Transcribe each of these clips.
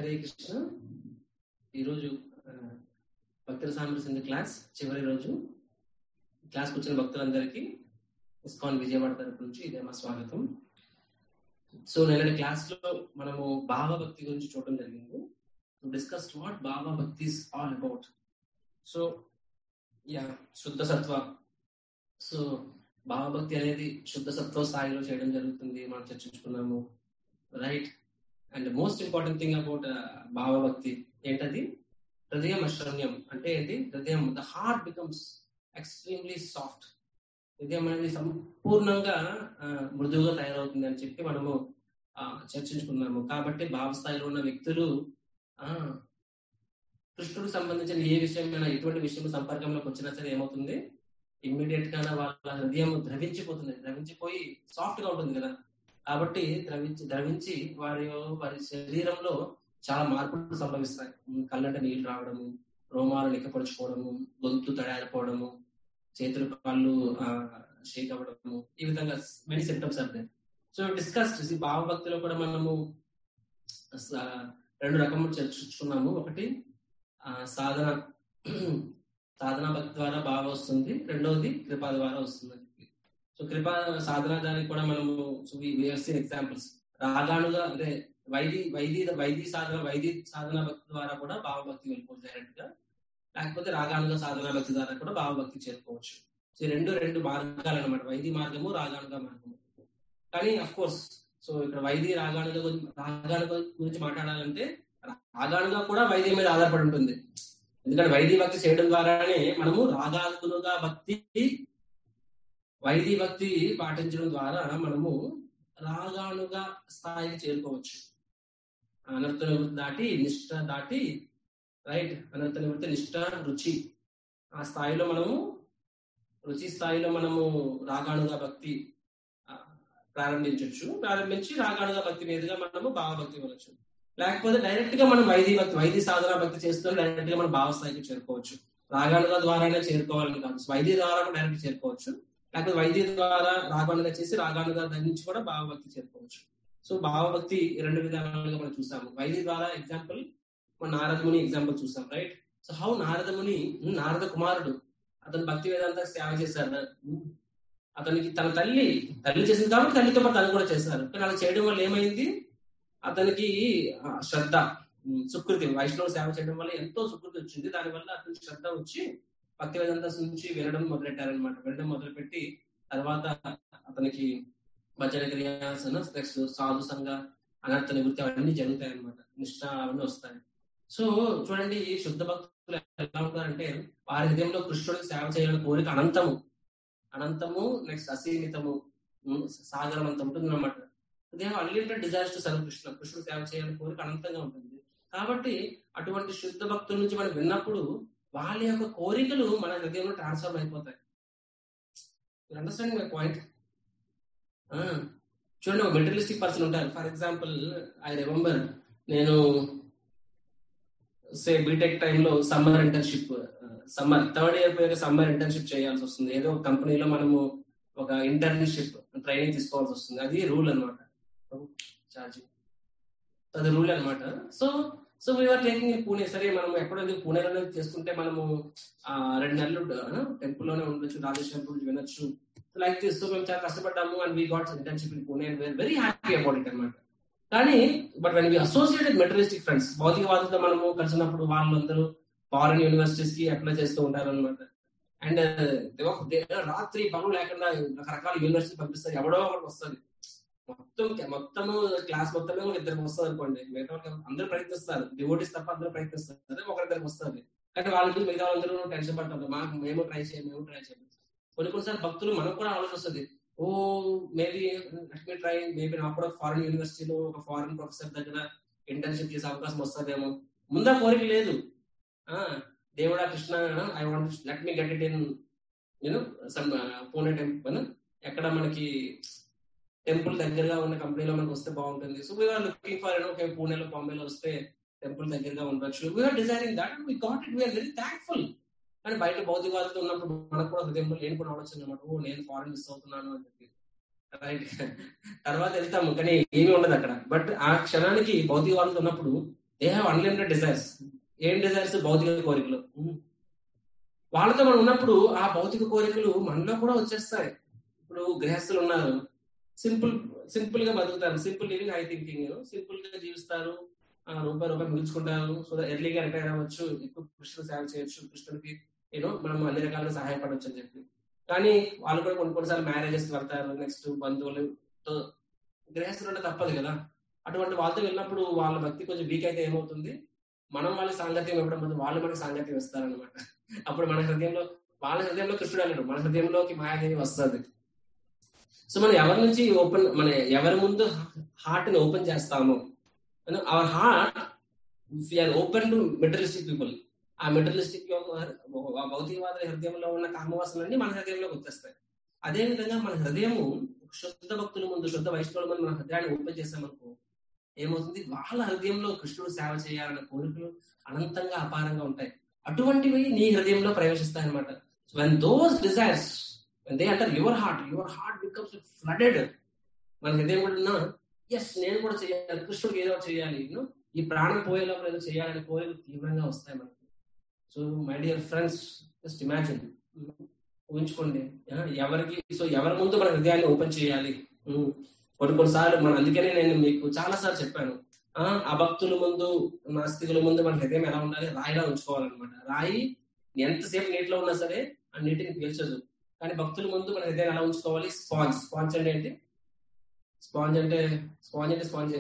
హరే కృష్ణ ఈరోజు ఆ, భక్తుల సామరస్య క్లాస్ చివరి రోజు క్లాస్కి వచ్చిన భక్తులందరికీ ఇస్కాన్ విజయవాడ తరపు నుంచి ఇదే మా స్వాగతం సో నిన్నటి క్లాస్ లో మనము భావభక్తి గురించి చూడడం జరిగింది డిస్కస్ వాట్ భావభక్తి is all about so yeah శుద్ధ సత్వ సో భావభక్తి అనేది శుద్ధ సత్వ స్థాయిలో చేయడం జరుగుతుంది మనం చర్చించుకున్నాము right and most important thing about భావభక్తి ఏంటది హృదయం అశ్రమ్యం అంటే ఏంటి హృదయం the heart becomes extremely soft హృదయం అనేది సంపూర్ణంగా ఆ, మృదువుగా తయారవుతుంది అని చెప్పి మనము ఆ, చర్చించుకున్నాము కాబట్టి భావస్థాయిలో ఉన్న వ్యక్తులు ఆ కృష్ణుడికి సంబంధించిన ఏ విషయమైనా ఎటువంటి విషయం సంపర్కంలోకి వచ్చినా సరే ఏమవుతుంది ఇమ్మీడియట్ గా వాళ్ళ హృదయం ద్రవించిపోతుంది ద్రవించిపోయి సాఫ్ట్ గా ఉంటుంది కదా కాబట్టి ద్రవించి ద్రవించి వారి వారి శరీరంలో చాలా మార్పులు సంభవిస్తాయి ఉమ్, కళ్ళంట నీళ్లు రావడము రోమాలు లెక్కపరుచుకోవడము గొంతు తడారిపోవడము చేతులు కాళ్ళు షేక్ అవ్వడము ఈ విధంగా many symptoms are there so discuss ఈ భావభక్తిలో కూడా మనము స- రెండు రకములు చర్చించుకున్నాము ఒకటి ఆ, సాధన సాధన భక్తి ద్వారా భావ వస్తుంది రెండవది కృపా ద్వారా వస్తుంది సో కృపా సాధన దానికి కూడా మనము సీన్ ఎగ్జాంపుల్స్ రాగానుగా అంటే వైది వైది వైది సాధన వైది సాధన భక్తి ద్వారా కూడా భావభక్తి వెళ్ళిపోవచ్చు డైరెక్ట్ గా లేకపోతే రాగానుగా సాధన భక్తి ద్వారా కూడా భావభక్తి చేరుకోవచ్చు సో ఈ రెండు రెండు మార్గాలు అనమాట వైది మార్గము రాగానుగా మార్గము కానీ అఫ్ కోర్స్ సో ఇక్కడ వైది రాగానుగా గురించి రాగానుగా గురించి మాట్లాడాలంటే రాగానుగా కూడా వైద్యం మీద ఆధారపడి ఉంటుంది ఎందుకంటే వైద్య భక్తి చేయడం ద్వారానే మనము రాగానుగా భక్తి వైద్య భక్తి పాటించడం ద్వారా మనము రాగానుగా స్థాయికి చేరుకోవచ్చు అనర్థ నివృత్తి దాటి నిష్ఠ దాటి రైట్ అనర్థ నివృత్తి నిష్ఠ రుచి ఆ స్థాయిలో మనము రుచి స్థాయిలో మనము రాగానుగా భక్తి ఆ, ప్రారంభించవచ్చు ప్రారంభించి రాగానుగా భక్తి మీదుగా మనము భావభక్తి వెళ్ళచ్చు లేకపోతే డైరెక్ట్ గా మనం వైద్య భక్తి వైద్య సాధన భక్తి చేస్తూ డైరెక్ట్ గా మనం భావస్థాయికి చేరుకోవచ్చు రాగానుగా ద్వారానే చేరుకోవాలని కాదు వైద్య ద్వారా డైరెక్ట్ చేరుకోవచ్చు లేకపోతే వైద్య ద్వారా రాగానుగా చేసి రాగానుగా నుంచి కూడా భావభక్తి చేరుకోవచ్చు సో భావభక్తి రెండు విధాలుగా మనం చూసాము వైద్య ద్వారా ఎగ్జాంపుల్ మన నారదముని ఎగ్జాంపుల్ చూసాం రైట్ సో హౌ నారదముని ఉమ్, నారద కుమారుడు అతను భక్తి వేదాంత సేవ చేశాడు ఉమ్, అతనికి తన తల్లి తల్లి చేసింది కాబట్టి తల్లితో పాటు తను కూడా చేశారు కానీ అలా చేయడం వల్ల ఏమైంది అతనికి ఆ, శ్రద్ధ ఉమ్, సుకృతి వైష్ణవ సేవ చేయడం వల్ల ఎంతో సుకృతి వచ్చింది దానివల్ల అతనికి శ్రద్ధ వచ్చి భక్తి వేదాంత నుంచి వినడం మొదలెట్టారనమాట వినడం మొదలుపెట్టి తర్వాత అతనికి భజన క్రియాసన నెక్స్ట్ సాధు సంఘ అనర్థ నివృత్తి అవన్నీ జరుగుతాయి అనమాట నిష్ఠ అవన్నీ వస్తాయి సో చూడండి ఈ శుద్ధ భక్తులు ఎలా ఉంటారంటే వారి హృదయంలో కృష్ణుడికి సేవ చేయాలని కోరిక అనంతము అనంతము నెక్స్ట్ అసీమితము ఉమ్, సాగరం అంత ఉంటుంది అనమాట they have unlimited desires to serve Krishna కృష్ణుడు సేవ చేయాలని కోరిక అనంతంగా ఉంటుంది కాబట్టి అటువంటి శుద్ధ భక్తుల నుంచి మనం విన్నప్పుడు వాళ్ళ యొక్క కోరికలు మన హృదయంలో ట్రాన్స్ఫర్మ్ అయిపోతాయి అండర్స్టాండింగ్ మై పాయింట్ చూడండి ఒక మెటీరియలిస్టిక్ పర్సన్ ఉంటారు ఫర్ ఎగ్జాంపుల్ ఐ రిమెంబర్ నేను సే బీటెక్ టైంలో summer internship summer third year పోయాక సమ్మర్ ఇంటర్న్షిప్ చేయాల్సి వస్తుంది ఏదో ఒక కంపెనీలో మనము ఒక ఇంటర్న్షిప్ ట్రైనింగ్ తీసుకోవాల్సి వస్తుంది అది రూల్ అనమాట ఛార్జింగ్ అది రూల్ అనమాట so so we're taking Pune సరే మనం ఎక్కడో ఎందుకు పూణేలోనే చేసుకుంటే మనము ఆ రెండు నెలలు టెంపుల్ లోనే ఉండొచ్చు రాజేష్ టెంపుల్ వినొచ్చు లైక్ దిస్ సో మేము చాలా కష్టపడ్డాము and we got internship in Pune and very happy about it అనమాట కానీ but when we associated materialistic friends భౌతికవాదులతో మనము కలిసినప్పుడు వాళ్ళందరూ ఫారెన్ యూనివర్సిటీస్ కి అప్లై చేస్తూ ఉంటారు అనమాట అండ్ రాత్రి పనులు లేకుండా రకరకాల యూనివర్సిటీ పంపిస్తారు ఎవడో ఒకటి వస్తుంది మొత్తం మొత్తము క్లాస్ మొత్తమే ఒక ఇద్దరికి వస్తుంది అనుకోండి మిగతా వాళ్ళకి అందరూ ప్రయత్నిస్తారు డివోటీస్ తప్ప అందరూ ప్రయత్నిస్తారు అదే ఒకరిద్దరికి వస్తుంది కానీ వాళ్ళ మీద మిగతా వాళ్ళందరూ టెన్షన్ పడతారు మాకు మేము ట్రై చేయం మేము ట్రై చేయం కొన్ని కొన్నిసార్లు భక్తులు మనకు కూడా ఆలోచన వస్తుంది oh maybe let me try maybe నాకు కూడా ఫారెన్ యూనివర్సిటీలో ఒక ఫారెన్ ప్రొఫెసర్ దగ్గర ఇంటర్న్షిప్ చేసే అవకాశం వస్తుందేమో ముందా కోరిక లేదు ఆ దేవుడా Krishna I want let me get it in you know some Pune temple ఎక్కడ మనకి టెంపుల్ దగ్గరగా ఉన్న కంపెనీలో మనకు వస్తే బాగుంటుంది so we're looking for okay పూణేలో బాంబేలో వస్తే టెంపుల్ దగ్గరగా ఉండొచ్చు we're designing that we got it we're very thankful కానీ బయట భౌతికవాదులతో ఉన్నప్పుడు మనకు కూడా హృదయంలో లేని కూడా ఆలోచన అనమాట ఓ నేను ఫారెన్ మిస్ అవుతున్నాను అని చెప్పి రైట్ తర్వాత వెళ్తాము కానీ ఏమీ ఉండదు అక్కడ బట్ ఆ క్షణానికి భౌతికవాదులతో ఉన్నప్పుడు దే హ్యావ్ అన్లిమిటెడ్ డిజైర్స్ ఏం డిజైర్స్ భౌతిక కోరికలు వాళ్ళతో మనం ఉన్నప్పుడు ఆ భౌతిక కోరికలు మనలో కూడా వచ్చేస్తాయి ఇప్పుడు గృహస్థులు ఉన్నారు సింపుల్ సింపుల్ గా బతుకుతారు simple living high thinking simple గా జీవిస్తారు రూపాయి రూపాయి మిగుల్చుకుంటారు సో ఎర్లీగా రిటైర్ అవ్వచ్చు ఎక్కువ కృష్ణుడు సేవ చేయొచ్చు కృష్ణుడికి ఏదో మనం అన్ని రకాలుగా సహాయపడవచ్చు అని చెప్పి కానీ వాళ్ళు కూడా కొన్ని కొన్నిసార్లు మ్యారేజెస్ వెళ్తారు నెక్స్ట్ బంధువులతో గృహస్థులు అంటే తప్పదు కదా అటువంటి వాళ్ళతో వెళ్ళినప్పుడు వాళ్ళ భక్తి కొంచెం వీక్ అయితే ఏమవుతుంది మనం వాళ్ళ సాంగత్యం ఇవ్వడం బదులు వాళ్ళు మనకి సాంగత్యం ఇస్తారనమాట అప్పుడు మన హృదయంలో వాళ్ళ హృదయంలో కృష్ణుడు వెళ్ళడు మన హృదయంలోకి మాయాదేవి వస్తుంది సో మనం ఎవరి నుంచి ఓపెన్ మన ఎవరి ముందు హార్ట్ ని ఓపెన్ చేస్తామో our heart are open to materialistic people ఆ మెటలిస్టిక్ భౌతికవాద హృదయంలో ఉన్న కామవాసనలన్నీ మన హృదయంలోకి వచ్చేస్తాయి అదే విధంగా మన హృదయము శుద్ధ భక్తుల ముందు శుద్ధ వైష్ణవుల ముందు మన హృదయాన్ని ఓపెన్ చేసామనుకో ఏమవుతుంది వాళ్ళ హృదయంలో కృష్ణుడు సేవ చేయాలన్న కోరికలు అనంతంగా అపారంగా ఉంటాయి అటువంటివి నీ హృదయంలో ప్రవేశిస్తాయి అనమాట వెన్ దోస్ డిజైర్స్ దే అంటారు your heart your heart becomes flooded మన హృదయం కూడా ఎస్ నేను కూడా చేయాలి కృష్ణుడికి ఏదో చేయాలి ఈ ప్రాణం పోయేలోపల ఏదో చేయాలనే కోరికలు తీవ్రంగా వస్తాయి మనకి so my dear friends just imagine ఊహించుకోండి ఎవరికి సో ఎవరి ముందు మన హృదయాన్ని ఓపెన్ చేయాలి కొన్ని కొన్నిసార్లు మన అందుకనే నేను మీకు చాలా సార్లు చెప్పాను ఆ భక్తుల ముందు నాస్తికుల ముందు మన హృదయం ఎలా ఉండాలి రాయిలా ఉంచుకోవాలన్నమాట రాయి ఎంతసేపు నీటిలో ఉన్నా సరే ఆ నీటిని పీల్చదు కానీ భక్తుల ముందు మన హృదయం ఎలా ఉంచుకోవాలి స్పాంజ్ స్పాంజ్ అంటే ఏంటి స్పాంజ్ అంటే స్పాంజ్ అంటే స్పాంజ్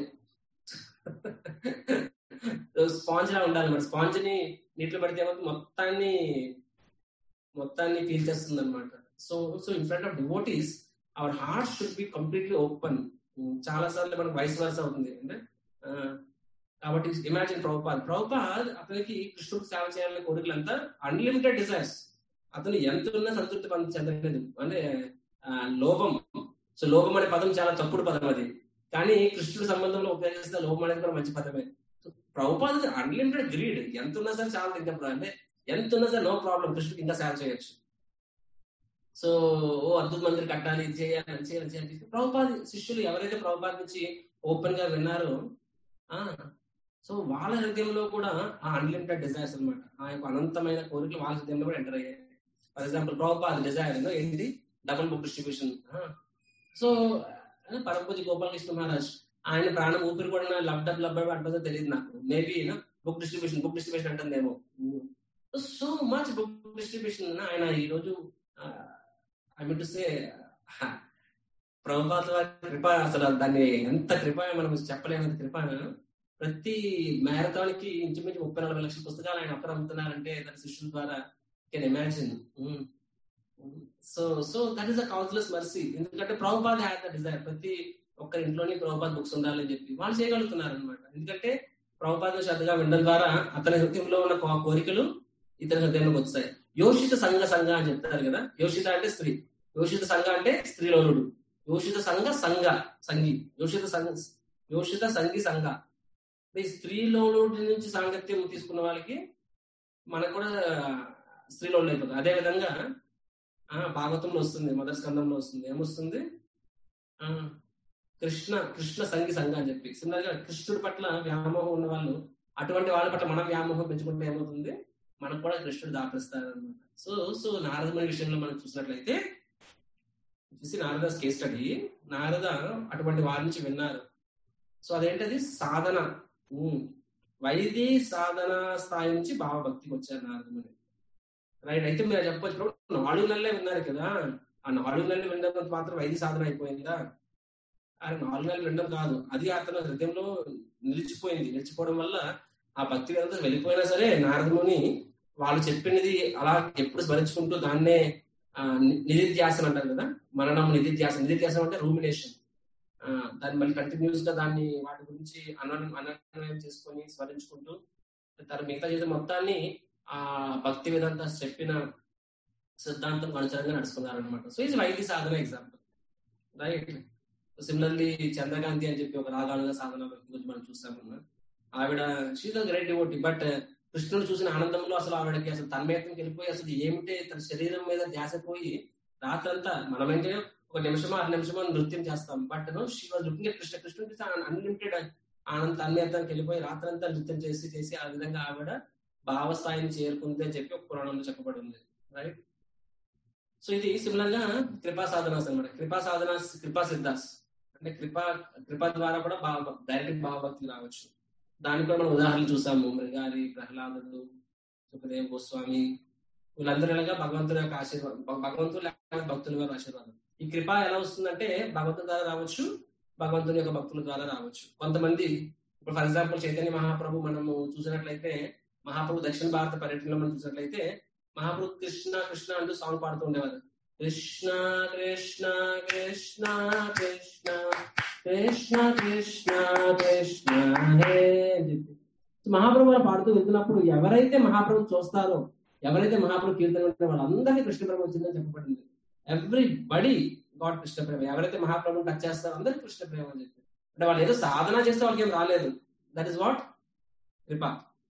స్పాంజ్ లా ఉండాలి మరి స్పాంజ్ ని నీటిలో పడితే మొత్తాన్ని మొత్తాన్ని పీల్చేస్తుంది అనమాట so so in front of devotees our heart should be completely open చాలా సార్లు మనకు వయసు వరుస అవుతుంది అంటే కాబట్టి ఇమాజిన్ ప్రభుపాద్ ప్రభుపాద్ అతనికి కృష్ణుడికి సేవ చేయాలనే కోరికలంతా అన్లిమిటెడ్ డిజైర్స్ అతను ఎంత ఉన్నా సంతృప్తి పొంది చెందలేదు అంటే లోభం సో లోభం అనే పదం చాలా తప్పుడు పదం అది కానీ కృష్ణుడి సంబంధంలో ఉపయోగిస్తే లోభం అనేది కూడా మంచి పదమే ప్రభుపాద అన్లిమిటెడ్ గ్రీడ్ ఎంత ఉన్నా సరే చాలా ఇంకా అంటే ఎంత ఉన్నా సరే నో ప్రాబ్లం కృష్ణుడికి ఇంకా సేవ చేయొచ్చు సో ఓ అద్భుత మందిర్ కట్టాలి ఇది చేయాలి అది చేయాలి చేయాలి ప్రభుపాది శిష్యులు ఎవరైతే ప్రభుపాద నుంచి ఓపెన్ గా విన్నారో సో వాళ్ళ హృదయంలో కూడా ఆ అన్లిమిటెడ్ డిజైర్స్ అనమాట ఆ యొక్క అనంతమైన కోరికలు వాళ్ళ హృదయంలో కూడా ఎంటర్ అయ్యాయి ఫర్ ఎగ్జాంపుల్ ప్రభుపాద డిజైర్ ఏంటి డబుల్ బుక్ డిస్ట్రిబ్యూషన్ సో పరపూజి గోపాలకృష్ణ మహారాజ్ ఆయన ప్రాణం ఊపిరి కూడా లబ్ డబ్ లబ్ అంటుందో తెలియదు నాకు maybe book distribution book distribution అంటుందేమో సో మచ్ బుక్ డిస్ట్రిబ్యూషన్ ఆయన ఈ రోజు I mean to say Prabhupada కృప అసలు దాన్ని ఎంత కృప మనం చెప్పలేనంత కృప ప్రతి మ్యారథాన్ కి ఇంచుమించు ముప్పై నలభై లక్షల పుస్తకాలు ఆయన అక్కడ అమ్ముతున్నారంటే దాని శిష్యుల ద్వారా can imagine so so that is a counsellors mercy ఎందుకంటే ప్రభుపాద హ్యాడ్ ద డిజైర్ ప్రతి ఒక్కరి ఇంట్లోని ప్రభుపాద బుక్స్ ఉండాలని చెప్పి వాళ్ళు చేయగలుగుతున్నారు అనమాట ఎందుకంటే ప్రభుపాద శ్రద్ధగా వినడం ద్వారా అతని హృదయంలో ఉన్న కోరికలు ఇతని హృదయంలోకి వస్తాయి యోషిత సంఘ సంఘ అని చెప్తారు కదా యోషిత అంటే స్త్రీ యోషిత సంఘ అంటే స్త్రీలోనుడు యోషిత సంఘ సంఘ సంఘి యోషిత సంఘ యోషిత సంఘి సంఘ ఈ స్త్రీలోనుడి నుంచి సాంగత్యం తీసుకున్న వాళ్ళకి మనకు కూడా స్త్రీలోనుడు అయిపోతుంది అదే విధంగా భాగవతంలో వస్తుంది మొదటి స్కందంలో వస్తుంది ఏమొస్తుంది కృష్ణ కృష్ణ సంఘి సంఘ అని చెప్పి సిమిలర్ గా కృష్ణుడి పట్ల వ్యామోహం ఉన్న వాళ్ళు అటువంటి వాళ్ళ పట్ల మనం వ్యామోహం పెంచుకుంటే ఏమవుతుంది మనకు కూడా కృష్ణుడు దాపిస్తారు అనమాట సో సో నారదమని విషయంలో మనం చూసినట్లయితే చూసి నారద కేస్ స్టడీ నారద అటువంటి వారి నుంచి విన్నారు సో అదేంటది సాధన వైది సాధన స్థాయి నుంచి భావభక్తికి వచ్చారు నారదముని రైట్ అయితే మీరు చెప్పొచ్చు నాలుగు నెలలే విన్నారు కదా ఆ నాలుగు నెలలు వినడం మాత్రం వైది సాధన అయిపోయిందా ఆయన నాలుగు నెలలు వినడం కాదు అది అతను హృదయంలో నిలిచిపోయింది నిలిచిపోవడం వల్ల ఆ భక్తి అంతా వెళ్ళిపోయినా సరే నారదముని వాళ్ళు చెప్పినది అలా ఎప్పుడు స్మరించుకుంటూ దాన్నే నిధిధ్యాసనం అంటారు కదా మననం నిధిధ్యాసం నిధిధ్యాసం అంటే రూమినేషన్ దాన్ని మళ్ళీ కంటిన్యూస్ గా దాన్ని వాటి గురించి అననం అనన్వయం చేసుకొని స్మరించుకుంటూ తన మిగతా జీవితం మొత్తాన్ని ఆ భక్తి విధంతా చెప్పిన సిద్ధాంతం అనుసరంగా నడుచుకున్నారు అనమాట సో ఇది వైద్య సాధన ఎగ్జాంపుల్ రైట్ సిమిలర్లీ చంద్రకాంతి అని చెప్పి ఒక రాగాలుగా సాధన గురించి మనం చూస్తామన్నా ఆవిడ షీజ్ గ్రేట్ డివోటీ బట్ కృష్ణుడు చూసిన ఆనందంలో అసలు ఆవిడకి అసలు తన్మయత్వం వెళ్ళిపోయి అసలు ఏమిటి తన శరీరం మీద ధ్యాస పోయి రాత్రంతా మనమైతే ఒక నిమిషమో అర నిమిషమో నృత్యం చేస్తాం but she was looking at Krishna కృష్ణుడి అన్లిమిటెడ్ ఆనంద అన్యతానికి వెళ్ళిపోయి రాత్రంతా నృత్యం చేసి చేసి ఆ విధంగా ఆవిడ భావస్థాయిని చేరుకుంది అని చెప్పి ఒక పురాణంలో చెప్పబడి ఉంది రైట్ సో ఇది సిమిలర్ గా కృపా సాధనాస్ అనమాట కృపా సాధనాస్ కృపా సిద్ధాస్ అంటే కృపా కృప ద్వారా కూడా భావ డైరెక్ట్ భావభక్తి రావచ్చు దానికి కూడా మనం ఉదాహరణ చూసాము మృగారి ప్రహ్లాదుడు సుఖదేవ్ గోస్వామి వీళ్ళందరూ ఎలాగా భగవంతుని యొక్క ఆశీర్వాదం భగ- భగవంతుడు లేకపోతే భక్తుల వారి ఆశీర్వాదం ఈ కృప ఎలా వస్తుందంటే భగవంతుని ద్వారా రావచ్చు భగవంతుని యొక్క భక్తుల ద్వారా రావచ్చు కొంతమంది ఇప్పుడు ఫర్ ఎగ్జాంపుల్ చైతన్య మహాప్రభు మనము చూసినట్లయితే మహాప్రభు దక్షిణ భారత పర్యటనలో మనం చూసినట్లయితే మహాప్రభు కృష్ణ కృష్ణ అంటూ సాంగ్ పాడుతూ ఉండేవారు కృష్ణ కృష్ణ కృష్ణ కృష్ణ కృష్ణ కృష్ణ కృష్ణ హే అని చెప్పి మహాప్రభు అలా పాడుతూ వెళ్తున్నప్పుడు ఎవరైతే మహాప్రభు చూస్తారో ఎవరైతే మహాప్రభు కీర్తన వింటారో వాళ్ళందరికీ కృష్ణ ప్రేమ వచ్చిందని చెప్పబడింది ఎవ్రీ బడి గాడ్ కృష్ణ ప్రేమ ఎవరైతే మహాప్రభుని టచ్ చేస్తారో అందరికీ కృష్ణ ప్రేమ అని చెప్పి అంటే వాళ్ళు ఏదో సాధన చేస్తే వాళ్ళకి ఏం రాలేదు దట్ ఇస్ వాట్ కృప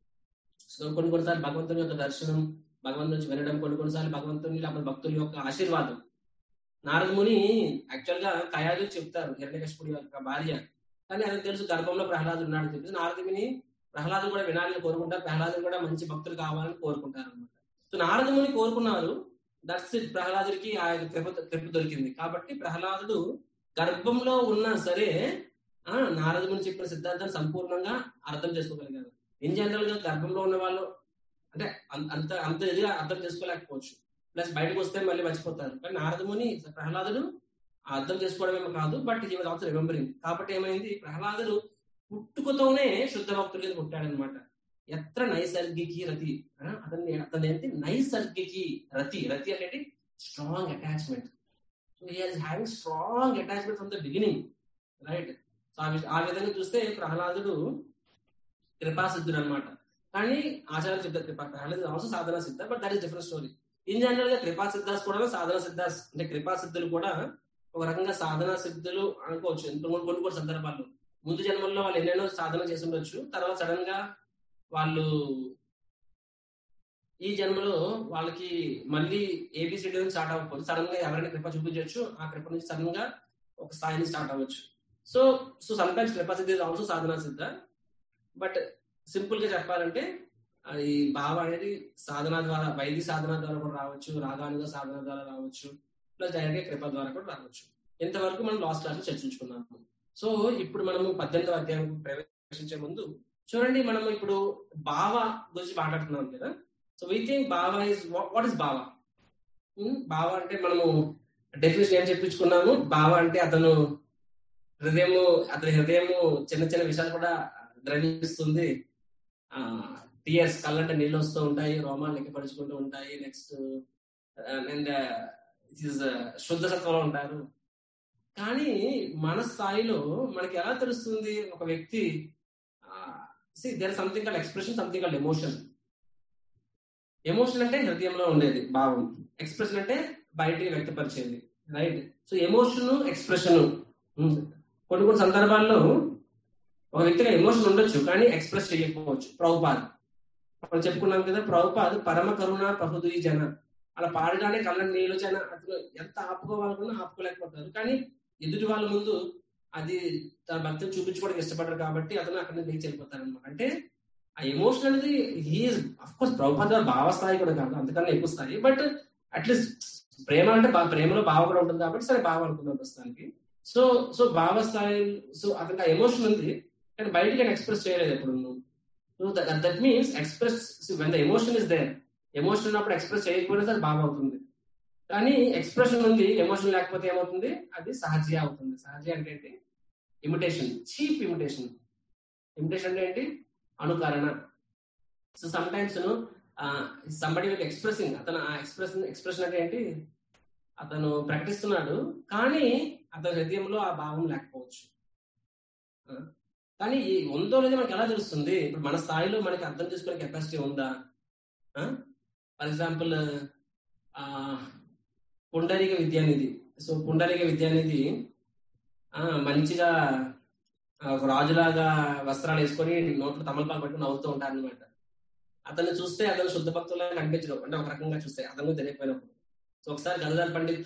సో కొన్ని కొన్నిసార్లు భగవంతుని యొక్క దర్శనం భగవంతుని నుంచి వినడం కొన్ని కొన్నిసార్లు భగవంతుని లేకపోతే భక్తుల యొక్క ఆశీర్వాదం నారదముని యాక్చువల్ గా కయాలు చెప్తారు హిరణ్యకశిపుడి యొక్క భార్య కానీ అది తెలుసు గర్భంలో ప్రహ్లాదుడు ఉన్నాడు అని చెప్పేసి నారదుని ప్రహ్లాదు కూడా వినాలని కోరుకుంటారు ప్రహ్లాదు కూడా మంచి భక్తులు కావాలని కోరుకుంటారు అనమాట సో నారదముని కోరుకున్నారు దట్స్ ఇట్ ప్రహ్లాదుడికి ఆ యొక్క కృప కృప దొరికింది కాబట్టి ప్రహ్లాదుడు గర్భంలో ఉన్నా సరే ఆ నారదముని చెప్పిన సిద్ధాంతాన్ని సంపూర్ణంగా అర్థం చేసుకోగలిగారు ఇన్ జనరల్ గా గర్భంలో ఉన్న వాళ్ళు అంటే అం- అంత అంత ఇదిగా అర్థం చేసుకోలేకపోవచ్చు ప్లస్ బయటకు వస్తే మళ్ళీ మర్చిపోతారు కానీ నారదముని ప్రహ్లాదుడు అర్థం చేసుకోవడమేమో కాదు but he was also remembering కాబట్టి ఏమైంది ప్రహ్లాదుడు పుట్టుకతోనే శుద్ధ భక్తుల కింద పుట్టాడనమాట ఎత్ర నైసర్గికి రతి ఆ, అతన్ని అతని ఏంటి నైసర్గికి రతి రతి అనేది strong attachment so he has having strong attachment from the beginning right so ఆ వి- ఆ విధంగా చూస్తే ప్రహ్లాదుడు కృపాసిద్ధుడు అనమాట కానీ ఆచార్య చెప్తారు కృపా ప్రహ్లాదు ఆల్సో సాధన సిద్ధ but that is different story in general గా కృపా సిద్ధాస్ కూడా సాధన సిద్ధాస్ అంటే కృపా సిద్ధులు కూడా ఒక రకంగా సాధన సిద్ధులు అనుకోవచ్చు ఎంత కొన్ని కొన్ని కొన్ని సందర్భాల్లో ముందు జన్మల్లో వాళ్ళు ఎన్నెన్నో సాధన చేసి ఉండొచ్చు తర్వాత సడన్ గా వాళ్ళు ఈ జన్మలో వాళ్ళకి మళ్ళీ ఏబిసిడి నుంచి స్టార్ట్ అవ్వకపోతే సడన్ గా ఎవరైనా కృప చూపించవచ్చు ఆ కృప నుంచి సడన్ గా ఒక స్థాయి నుంచి స్టార్ట్ అవ్వచ్చు సో సో సమ్ టైమ్స్ కృపా సిద్ధి ఆల్సో సాధన సిద్ధ బట్ సింపుల్ గా చెప్పాలంటే ఆ, ఈ భావ అనేది సాధన ద్వారా వైద్య సాధన ద్వారా కూడా రావచ్చు రాగానుగా సాధన ద్వారా రావచ్చు ప్లస్ డైరెక్ట్ గా కృప ద్వారా కూడా రావచ్చు ఇంతవరకు మనం లాస్ట్ క్లాస్ లో చర్చించుకున్నాము సో ఇప్పుడు మనము పద్దెనిమిదవ అధ్యాయం ప్రవేశించే ముందు చూడండి మనం ఇప్పుడు భావ గురించి మాట్లాడుతున్నాం కదా సో వీ థింక్ భావ ఇస్ వాట్ ఇస్ భావ భావ అంటే మనము డెఫినేషన్ ఏం చెప్పించుకున్నాము భావ అంటే అతను హృదయము అతని హృదయము చిన్న చిన్న విషయాలు కూడా ద్రవిస్తుంది టీఎస్ కళ్ళంటే నీళ్ళు వస్తూ ఉంటాయి రోమాలు లెక్కపరుచుకుంటూ ఉంటాయి నెక్స్ట్ అండ్ శుద్ధ సత్వంలో ఉంటారు కానీ మన స్థాయిలో మనకి ఎలా తెలుస్తుంది ఒక వ్యక్తి see there something call expression something call emotion emotion అంటే హృదయంలో ఉండేది భావం ఎక్స్ప్రెషన్ అంటే బయటికి వ్యక్తపరిచేది రైట్ సో ఎమోషన్ ఎక్స్ప్రెషన్ కొన్ని కొన్ని సందర్భాల్లో ఒక వ్యక్తిగా ఎమోషన్ ఉండొచ్చు కానీ ఎక్స్ప్రెస్ చేయకపోవచ్చు ప్రభుపాద్ మనం చెప్పుకున్నాం కదా ప్రభుపాద్ పరమ కరుణ ప్రహృది జన అలా పాడగానే కళ్ళ నీళ్ళు జన అతను ఎంత ఆపుకోవాలనుకున్నా ఆపుకోలేకపోతారు కానీ ఎదుటి వాళ్ళ ముందు అది తన భక్తిని చూపించుకోవడానికి ఇష్టపడరు కాబట్టి అతను అక్కడ నుంచి లేచి వెళ్ళిపోతారు అనమాట అంటే ఆ ఎమోషన్ అనేది హీఈస్ అఫ్ కోర్స్ ప్రభుపాద భావ స్థాయి కూడా కాదు అంతకన్నా ఎక్కువ స్థాయి బట్ అట్లీస్ట్ ప్రేమ అంటే బా- ప్రేమలో భావ కూడా ఉంటుంది కాబట్టి సరే భావ అనుకుందాం ప్రస్తుతానికి సో సో భావ స్థాయి సో అతనికి ఆ ఎమోషన్ ఉంది కానీ బయటికి ఎక్స్ప్రెస్ చేయలేదు ఎప్పుడు so that means express when the emotion is there emotion ఉన్నప్పుడు ఎక్స్ప్రెస్ చేయకపోయినా సరే బాగా అవుతుంది కానీ ఎక్స్ప్రెషన్ ఉంది ఎమోషన్ లేకపోతే ఏమవుతుంది అది సహజీయ అవుతుంది సహజీయ అంటే ఏంటి ఇమిటేషన్ చీప్ ఇమిటేషన్ ఇమిటేషన్ అంటే ఏంటి అనుకరణ so sometimes somebody with expressing అతను ఆ ఎక్స్ప్రెషన్ ఎక్స్ప్రెషన్ అంటే ఏంటి అతను ప్రకటిస్తున్నాడు కానీ అతని హృదయంలో ఆ భావం లేకపోవచ్చు ఆ, కానీ ఈ ఉందో లేదో మనకి ఎలా తెలుస్తుంది ఇప్పుడు మన స్థాయిలో మనకి అర్థం చేసుకునే కెపాసిటీ ఉందా for example Pundarika Vidyanidhi so Pundarika Vidyanidhi ఆ, మంచిగా ఆ, ఒక రాజులాగా వస్త్రాలు వేసుకొని నోట్లో తమలపాకు పట్టుకుని నవ్వుతూ ఉంటారు అనమాట అతన్ని చూస్తే అతను శుద్ధ భక్తులా కనిపించడం అంటే ఒక రకంగా చూస్తే అతను తెలియకపోయినప్పుడు సో ఒకసారి గంగాధర్ పండిత్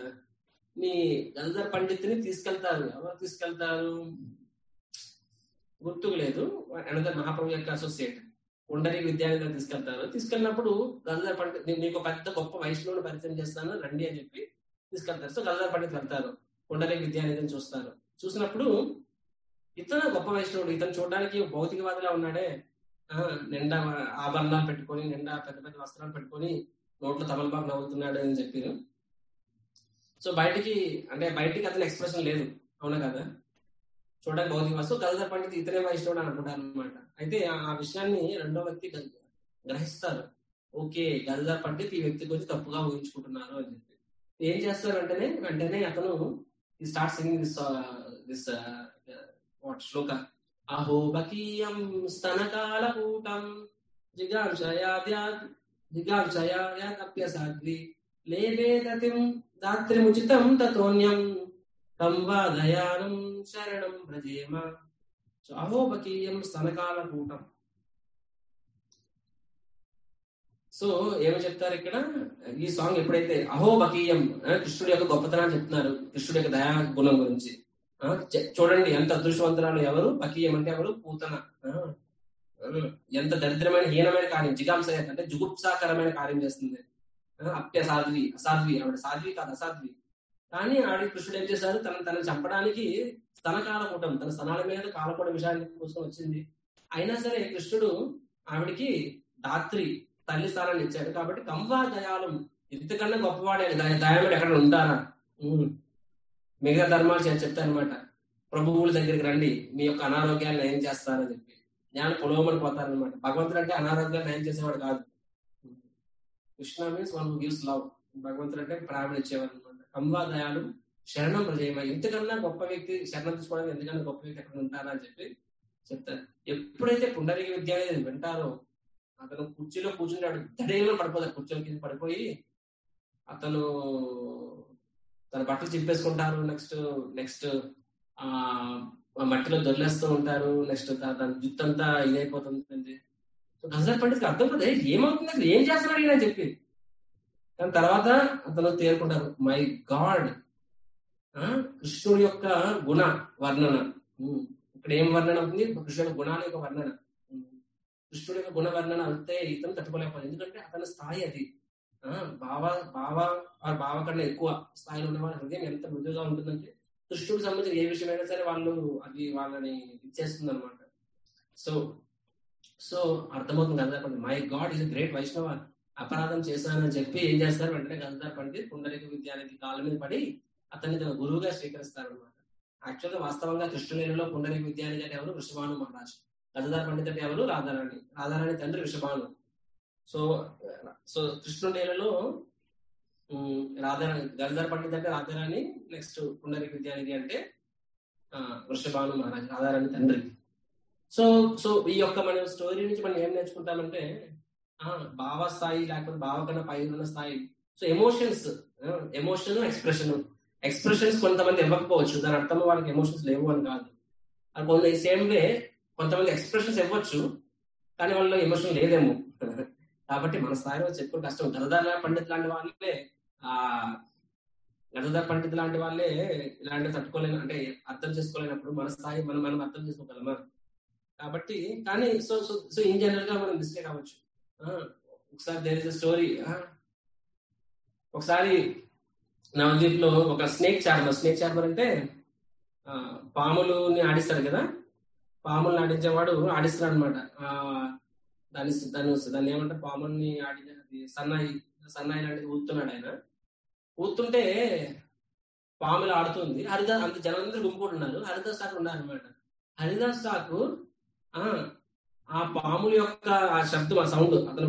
ని గంగాధర్ పండిత్ ని తీసుకెళ్తారు ఎవరు తీసుకెళ్తారు గుర్తుకు లేదు అనదర్ మహాప్రభు యొక్క అసోసియేట్ ఉండరి విద్యార్థి తీసుకెళ్తారు తీసుకెళ్ళినప్పుడు గల్దార్ పండిత్ "నీ- నీకు పెద్ద గొప్ప వైష్ణవుని పరిచయం చేస్తాను రండి అని చెప్పి తీసుకెళ్తారు సో గల్దార్ పండిత్ వెళ్తారు ఉండరి విద్యానిధిని చూస్తారు చూసినప్పుడు ఇతను గొప్ప వైష్ణవుడు ఇతను చూడడానికి భౌతికవాదిలా ఉన్నాడే ఆ, నిండా ఆభరణాలు పెట్టుకొని నిండా పెద్ద పెద్ద వస్త్రాలు పెట్టుకొని నోట్లో తమలపాకు నవ్వుతున్నాడు అని చెప్పారు సో బయటికి అంటే బయటికి అతని ఎక్స్ప్రెషన్ లేదు అవునా కదా చూడడానికి భౌతిక వస్తువు గల్దార్ పండిత్ ఇతనే వైష్ణవుడు అని అనుకుంటారు అనమాట అయితే ఆ ఆ విషయాన్ని రెండో వ్యక్తి గ్ర- గ్రహిస్తారు ఓకే గల్దార్ పండిత్ ఈ వ్యక్తి గురించి తప్పుగా ఊహించుకుంటున్నారు అని చెప్పి ఏం చేస్తారు వెంటనే వెంటనే అతను ఈ start singing this this what శ్లోక అహో బకీయం స్తనకాలకూటం జిగాంశయాద్యా జిగాంశయాద్యసాద్వి లేవే గతిం దాత్రిముచితం తతోన్యం తం వా దయానం శరణం భజేమ సో అహోబకీయం స్తనకాలకూటం సో ఏమని చెప్తారు ఇక్కడ ఈ సాంగ్ ఎప్పుడైతే అహోబకీయం ఆ, కృష్ణుడి యొక్క గొప్పతనాన్ని చెప్తున్నారు కృష్ణుడి యొక్క దయా గుణం గురించి ఆ, చ- చూడండి ఎంత అదృష్టవంతురాలు ఎవరు బకీయం అంటే ఎవరు పూతన ఆ, ఆ, ఎంత దరిద్రమైన హీనమైన కార్యం జిగాంస అంటే జుగుప్సాకరమైన కార్యం చేస్తుంది ఆ, అప్య సాధ్వి అసాధ్వి ఆవిడ సాధ్వి కాదు అసాధ్వి కానీ ఆవిడ కృష్ణుడు ఏం చేశారు తన తనని చంపడానికి స్తన కాలకూటం తన స్తనాల మీద కాలకూట విషయాన్ని కోసం వచ్చింది అయినా సరే కృష్ణుడు ఆవిడికి దాత్రి తల్లి స్థానాన్ని ఇచ్చాడు కాబట్టి కంవా దయాలం ఇంతకన్నా గొప్పవాడే దయ- దయాళుడు ఎక్కడ ఉంటారా ఉమ్. మిగతా ధర్మాలు చే- చెప్తారనమాట ప్రభువుల దగ్గరికి రండి మీ యొక్క అనారోగ్యాలు నయం చేస్తారని చెప్పి జ్ఞాన పొలవమని పోతారనమాట భగవంతుడు అంటే అనారోగ్యాలు నయం చేసేవాడు కాదు Krishna means one gives love భగవంతుడు అంటే ప్రాణం ఇచ్చేవాడు అనమాట కంవా దయాలు శరణం ప్రజయమ ఇంతకన్నా గొప్ప వ్యక్తి శరణం తీసుకోవడానికి ఎందుకన్నా గొప్ప వ్యక్తి ఎక్కడ ఉంటారా అని చెప్పి చెప్తారు ఎప్పుడైతే పుండరీక విద్య అనేది వింటారో అతను కుర్చీలో కూర్చుంటాడు దడేలో పడిపోతాడు కుర్చీలో కింద పడిపోయి అతను తన బట్టలు చింపేసుకుంటారు నెక్స్ట్ నెక్స్ట్ ఆ ఆ మట్టిలో దొల్లేస్తూ ఉంటారు నెక్స్ట్ తన జుట్టు అంతా ఇదైపోతుంది సో గజర్ పండిత్ అర్థం కదా ఏమవుతుంది అసలు ఏం చేస్తున్నాడు ఈయన అని చెప్పి కానీ తర్వాత అతను తేరుకుంటారు మై గాడ్ కృష్ణుడి యొక్క గుణ వర్ణన ఉమ్. ఇక్కడ ఏం వర్ణన అవుతుంది కృష్ణుడి గుణాల యొక్క వర్ణన ఉమ్. కృష్ణుడి యొక్క గుణ వర్ణన అంతే ఇతను తట్టుకోలేకపోయింది ఎందుకంటే అతని స్థాయి అది ఆ బావ బావ ఆ బావ కన్నా ఎక్కువ స్థాయిలో ఉన్న వాళ్ళ హృదయం ఎంత మృదుగా ఉంటుందంటే కృష్ణుడికి సంబంధించిన ఏ విషయమైనా సరే వాళ్ళు అది వాళ్ళని ఇచ్చేస్తుంది అనమాట సో సో అర్థమవుతుంది కదా మై గాడ్ ఈజ్ గ్రేట్ వైష్ణవ అపరాధం చేశానని చెప్పి ఏం చేస్తారు వెంటనే గంధార్ పండిత్ పుండరిక విద్యానికి కాళ్ళ మీద పడి అతన్ని తన గురువుగా స్వీకరిస్తారు అనమాట యాక్చువల్ గా వాస్తవంగా కృష్ణలీలలో పుండరిక విద్యానికి అంటే ఎవరు వృషభాను మహారాజ్ గంధార్ పండిత్ అంటే ఎవరు రాధారాణి రాధారాణి తండ్రి వృషభాను సో సో కృష్ణుడేలలో రాధారాణి గంధార్ పండిత్ అంటే రాధారాణి నెక్స్ట్ పుండరిక విద్యానిధి అంటే ఆ, వృషభాను మహారాజ్ రాధారాణి తండ్రి సో సో ఈ యొక్క మన స్టోరీ నుంచి మనం ఏం నేర్చుకుంటామంటే ఆ భావ స్థాయి లేకపోతే భావ కన్నా పై ఉన్న స్థాయి so emotions emotion expression expressions కొంతమంది ఇవ్వకపోవచ్చు దాని అర్థం వాళ్ళకి ఎమోషన్స్ లేవు అని కాదు అది కొన్ని సేమ్ వే కొంతమంది ఎక్స్ప్రెషన్స్ ఇవ్వచ్చు కానీ వాళ్ళలో ఎమోషన్ లేదేమో కాబట్టి మన స్థాయిలో చెప్పుకో కష్టం గరదార పండిత్ లాంటి వాళ్ళే ఆ గరదార పండిత్ లాంటి వాళ్ళే ఇలాంటి తట్టుకోలేని అంటే అర్థం చేసుకోలేనప్పుడు మన స్థాయి మనం మనం అర్థం చేసుకోగలమా కాబట్టి కానీ so so so in general గా మనం మిస్టేక్ అవ్వచ్చు ఆ, ఒకసారి దేర్ ఇస్ స్టోరీ ఒకసారి నవదీప్ లో ఒక స్నేక్ చార్మర్ స్నేక్ చార్మర్ అంటే ఆ, పాములుని ఆడిస్తారు కదా పాముల్ని ఆడించేవాడు ఆడిస్తాడు అనమాట దాని దాని దాన్ని ఏమంటారు పాముల్ని ఆడి అది సన్నాయి సన్నాయి లాంటిది ఊతున్నాడు ఆయన ఊతుంటే పాములు ఆడుతుంది హరిదాస్ అంత జనందరూ గుంపుకుంటున్నారు హరిదాస్ ఠాకూర్ ఉన్నారు అనమాట హరిదాస్ ఠాకూర్ ఆ ఆ పాముల యొక్క ఆ శబ్దం ఆ సౌండ్ అతను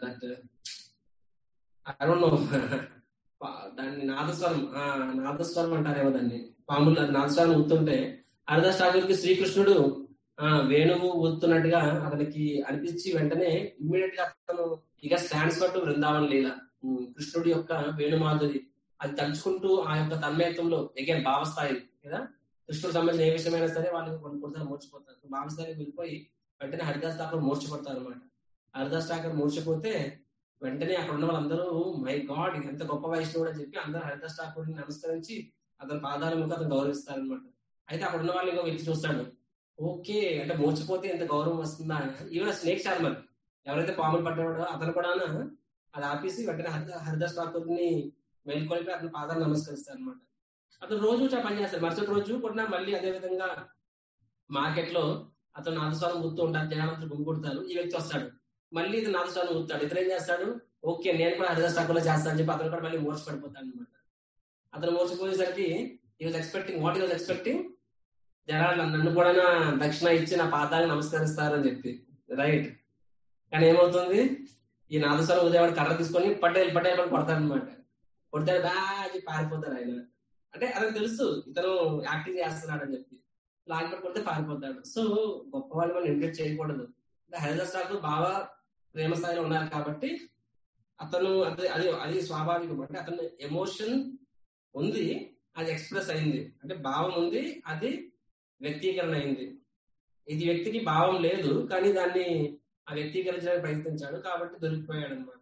నో దాన్ని నాదస్వరం ఆ నాదస్వరం అంటారేమో దాన్ని పాములు అది నాదస్వరం ఊతుంటే హరిదాస్ ఠాకూర్ కి శ్రీకృష్ణుడు ఆ వేణువు ఊతున్నట్టుగా అతనికి అనిపించి వెంటనే ఇమ్మీడియట్ గా అతను ఇక స్టాండ్స్ పట్టు బృందావన్ లీల ఉమ్, కృష్ణుడి యొక్క వేణుమాధురి అది తలుచుకుంటూ ఆ యొక్క తన్మయత్వంలో ఎగైన్ భావస్థాయి కదా కృష్ణుడు సంబంధించిన ఏ విషయమైనా సరే వాళ్ళు కొన్ని కొన్నిసార్లు మూర్చిపోతారు సో భావస్థాయికి వెళ్ళిపోయి వెంటనే హరిదాస్ ఠాకూర్ మూర్చిపడతారు అనమాట హరిదాస్ ఠాకూర్ మూర్చిపోతే వెంటనే అక్కడ ఉన్న వాళ్ళందరూ మై గాడ్ ఎంత గొప్ప వైష్ణవుడు అని చెప్పి అందరూ హరిదాస్ ఠాకూర్ నమస్కరించి అతని పాదాల ముఖ అతను గౌరవిస్తారు అనమాట అయితే అక్కడ ఉన్న వాళ్ళు ఇంకా వెలిచి చూస్తాడు ఓకే అంటే మోర్చిపోతే ఎంత గౌరవం వస్తుందా ఈవెన్ స్నేక్ చార్మర్ ఎవరైతే పాములు పడ్డాడో అతను కూడా అది ఆపేసి వెంటనే హరి హరిదాస్ ఠాకూర్ ని మేల్కొలిపి అతని పాదాలు నమస్కరిస్తారు అనమాట అతను రోజు చాలా పని చేస్తారు మరుసటి రోజు కూడా మళ్ళీ అదే విధంగా మార్కెట్ లో అతను నాదస్వరం గుర్తూ ఉంటారు జనాలంతా గుమ్ముకుంటారు ఈ వ్యక్తి వస్తాడు మళ్ళీ ఇది నాదస్వరం గుర్తాడు ఇతను ఏం చేస్తాడు ఓకే నేను కూడా హరిదాస్ ఠాకూర్ లో చేస్తానని చెప్పి అతను కూడా మళ్ళీ మోర్చి పడిపోతాడు అనమాట అతను మోర్చిపోయేసరికి he was expecting what he was expecting జనాలు నన్ను కూడా దక్షిణ ఇచ్చి నా పాదాలకు నమస్కరిస్తారు అని చెప్పి రైట్ కానీ ఏమవుతుంది ఈ నాదస్వరం ఉదయవాడు కర్ర తీసుకొని పట్టేలు పట్టేలు పడి కొడతాడు అనమాట కొడతాడు బాగా పారిపోతాడు ఆయన అంటే అతను తెలుసు ఇతను యాక్టింగ్ చేస్తున్నాడు అని చెప్పి లాగి కొడితే పారిపోతాడు సో గొప్ప వాళ్ళు మనం ఇంటెక్ట్ చేయకూడదు అంటే హరిదాస్ ఠాకూర్ బాగా ప్రేమ స్థాయిలో ఉన్నారు కాబట్టి అతను అది అది అది స్వాభావికం అంటే అతను ఎమోషన్ ఉంది అది ఎక్స్ప్రెస్ అయింది అంటే భావం ఉంది అది వ్యక్తీకరణ అయింది ఇది వ్యక్తికి భావం లేదు కానీ దాన్ని ఆ వ్యక్తీకరించడానికి ప్రయత్నించాడు కాబట్టి దొరికిపోయాడు అనమాట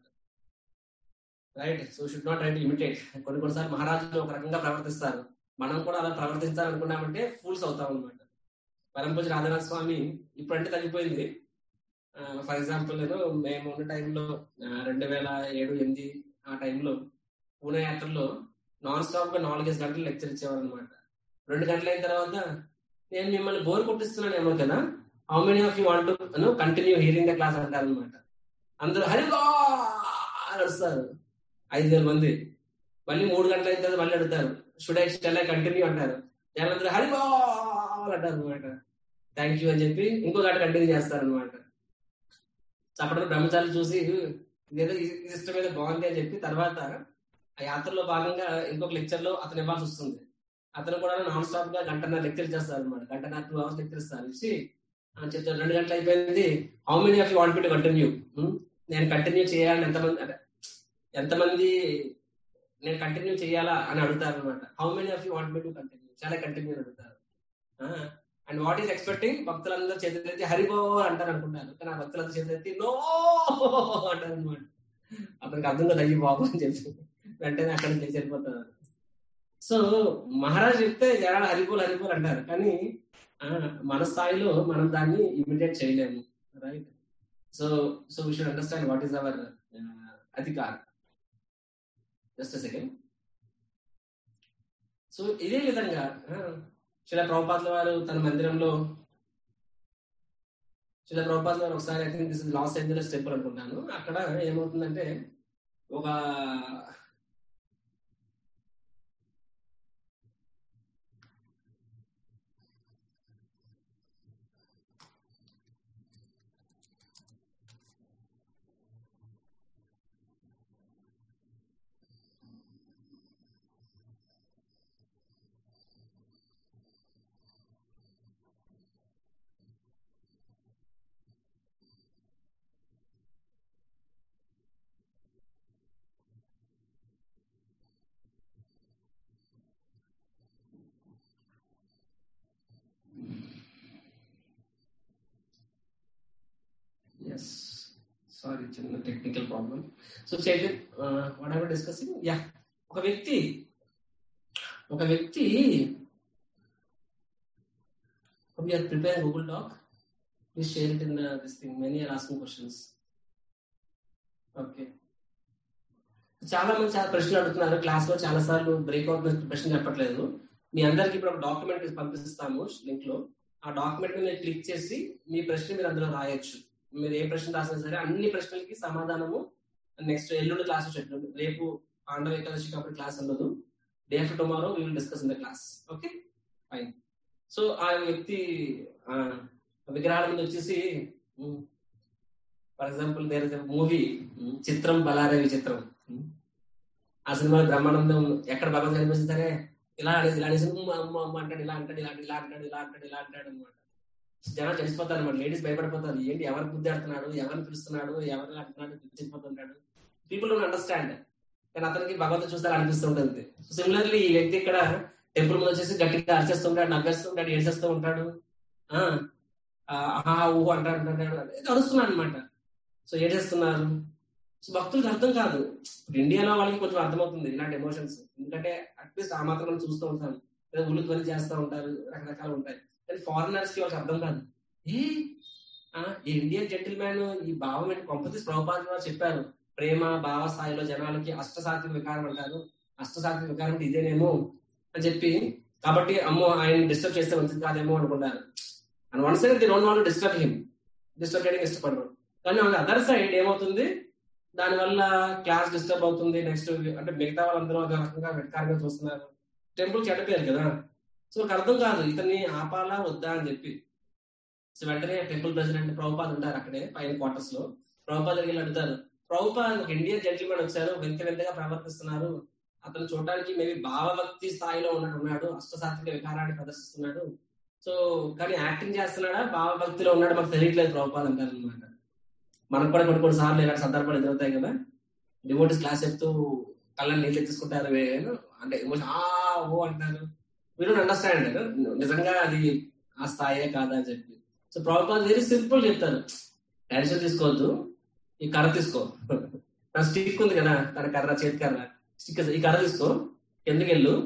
right so should not right imitate కొన్ని కొన్నిసార్లు మహారాజులు ఒక రకంగా ప్రవర్తిస్తారు మనం కూడా అలా ప్రవర్తించాలనుకున్నామంటే ఫూల్స్ అవుతాం అనమాట పరంపూజ రాధనాథ స్వామి ఇప్పుడంటే తగ్గిపోయింది ఫర్ ఎగ్జాంపుల్ నేను మేము ఉన్న టైంలో రెండు వేల ఏడు ఎనిమిది ఆ టైంలో పూణే యాత్రలో నాన్ స్టాప్ గా నాలుగైదు గంటలు లెక్చర్ ఇచ్చేవారు అనమాట రెండు గంటలు అయిన తర్వాత నేను మిమ్మల్ని బోర్ కొట్టిస్తున్నాను ఏమో కదా how many of you want to continue hearing the class అంటారు అనమాట అందరూ హరిగా అడుస్తారు ఐదు వేల మంది మళ్ళీ మూడు గంటల అయిన తర్వాత మళ్ళీ అడుగుతారు should I still I continue అంటారు జనందరూ హరిగా అంటారు అనమాట థ్యాంక్ యూ అని చెప్పి ఇంకో గంట కంటిన్యూ చేస్తారు అనమాట అప్పటిలో బ్రహ్మచారులు చూసి ఇదేదో సిస్టమ్ ఏదో బాగుంది అని చెప్పి తర్వాత ఆ యాత్రలో భాగంగా ఇంకొక లెక్చర్ లో అతను ఇవ్వాల్సి వస్తుంది అతను కూడా నాన్ స్టాప్ గా గంటన్నర లెక్చర్ చేస్తారు అనమాట గంటన్నర టూ అవర్స్ లెక్చర్ ఇస్తారు ఇచ్చి చెప్తారు రెండు గంటలు అయిపోయింది how many of you want to continue నేను కంటిన్యూ చేయాలని ఎంతమంది అంటే ఎంతమంది నేను కంటిన్యూ చేయాలా అని అడుగుతారు అనమాట how many of you want me to continue చాలా కంటిన్యూ అని అడుగుతారు అండ్ వాట్ ఈస్ ఎక్స్పెక్టింగ్ భక్తులందరూ చేతులెత్తి హరిబో అంటారు అనుకుంటారు కానీ ఆ భక్తులందరూ చేతులెత్తి నో అంటారు అనమాట అతనికి అర్థం కదా అయ్యి బాబు అని చెప్పి వెంటనే అక్కడి నుంచి వెళ్ళిపోతారు సో మహారాజ్ చెప్తే జనాలు హరిబోల్ హరిబోల్ అంటారు కానీ మన స్థాయిలో మనం దాన్ని ఇమిడియేట్ చేయలేము right so so we should understand what is our అధికార్ జస్ట్ సెకండ్ సో ఇదే విధంగా శిల ప్రభుపాత్ల వారు తన మందిరంలో శిల ప్రభుపాత్ల వారు ఒకసారి I think this is Los Angeles temple అనుకుంటాను అక్కడ ఏమవుతుందంటే ఒక ఎస్ సారీ చిన్న technical problem so Chaitan whatever discussing yeah ఒక వ్యక్తి ఒక వ్యక్తి are prepare Google doc please share it in this thing many are asking questions okay చాలా మంది చాలా ప్రశ్నలు అడుగుతున్నారు క్లాస్ లో చాలా సార్లు బ్రేక్అవుట్ ప్రశ్న చెప్పట్లేదు మీ అందరికి ఇప్పుడు ఒక డాక్యుమెంట్ పంపిస్తాము లింక్ లో ఆ డాక్యుమెంట్ మీద క్లిక్ చేసి మీ ప్రశ్న మీరు అందులో రాయొచ్చు మీరు ఏ ప్రశ్న రాసినా సరే అన్ని ప్రశ్నలకి సమాధానము నెక్స్ట్ ఎల్లుండి క్లాస్ చెప్పండి రేపు పాండవ ఏకాదశి కాబట్టి క్లాస్ ఉండదు day after tomorrow we will discuss in the class okay fine so ఆ వ్యక్తి విగ్రహాల మీద వచ్చేసి for example there is movie Chitram Bhalare విచిత్రం ఆ సినిమాలో బ్రహ్మానందం ఎక్కడ భగవంతు కనిపిస్తుంది సరే ఇలా అనేది ఇలా అనేసి అమ్మ అమ్మ అంటాడు ఇలా అంటాడు ఇలా ఇలా అంటాడు ఇలా అంటాడు ఇలా అంటాడు అనమాట జనాలు తెలిసిపోతారు అనమాట లేడీస్ భయపడిపోతారు ఏంటి ఎవరు బుద్ధి ఆడుతున్నాడు ఎవరిని పిలుస్తున్నాడు ఎవరిని అంటున్నాడు తెలిసిపోతుంటాడు పీపుల్ డోంట్ అండర్స్టాండ్ కానీ అతనికి భగవంతుడు చూస్తారు అనిపిస్తుంటుంది సిమిలర్లీ ఈ వ్యక్తి ఇక్కడ టెంపుల్ ముందు వచ్చేసి గట్టిగా అరిచేస్తుంటాడు నవ్వేస్తుంటాడు ఏడ్చేస్తూ ఉంటాడు ఆహా ఊహు అంటాడు అంటాడు అరుస్తున్నాడు అనమాట సో ఏడేస్తున్నారు సో భక్తులకు అర్థం కాదు ఇప్పుడు ఇండియాలో వాళ్ళకి కొంచెం అర్థమవుతుంది ఇలాంటి ఎమోషన్స్ ఎందుకంటే అట్లీస్ట్ ఆ మాత్రం మనం చూస్తూ ఉంటాం లేదా ఉల్లు ధ్వని చేస్తూ ఉంటారు రకరకాలు ఉంటాయి కానీ ఫారినర్స్ కి వాళ్ళకి అర్థం కాదు ఏ ఆ, ఈ ఇండియన్ జెంటిల్మ్యాన్ ఈ భావం ఏంటి కొంపతీసి ప్రభుపాద వారు చెప్పారు ప్రేమ భావ స్థాయిలో జనాలకి అష్టసాత్విక వికారం అంటారు అష్టసాత్విక వికారం అంటే ఇదేనేమో అని చెప్పి కాబట్టి అమ్మో ఆయన డిస్టర్బ్ చేస్తే మంచిది కాదేమో అనుకుంటారు and one side they don't want disturb him disturb చేయడానికి ఇష్టపడరు కానీ ఆన్ అదర్ సైడ్ ఏమవుతుంది దానివల్ల క్లాస్ డిస్టర్బ్ అవుతుంది నెక్స్ట్ అంటే మిగతా వాళ్ళందరూ ఒక రకంగా వెటకారంగా చూస్తున్నారు టెంపుల్ చెడపోయారు కదా సో వాళ్ళకి అర్థం కాదు ఇతన్ని ఆపాలా వద్దా అని చెప్పి సో వెంటనే టెంపుల్ ప్రెసిడెంట్ ప్రభుపాద్ ఉంటారు అక్కడే పైన క్వార్టర్స్ లో ప్రభుపాద్ దగ్గర అడుగుతారు ప్రభుపాద్ ఒక ఇండియన్ జెంటిల్మెన్ వచ్చారు వింత వింతగా ప్రవర్తిస్తున్నారు అతను చూడడానికి మేబీ భావభక్తి స్థాయిలో ఉన్నట్టు ఉన్నాడు అష్టసాత్విక వికారాన్ని ప్రదర్శిస్తున్నాడు సో కానీ యాక్టింగ్ చేస్తున్నాడా భావభక్తిలో ఉన్నాడు మాకు తెలియట్లేదు ప్రభుపాద్ అంటారు అనమాట మనకు కూడా కొన్ని కొన్ని సార్లు ఇలాంటి సందర్భాలు ఎదురవుతాయి కదా డివోటీస్ క్లాస్ చెప్తూ కళ్ళని నీళ్ళు ఎత్తుకుంటారు అంటే ఎమోషన్ ఆ ఓ అంటారు వీ డోంట్ అండర్స్టాండ్ నిజంగా అది ఆ స్థాయే కాదా అని చెప్పి సో ప్రభుత్వం వెరీ సింపుల్ చెప్తారు టెన్షన్ తీసుకోవద్దు ఈ కర్ర తీసుకో నా స్టిక్ ఉంది కదా తన కర్ర చేతి కర్ర స్టిక్ ఈ కర్ర తీసుకో ఎందుకు వెళ్ళు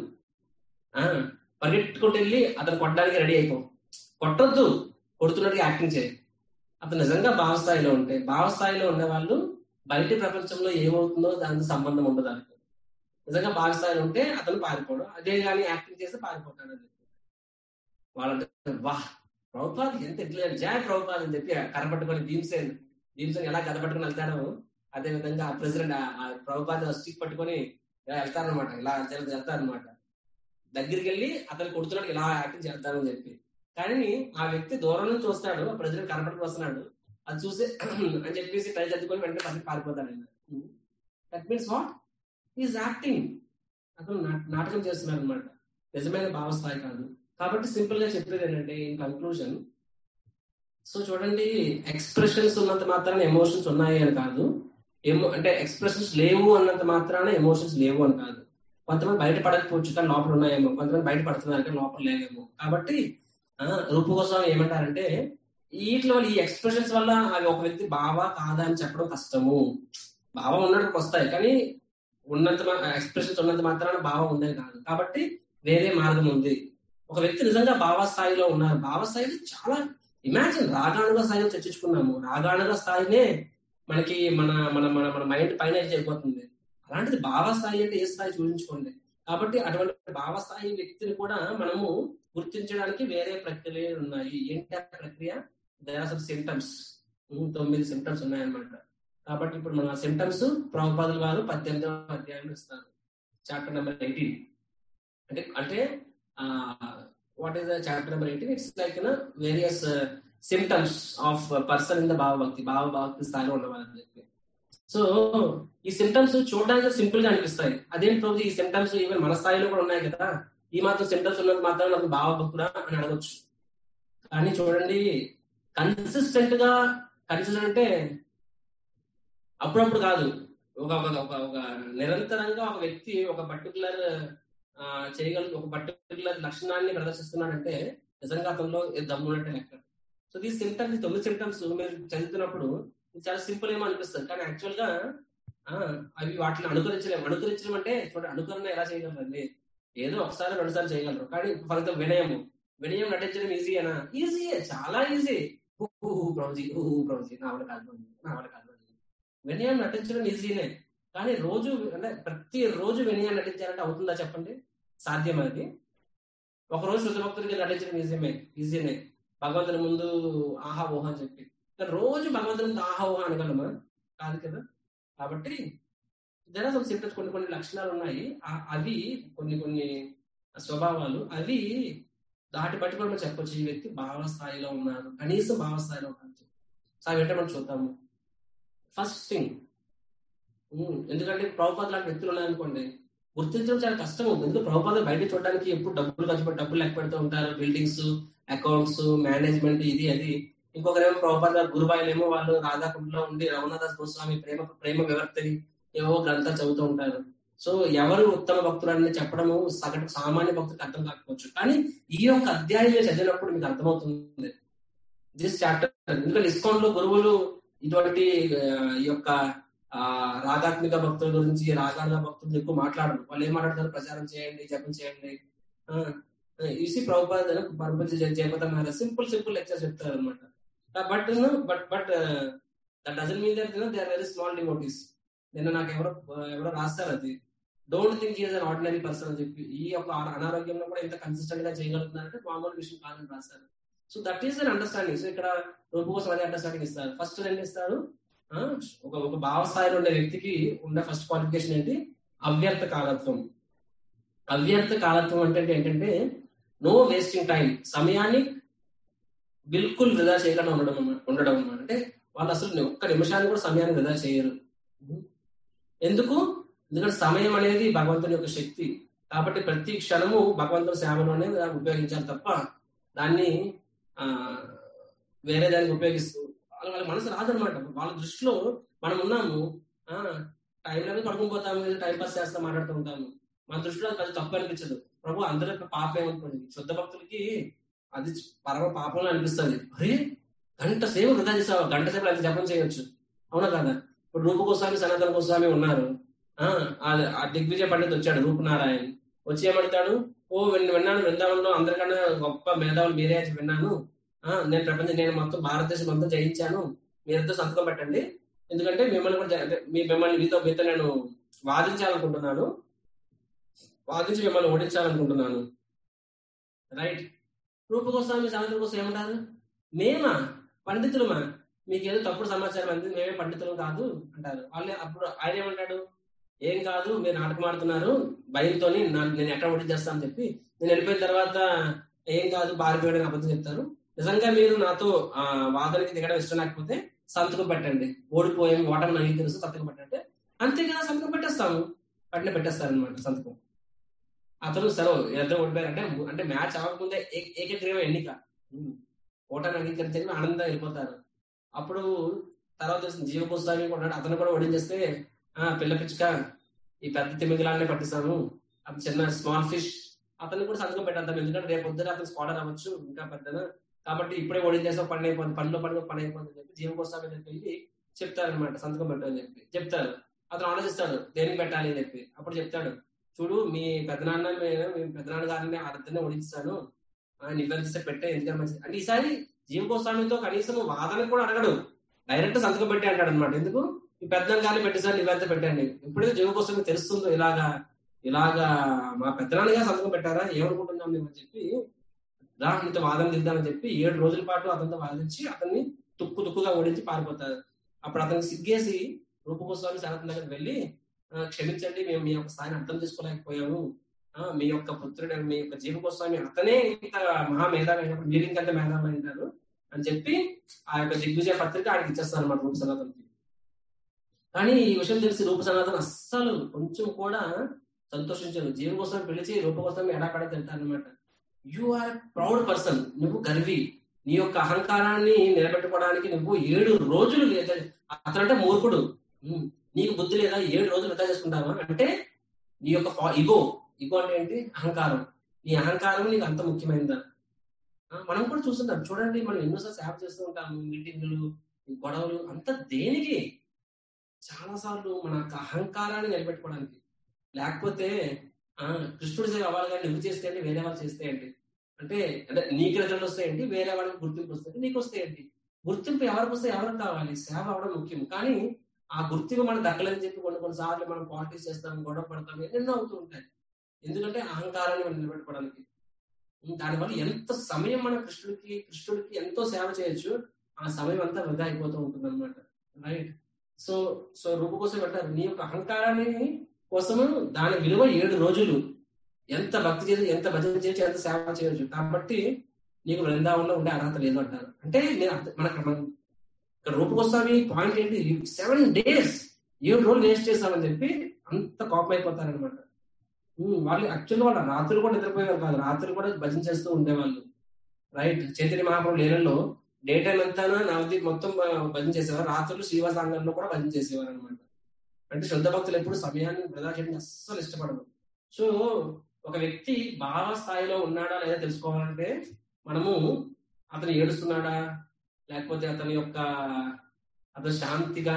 ఆ, పరిగెట్టుకుంటూ వెళ్ళి అతను కొట్టడానికి రెడీ అయిపో కొట్టొద్దు కొడుతున్నట్టుగా యాక్టింగ్ చేయి అతను నిజంగా భావస్థాయిలో ఉంటే భావస్థాయిలో ఉండే వాళ్ళు బయటి ప్రపంచంలో ఏమవుతుందో దానికి సంబంధం ఉండదు అనుకో నిజంగా భావస్థాయిలో ఉంటే అతను పారిపోడు అదే కానీ యాక్టింగ్ చేస్తే పారిపోతాడు అని చెప్పి వాళ్ళంటే వాహ్ ప్రభుపాద్ ఎంత ఎట్లా జాయ్ ప్రభుపాద్ అని చెప్పి కరపట్టుకొని భీమ్సేన్ భీమ్సేన్ ఎలా కరపట్టుకొని వెళ్తాడో అదే విధంగా ఆ ప్రెసిడెంట్ ఆ ప్రభుపాద్ స్టిక్ పట్టుకొని ఇలా వెళ్తారనమాట ఇలా వెళ్తారనమాట దగ్గరికి వెళ్ళి అతను కొడుతున్నాడు ఇలా యాక్టింగ్ చేద్దామని చెప్పి కానీ ఆ వ్యక్తి దూరం నుంచి చూస్తాడు ఆ ప్రెసిడెంట్ కనపడికి వస్తున్నాడు అది చూసి అని చెప్పేసి ట్రై చదువుకొని వెంటనే పక్కన పారిపోతాడు ఆయన that means what is acting అతను నా- నాటకం చేస్తున్నాడు అనమాట నిజమైన భావస్థాయి కాదు కాబట్టి సింపుల్ గా చెప్పేది ఏంటంటే ఇన్ కంక్లూజన్ సో చూడండి ఎక్స్ప్రెషన్స్ ఉన్నంత మాత్రాన ఎమోషన్స్ ఉన్నాయి అని కాదు ఏమో అంటే ఎక్స్ప్రెషన్స్ లేవు అన్నంత మాత్రాన ఎమోషన్స్ లేవు అని కాదు కొంతమంది బయట పడకపోవచ్చు కానీ లోపల ఉన్నాయేమో కొంతమంది బయట పడుతున్నారు కానీ లోపల లేవేమో కాబట్టి ఆ, రూపు కోసం ఏమంటారంటే వీటి వల్ల ఈ ఎక్స్ప్రెషన్స్ వల్ల అవి ఒక వ్యక్తి బావా కాదా అని చెప్పడం కష్టము భావం ఉన్నట్టు వస్తాయి కానీ ఉన్నంత ఎక్స్ప్రెషన్స్ ఉన్నంత మాత్రాన భావం ఉండేది కాదు కాబట్టి వేరే మార్గం ఉంది ఒక వ్యక్తి నిజంగా భావ స్థాయిలో ఉన్నారు భావ స్థాయిలో చాలా ఇమాజిన్ రాగానుగా స్థాయిలో చర్చించుకున్నాము రాగానుగా స్థాయినే మనకి మన మన మన మన మైండ్ పైన అయిపోతుంది అలాంటిది భావ స్థాయి అంటే ఏ స్థాయి చూపించుకోండి కాబట్టి అటువంటి భావ స్థాయి వ్యక్తిని కూడా మనము గుర్తించడానికి వేరే ప్రక్రియలు ఉన్నాయి ఏంటి ఆ ప్రక్రియ దయాస సింటమ్స్ తొమ్మిది సింటమ్స్ ఉన్నాయన్నమాట కాబట్టి ఇప్పుడు మన సింటమ్స్ ప్రభుపాదుల వారు పద్దెనిమిదవ అధ్యాయంలో ఇస్తారు చాప్టర్ నెంబర్ ఎయిటీన్ అంటే అంటే what is the chapter number eighteen it's like various symptoms of person in the భావభక్తి భావభక్తి స్థాయిలో ఉన్నవాళ్ళని చెప్పి సో ఈ సిమ్టమ్స్ చూడడానికి సింపుల్ గా అనిపిస్తాయి అదేంటి ప్రభు ఈ సిమ్టమ్స్ ఈవెన్ మన స్థాయిలో కూడా ఉన్నాయి కదా ఈ మాత్రం సిమ్టమ్స్ ఉన్నది మాత్రం నాకు భావభక్తుడా అని అడగొచ్చు కానీ చూడండి కన్సిస్టెంట్ గా కన్సిస్టెంట్ అంటే అప్పుడప్పుడు కాదు ఒక ఒక ఒక ఒక నిరంతరంగా ఒక వ్యక్తి ఒక పర్టికులర్ చేయగల ఒక పర్టికులర్ లక్షణాన్ని ప్రదర్శిస్తున్నాడంటే నిజంగా అతనిలో దమ్మున్నట్టే లెక్క సో ఈ సిమ్టమ్స్ తొమ్మిది సిమ్టమ్స్ మీరు చదువుతున్నప్పుడు ఇది చాలా సింపుల్ ఏమో అనిపిస్తుంది కానీ యాక్చువల్ గా ఆ, అవి వాటిని అనుకరించలేము అనుకరించడం అంటే చూడండి అనుకరణ ఎలా చేయగలరండి ఏదో ఒకసారి రెండు సార్లు చేయగలరు కానీ ఫలితం వినయము వినయం నటించడం ఈజీ అనా ఈజీ చాలా ఈజీ ప్రభుజీ ఊహు ప్రభుజీ నా వల్ల కాదు ప్రభుజీ, నా వల్ల కాదు ప్రభుజీ. వినయం నటించడం ఈజీనే కానీ రోజు అంటే ప్రతి రోజు వినయం నటించాలంటే అవుతుందా చెప్పండి సాధ్యం అది ఒక రోజు శుద్ధ భక్తుడికి నటించడం ఈజీమే ఈజీనే భగవంతుని ముందు ఆహా ఊహ అని చెప్పి కానీ రోజు భగవంతుని ముందు ఆహా ఊహ అనగలమా కాదు కదా కాబట్టి జరా సింటమ్స్ కొన్ని కొన్ని లక్షణాలు ఉన్నాయి ఆ- అవి కొన్ని కొన్ని స్వభావాలు అవి దాటి బట్టి కూడా మనం చెప్పొచ్చు ఈ వ్యక్తి భావ స్థాయిలో ఉన్నారు కనీసం భావ స్థాయిలో ఉన్నారు సో అవి ఏంటో మనం చూద్దాము ఫస్ట్ థింగ్ ఎందుకంటే ప్రభుపాద లాంటి వ్యక్తులు ఉన్నాయనుకోండి గుర్తించడం చాలా కష్టం ఉంది ఎందుకంటే ప్రభుపాద బయట చూడడానికి ఎప్పుడు డబ్బులు ఖర్చు పెట్టి డబ్బులు లెక్క పెడుతూ ఉంటారు బిల్డింగ్స్ అకౌంట్స్ మేనేజ్మెంట్ ఇది అది ఇంకొకరేమో ప్రభుపాద గారు గురుబాయిలేమో వాళ్ళు రాధాకుండలో ఉండి రఘునాథ గోస్వామి ప్రేమ ప్రేమ వివర్తని ఏవో గ్రంథాలు చదువుతూ ఉంటారు సో ఎవరు ఉత్తమ భక్తులు అని చెప్పడము సగటు సామాన్య భక్తులకు అర్థం కాకపోవచ్చు కానీ ఈ యొక్క అధ్యాయం మీరు చదివినప్పుడు మీకు అర్థమవుతుంది దిస్ చాప్టర్ ఎందుకంటే ఇస్కాన్ లో గురువులు ఇటువంటి ఆ, ఈ యొక్క ఆ రాగాత్మిక భక్తుల గురించి రాగాల భక్తులు ఎక్కువ మాట్లాడరు వాళ్ళు ఏం మాట్లాడతారు ప్రచారం చేయండి జపం చేయండి ఆ, యూసీ ప్రభుపాద పరపతి Jayapataka Maharaj simple simple lecture చెప్తారు అనమాట but but but that doesn't mean that they are very small devotees నిన్న నాకు ఎవరో ఎవరో రాస్తారు అది don't think is an ordinary person అని చెప్పి ఈ యొక్క అనారోగ్యంలో కూడా ఇంత కన్సిస్టెంట్ గా చేయగలుగుతున్నారంటే మామూలు విషయం కాదని రాస్తారు so that is an understanding so ఇక్కడ రూపు కోసం అదే అండర్స్టాండింగ్ ఇస్తారు ఫస్ట్ ఏం ఇస్తారు ఒక ఒక భావ స్థాయిలో ఉండే వ్యక్తికి ఉన్న ఫస్ట్ క్వాలిఫికేషన్ ఏంటి అవ్యర్థ కాలత్వం అవ్యర్థ కాలత్వం అంటే ఏంటంటే నో వేస్టింగ్ టైం సమయాన్ని బిల్కుల్ వృధా చేయకుండా ఉండడం ఉండడం అన్నమాట అంటే వాళ్ళు అసలు ఒక్క నిమిషాన్ని కూడా సమయాన్ని వృధా చేయరు ఎందుకు ఎందుకంటే సమయం అనేది భగవంతుని యొక్క శక్తి కాబట్టి ప్రతి క్షణము భగవంతుని సేవలోనే ఉపయోగించాలి తప్ప దాన్ని ఆ వేరే దానికి ఉపయోగిస్తూ వాళ్ళ వాళ్ళ మనసు రాదనమాట వాళ్ళ దృష్టిలో మనం ఉన్నాము ఆ టైంలో పడుకుని పోతాము టైం పాస్ చేస్తాం మాట్లాడుతూ ఉంటాము మన దృష్టిలో అది తప్పు అనిపించదు ప్రభు అందరూ పాప ఏమనుకోండి శుద్ధ భక్తులకి అది పరమ పాపంలో అనిపిస్తుంది అరే గంట సేపు వృధా చేసావు గంట సేపు అది జపం చేయొచ్చు అవునా కదా ఇప్పుడు రూప గోస్వామి సనాతన గోస్వామి ఉన్నారు ఆ దిగ్విజయ పండిత్ వచ్చాడు రూపనారాయణ వచ్చి ఏమడతాడు ఓ విన్నాను బృందావనంలో అందరికన్నా గొప్ప మేధావులు మీరే అని విన్నాను నేను ప్రపంచం నేను మొత్తం భారతదేశం మొత్తం జయించాను మీరంతా సంతకం పెట్టండి ఎందుకంటే మిమ్మల్ని కూడా మీ మిమ్మల్ని మీతో మీతో నేను వాదించాలనుకుంటున్నాను వాదించి మిమ్మల్ని ఓడించాలనుకుంటున్నాను రైట్ రూపగోస్వామి సనాతన కోసం ఏమంటారు మేమా పండితులమా మీకు ఏదో తప్పుడు సమాచారం అంది మేమే పండితులం కాదు అంటారు వాళ్ళు అప్పుడు ఆయన ఏమంటాడు ఏం కాదు మీరు నాటకం ఆడుతున్నారు భయంతో నేను ఎక్కడ ఓడి చేస్తానని చెప్పి నేను వెళ్ళిపోయిన తర్వాత ఏం కాదు బారిపోయడం అబద్ధం చెప్తారు నిజంగా మీరు నాతో ఆ వాదనకి దిగడం ఇష్టం లేకపోతే సంతకం పెట్టండి ఓడిపోయాం ఓటమి నాకు తెలుసు సంతకం పెట్టంటే అంతే కదా సంతకం పెట్టేస్తాము పట్టిన పెట్టేస్తారు అనమాట సంతకం అతను సరే ఎంత ఓడిపోయారంటే అంటే మ్యాచ్ అవ్వకముందే ఏకగ్రీవ ఎన్నిక ఓటమి అంగీకరించని ఆనందంగా వెళ్ళిపోతారు అప్పుడు తర్వాత జీవ గోస్వామి కూడా అతను కూడా ఓడించేస్తే ఆ పిల్ల పిచ్చుక ఈ పెద్ద తిమింగలాన్ని పట్టిస్తాను అది చిన్న స్మాల్ ఫిష్ అతను కూడా సంతకం పెట్టేద్దాం ఎందుకంటే రేపు పొద్దున అతను స్కాలర్ అవ్వచ్చు ఇంకా పెద్దన కాబట్టి ఇప్పుడే ఓడించేసా పని అయిపోతుంది పనిలో పని పని అయిపోతుంది చెప్పి జీవ గోస్వామి దగ్గరికి వెళ్ళి చెప్తారనమాట సంతకం పెట్టని చెప్పి చెప్తారు అతను ఆలోచిస్తాడు దేనికి పెట్టాలి అని చెప్పి అప్పుడు చెప్తాడు చూడు మీ పెద్దనాన్న మీ పెద్దనాన్న గారిని అర్థనే ఓడించాను నివేదిస్తే పెట్టే ఎందుకంటే మంచిది అంటే ఈసారి జీవ గోస్వామితో కనీసం వాదన కూడా అడగడు డైరెక్ట్ సంతకం పెట్టి అంటాడు అనమాట ఎందుకు ఈ పెద్దనాన్న గారిని పెట్టేసారి నివేదిత పెట్టండి ఎప్పుడైతే జీవ గోస్వామి తెలుస్తుందో ఇలాగా ఇలాగా మా పెద్దనాన్న గారు సంతకం పెట్టారా ఏమనుకుంటున్నాం మేము అని చెప్పి రా నీతో వాదన దిద్దామని చెప్పి ఏడు రోజుల పాటు అతనితో వాదించి అతన్ని తుక్కు తుక్కుగా ఓడించి పారిపోతారు అప్పుడు అతనికి సిగ్గేసి రూపగోస్వామి సనాతన దగ్గర వెళ్ళి క్షమించండి మేము మీ యొక్క స్థాయిని అర్థం చేసుకోలేకపోయాము మీ యొక్క పుత్రుడు మీ యొక్క జీవగోస్వామి అతనే ఇంత మహా మేధావి అయినప్పుడు మీరు ఇంకంత మేధావి అయినారు అని చెప్పి ఆ యొక్క దిగ్విజయ పత్రిక ఆడికి ఇచ్చేస్తారు అనమాట రూప సనాతనకి కానీ ఈ విషయం తెలిసి రూప సనాతన అస్సలు కొంచెం కూడా సంతోషించను జీవగోస్వామి పిలిచి రూపగోస్వామి ఎడాపడే తింటారు అనమాట యు ఆర్ ప్రౌడ్ పర్సన్ నువ్వు గర్వి నీ యొక్క అహంకారాన్ని నిలబెట్టుకోవడానికి నువ్వు ఏడు రోజులు అతనంటే మూర్ఖుడు నీకు బుద్ధి లేదా ఏడు రోజులు వృధా చేసుకుంటావా అంటే నీ యొక్క ఇగో ఇగో అంటే ఏంటి అహంకారం నీ అహంకారం నీకు అంత ముఖ్యమైనదా మనం కూడా చూస్తుంటాం చూడండి మనం ఎన్నోసార్లు సేవ చేస్తూ ఉంటాము మీటింగులు గొడవలు అంత దేనికి చాలా సార్లు మన యొక్క అహంకారాన్ని నిలబెట్టుకోవడానికి లేకపోతే ఆ కృష్ణుడి సేవ అవ్వాలి కానీ నువ్వు చేస్తే ఏంటి వేరే వాళ్ళు చేస్తే ఏంటి అంటే అంటే నీకు రిజల్ట్ వస్తాయండి వేరే వాళ్ళకి గుర్తింపు వస్తాయి నీకు వస్తాయండి గుర్తింపు ఎవరికి వస్తే ఎవరికి కావాలి సేవ అవ్వడం ముఖ్యం కానీ ఆ గుర్తింపు మనం దక్కలేదని చెప్పి కొన్ని కొన్నిసార్లు మనం పాలిటిక్స్ చేస్తాం గొడవ పడతాం ఎన్నెన్నో అవుతూ ఉంటాయి ఎందుకంటే అహంకారాన్ని మనం నిలబెట్టుకోవడానికి దానివల్ల ఎంత సమయం మన కృష్ణుడికి కృష్ణుడికి ఎంతో సేవ చేయొచ్చు ఆ సమయం అంతా వృధా అయిపోతూ ఉంటుంది అనమాట రైట్ సో సో రూప కోసం పెట్టారు నీ యొక్క అహంకారాన్ని కోసము దాని విలువ ఏడు రోజులు ఎంత భక్తి చేసి ఎంత భజన చేసి ఎంత సేవ చేయొచ్చు కాబట్టి నీకు బృందావనంలో ఉండే అర్హత లేదు అంటారు అంటే నేను మనకు మనం ఇక్కడ రూపగోస్వామి పాయింట్ ఏంటి సెవెన్ డేస్ ఏడు రోజులు వేస్ట్ చేస్తామని చెప్పి అంత కోపం అయిపోతారనమాట వాళ్ళు యాక్చువల్గా వాళ్ళ రాత్రులు కూడా నిద్రపోయేవారు కాదు రాత్రులు కూడా భజన చేస్తూ ఉండేవాళ్ళు రైట్ చైతన్య మహాప్రభు లీలలో డే టైం అంతా నవదీప్ మొత్తం భజన చేసేవారు రాత్రులు శ్రీవాసాంగంలో కూడా భజన చేసేవారు అనమాట అంటే శుద్ధ భక్తులు ఎప్పుడు సమయాన్ని వృధా చేయడం అస్సలు ఇష్టపడరు సో ఒక వ్యక్తి భావ స్థాయిలో ఉన్నాడా లేదా తెలుసుకోవాలంటే మనము అతను ఏడుస్తున్నాడా లేకపోతే అతని యొక్క అతను శాంతిగా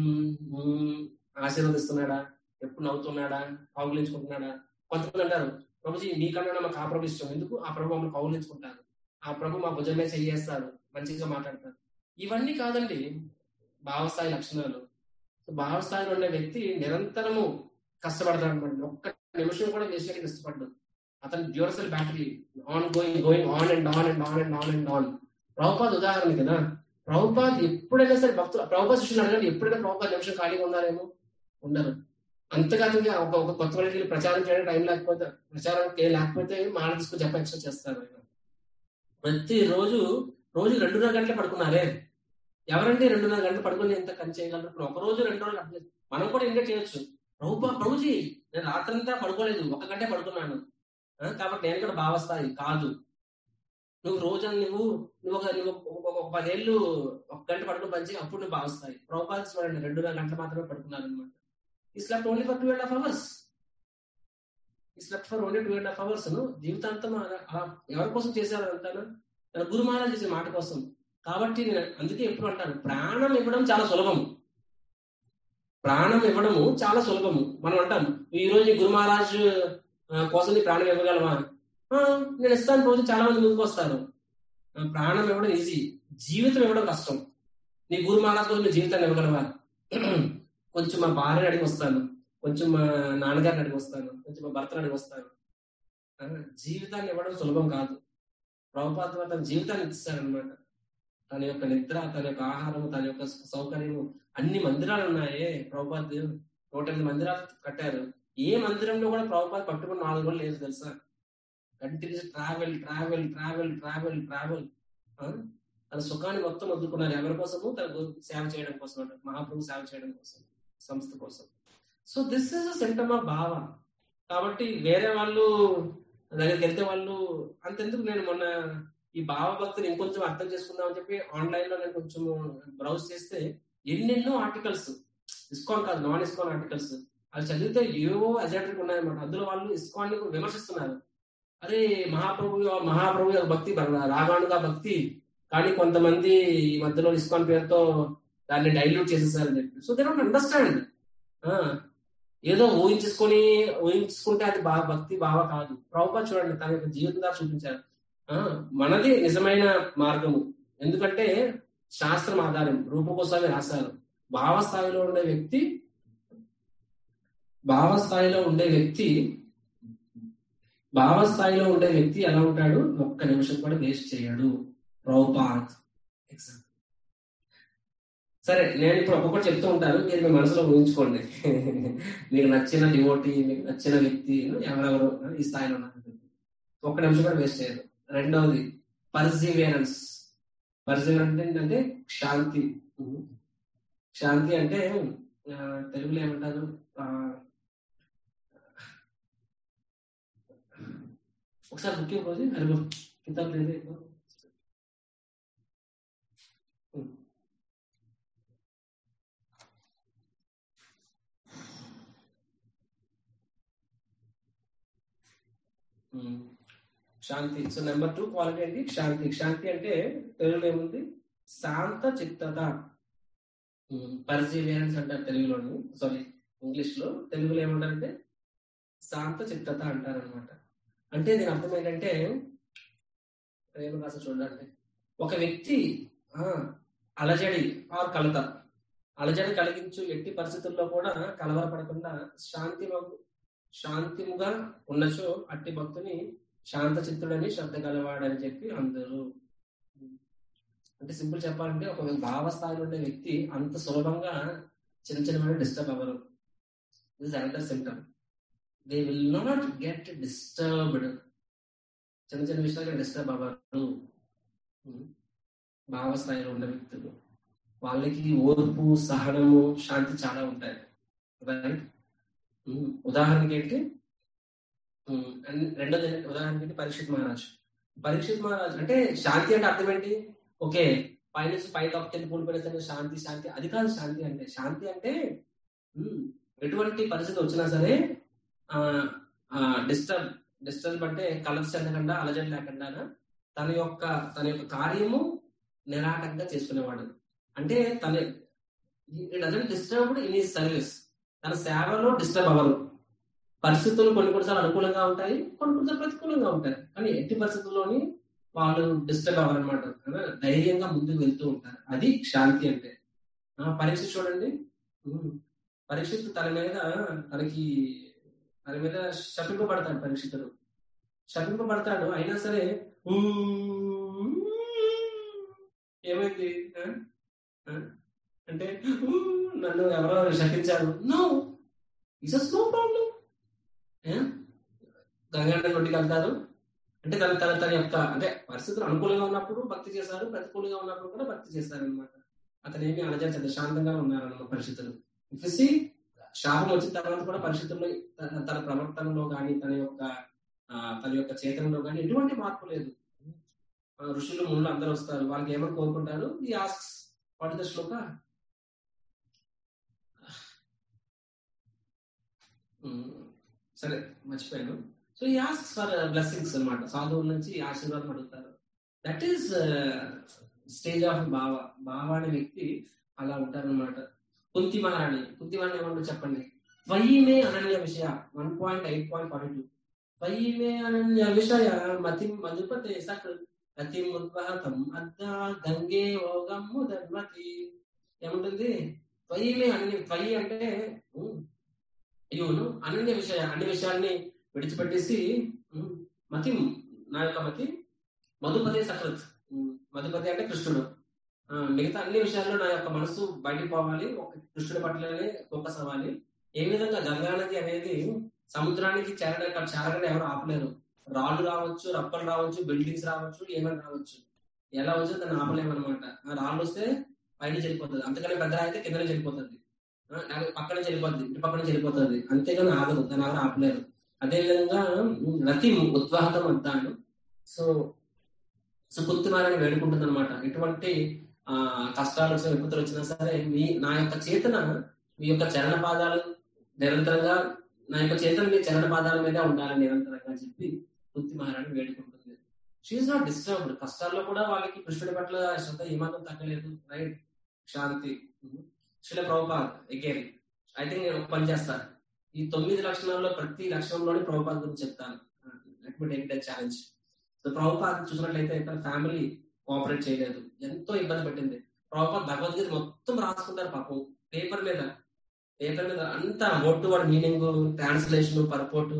ఆశీర్వదిస్తున్నాడా ఎప్పుడు నవ్వుతున్నాడా పాగులించుకుంటున్నాడా కొంతమంది అంటారు ప్రభుజీ మీకన్నా మాకు ఆ ప్రభు ఇష్టం ఎందుకు ఆ ప్రభు మమ్మల్ని కౌలించుకుంటారు ఆ ప్రభు మా భుజమే చేయేస్తారు మంచిగా మాట్లాడతారు ఇవన్నీ కాదండి భావస్థాయి లక్షణాలు భావస్థాయిలో ఉండే వ్యక్తి నిరంతరము కష్టపడతాడు అనమాట ఒక్క నిమిషం కూడా వేస్ట్ చేయడానికి ఇష్టపడ్డు అతని Duracell battery on going going on and on and on and on and on Prabhupad ఉదాహరణ కదా ప్రభుపాద్ ఎప్పుడైనా సరే భక్తులు ప్రభుపాద్ శిష్యులు అడగండి ఎప్పుడైనా ప్రభుపాద్ నిమిషం ఖాళీగా ఉన్నారేమో ఉండరు అంతేకాకుండా ఒక ఒక కొత్త వాళ్ళకి వెళ్ళి ప్రచారం చేయడం టైం లేకపోతే ప్రచారానికి లేకపోతే మాట తీసుకుని చెప్ప ఎక్స్ట్రా చేస్తారు ఆయన ప్రతి రోజు రోజు రెండున్నర గంటలు పడుకున్నారే ఎవరంటే రెండున్నర గంటలు పడుకుని ఎంత పని చేయగలరు ఇప్పుడు ఒక రోజు రెండు రోజులు అప్లై మనం కూడా ఇంకా చేయొచ్చు ప్రభు ప్రభుజీ నేను రాత్రంతా పడుకోలేదు ఒక గంటే పడుకున్నాను ఆ, కాబట్టి నేను కూడా భావస్థాయి కాదు నువ్వు రోజు నువ్వు నువ్వు ఒక నువ్వు ఒక- ఒక- ఒక పదేళ్ళు ఒక గంట పడుకుని పనిచి అప్పుడు నువ్వు భావస్థాయి ప్రభుపాద చూడండి రెండున్నర గంటలు మాత్రమే పడుకున్నాను అనమాట he slept only for two and half hours he slept for only two and half hours జీవితాంతం అలా- అలా ఎవరి కోసం చేశారు అంటాను తన గురు మహారాజ్ చేసే మాట కోసం కాబట్టి నేను అందుకే ఎప్పుడు అంటాను ప్రాణం ఇవ్వడం చాలా సులభం ప్రాణం ఇవ్వడము చాలా సులభము మనం అంటాం ఈ రోజు నీ గురు మహారాజ్ ఆ, కోసం నీ ప్రాణం ఇవ్వగలవా ఆ, నేను ఇస్తాను రోజు చాలా మంది ముందుకు వస్తారు ఆ, ప్రాణం ఇవ్వడం ఈజీ జీవితం ఇవ్వడం కష్టం నీ గురు మహారాజ్ కోసం నీ జీవితాన్ని ఇవ్వగలవా కొంచెం మా భార్యని అడిగి వస్తాను కొంచెం మా నాన్నగారిని అడిగి వస్తాను కొంచెం మా భర్తను అడిగి వస్తాను ఆ, జీవితాన్ని ఇవ్వడం సులభం కాదు ప్రభుపాద వారు తన జీవితాన్ని ఇస్తారనమాట తన యొక్క నిద్ర తన యొక్క ఆహారం తన యొక్క సౌకర్యము అన్ని మందిరాలు ఉన్నాయే ప్రభుపాద్ నూట ఎనిమిది మందిరాలు కట్టారు ఏ మందిరంలో కూడా ప్రభుపాద్ పట్టుకుని నాలుగు రోజులు లేదు తెలుసా continuous travel travel travel travel travel తన సుఖాన్ని మొత్తం వదులుకున్నారు ఎవరి కోసము తన గురు- సేవ చేయడం కోసం అంటే మహాప్రభు సేవ చేయడం కోసం సంస్థ కోసం so this is symptom of భావ కాబట్టి వేరే వాళ్ళు దగ్గరికి వెళ్తే వాళ్ళు అంతెందుకు నేను మొన్న ఈ భావ భక్తిని ఇంకొంచెం అర్థం చేసుకుందాం అని చెప్పి ఆన్లైన్ లో నేను కొంచెం బ్రౌజ్ చేస్తే ఎన్నెన్నో ఆర్టికల్స్ ఇస్కాన్ కాదు నాన్ ఇస్కాన్ ఆర్టికల్స్ అవి చదివితే ఏవో అజాట్రిక్ ఉన్నాయన్నమాట అందులో వాళ్ళు ఇస్కాన్ ని విమర్శిస్తున్నారు అరే మహాప్రభు మహాప్రభు యొక్క భక్తి రాగానుగా భక్తి కానీ కొంతమంది ఈ మధ్యలో ఇస్కాన్ పేరుతో దాన్ని డైల్యూట్ చేసేసారని చెప్పి సో దే డోంట్ అండర్స్టాండ్ ఏదో ఊహించుకొని ఊహించుకుంటే అది బా భక్తి భావ కాదు ప్రభుపా చూడండి తన యొక్క జీవితం ద్వారా చూపించారు ఆ, మనది నిజమైన మార్గము ఎందుకంటే శాస్త్రం ఆధారం రూపకోసారి రాశారు భావస్థాయిలో ఉండే వ్యక్తి భావస్థాయిలో ఉండే వ్యక్తి భావస్థాయిలో ఉండే వ్యక్తి ఎలా ఉంటాడు ఒక్క నిమిషం కూడా వేస్ట్ చేయడు ప్రభుపాత్ ఎగ్జాంపుల్ సరే నేను ఇప్పుడు ఒక్కొక్కటి చెప్తూ ఉంటాను మీరు మీ మనసులో ఊహించుకోండి మీకు నచ్చిన డివోటీ మీకు నచ్చిన వ్యక్తి ఎవరెవరు ఈ స్థాయిలో ఉన్నారు ఒక్క నిమిషం కూడా వేస్ట్ చేయరు రెండవది పర్సివియరెన్స్ పర్సివియరెన్స్ ఏంటంటే శాంతి శాంతి అంటే ఆ, తెలుగులో ఏమంటారు ఆ, ఒకసారి బుక్ రోజు అరుగు కితాబ్ లేదు ఎక్కువ. ఉమ్. శాంతి సో నెంబర్ టూ క్వాలిటీ ఏంటి శాంతి శాంతి అంటే తెలుగులో ఏముంది శాంత చిత్తత పర్సివియరెన్స్ అంటారు తెలుగులోని సారీ ఇంగ్లీష్ లో తెలుగులో ఏమంటారంటే శాంత చిత్తత అంటారు అనమాట అంటే దీని అర్థం ఏంటంటే ఏం రాసా చూడండి ఒక వ్యక్తి ఆ, అలజడి ఆర్ కలత అలజడి కలిగించు ఎట్టి పరిస్థితుల్లో కూడా కలవరపడకుండా శాంతి శాంతిముగా ఉన్నచో అట్టి భక్తుని శాంత చిత్తుడని శ్రద్ధ గలవాడని చెప్పి అందరూ అంటే సింపుల్ చెప్పాలంటే ఒక భావస్థాయిలో ఉండే వ్యక్తి అంత సులభంగా చిన్న చిన్న డిస్టర్బ్ అవ్వరు this another symptom they will not get disturbed చిన్న చిన్న విషయాలు డిస్టర్బ్ అవ్వరు భావస్థాయిలో ఉన్న వ్యక్తులు వాళ్ళకి ఓర్పు సహనము శాంతి చాలా ఉంటాయి రైట్ ఉదాహరణకి ఏంటి ఉమ్, అండ్ రెండోది ఏంటి? ఉదాహరణకి ఏంటి? పరీక్షిత్ మహారాజ్ పరీక్షిత్ మహారాజ్ అంటే శాంతి అంటే అర్థం ఏంటి ఓకే పైనుంచి పై కప్పు కూలిపోయిన శాంతి శాంతి అది కాదు శాంతి అంటే శాంతి అంటే ఉమ్, ఎటువంటి పరిస్థితి వచ్చినా సరే డిస్టర్బ్ డిస్టర్బ్ అంటే కలర్స్ చెందకుండా అలజడి లేకుండా తన యొక్క తన యొక్క కార్యము నిరాటంగా చేసుకునేవాడు అంటే తన డజన్ డిస్టర్బ్డ్ ఇన్ ఈ సర్వీస్ తన సేవలో డిస్టర్బ్ అవ్వరు పరిస్థితులు కొన్ని కొన్నిసార్లు అనుకూలంగా ఉంటాయి కొన్ని కొన్నిసార్లు ప్రతికూలంగా ఉంటాయి కానీ ఎట్టి పరిస్థితుల్లోని వాళ్ళు డిస్టర్బ్ అవ్వరనమాట ధైర్యంగా ముందుకు వెళ్తూ ఉంటారు అది శాంతి అంటే ఆ, పరీక్ష చూడండి ఉమ్, పరీక్షిత్ తన మీద తనకి తన మీద శపింపబడతాడు పరీక్షితుడు శపింపబడతాడు అయినా సరే "ఊ, ఏమైంది ఆ? ఆ? అంటే "ఊ, నన్ను ఎవరో శపించారు no is no problem Gangadhara నొట్టికి వెళ్తారు అంటే తన తన తన యొక్క అంటే పరిస్థితులు అనుకూలంగా ఉన్నప్పుడు భక్తి చేశారు ప్రతికూలంగా ఉన్నప్పుడు కూడా భక్తి చేశారు అనమాట అతను ఏమి అనజాచంత శాంతంగా ఉన్నారన్నమాట పరిస్థితులు చూసి శాపం వచ్చిన తర్వాత కూడా పరిస్థితుల్లో తన- తన ప్రవర్తనలో కానీ తన యొక్క ఆ, తన యొక్క చేతనలో కానీ ఎటువంటి మార్పు లేదు ఆ, ఋషులు మునులు అందరూ వస్తారు వాళ్ళకి ఏమని కోరుకుంటారు ఈ asks what the shloka um, సరే మర్చిపోయాను సో ఈ ఆస్క్స్ ఫర్ బ్లెస్సింగ్స్ అన్నమాట సాధువుల నుంచి ఆశీర్వాదం అడుగుతారు దట్ ఈస్ స్టేజ్ ఆఫ్ బావ బావ అనే వ్యక్తి అలా ఉంటారన్నమాట కుంతి మహారాణి కుంతి మహారాణి ఏమంటారు చెప్పండి త్వయిమే అనన్య విషయ one point eight point forty two త్వయిమే అనన్య విషయ మతి మధుపతే సకృ గతి ఉద్వహతం అద్దా గంగే ఓగమ్ము ధర్మతి ఏముంటుంది త్వయిమే అనన్య త్వయి అంటే ఉమ్, అయ్యోను అనన్య విషయ అన్ని విషయాల్ని విడిచిపెట్టేసి ఉమ్, మతి నా యొక్క మతి మధుపతి సకృత్ ఉమ్, మధుపతి అంటే కృష్ణుడు ఆ, మిగతా అన్ని విషయాల్లో నా యొక్క మనసు బయటికి పోవాలి ఒక కృష్ణుడి పట్లనే ఫోకస్ అవ్వాలి ఏ విధంగా గంగా నది అనేది సముద్రానికి చేరడం చేరడం ఎవరు ఆపలేరు రాళ్ళు రావచ్చు రప్పలు రావచ్చు బిల్డింగ్స్ రావచ్చు ఏమైనా రావచ్చు ఎలా వచ్చో దాన్ని ఆపలేమన్నమాట ఆ రాళ్ళు వస్తే పైన చెడిపోతుంది అంతకన్నా పెద్ద అయితే కిందనే చెడిపోతుంది ఆ, లేకపోతే పక్కన చెడిపోద్ది ఇటు పక్కన చెడిపోతుంది అంతేగాని ఆగదు దాన్ని ఎవరు ఆపలేరు అదే విధంగా ఉమ్, రతి ఉద్వాహతం అంటాను సో సో కుత్తిమారని వేడుకుంటుంది అనమాట ఎటువంటి ఆ కష్టాలు వచ్చినా విపత్తులు వచ్చినా సరే మీ నా యొక్క చేతన మీ యొక్క చరణ పాదాలు నిరంతరంగా నా యొక్క చేతన మీ చరణ పాదాల మీద ఉండాలని నిరంతరంగా చెప్పి కుత్తి మహారాణి వేడుకుంటుంది షీఈ్ నాట్ డిస్టర్బ్డ్ కష్టాల్లో కూడా వాళ్ళకి కృష్ణుడి పట్ల శ్రద్ధ ఏమాత్రం తగ్గలేదు రైట్ శాంతి శిల ప్రభుపాద్ అగైన్ ఐ థింక్ నేను ఒక పని చేస్తాను ఈ తొమ్మిది లక్షణాల్లో ప్రతి లక్షణంలోని ప్రభుపాద్ గురించి చెప్తాను let me take the challenge so Prabhupad చూసినట్లయితే ఇక్కడ ఫ్యామిలీ కోఆపరేట్ చేయలేదు ఎంతో ఇబ్బంది పెట్టింది ప్రభుపాద్ భగవద్గీత మొత్తం రాసుకుంటారు పాపం పేపర్ మీద పేపర్ మీద అంతా word to word meaning translation purport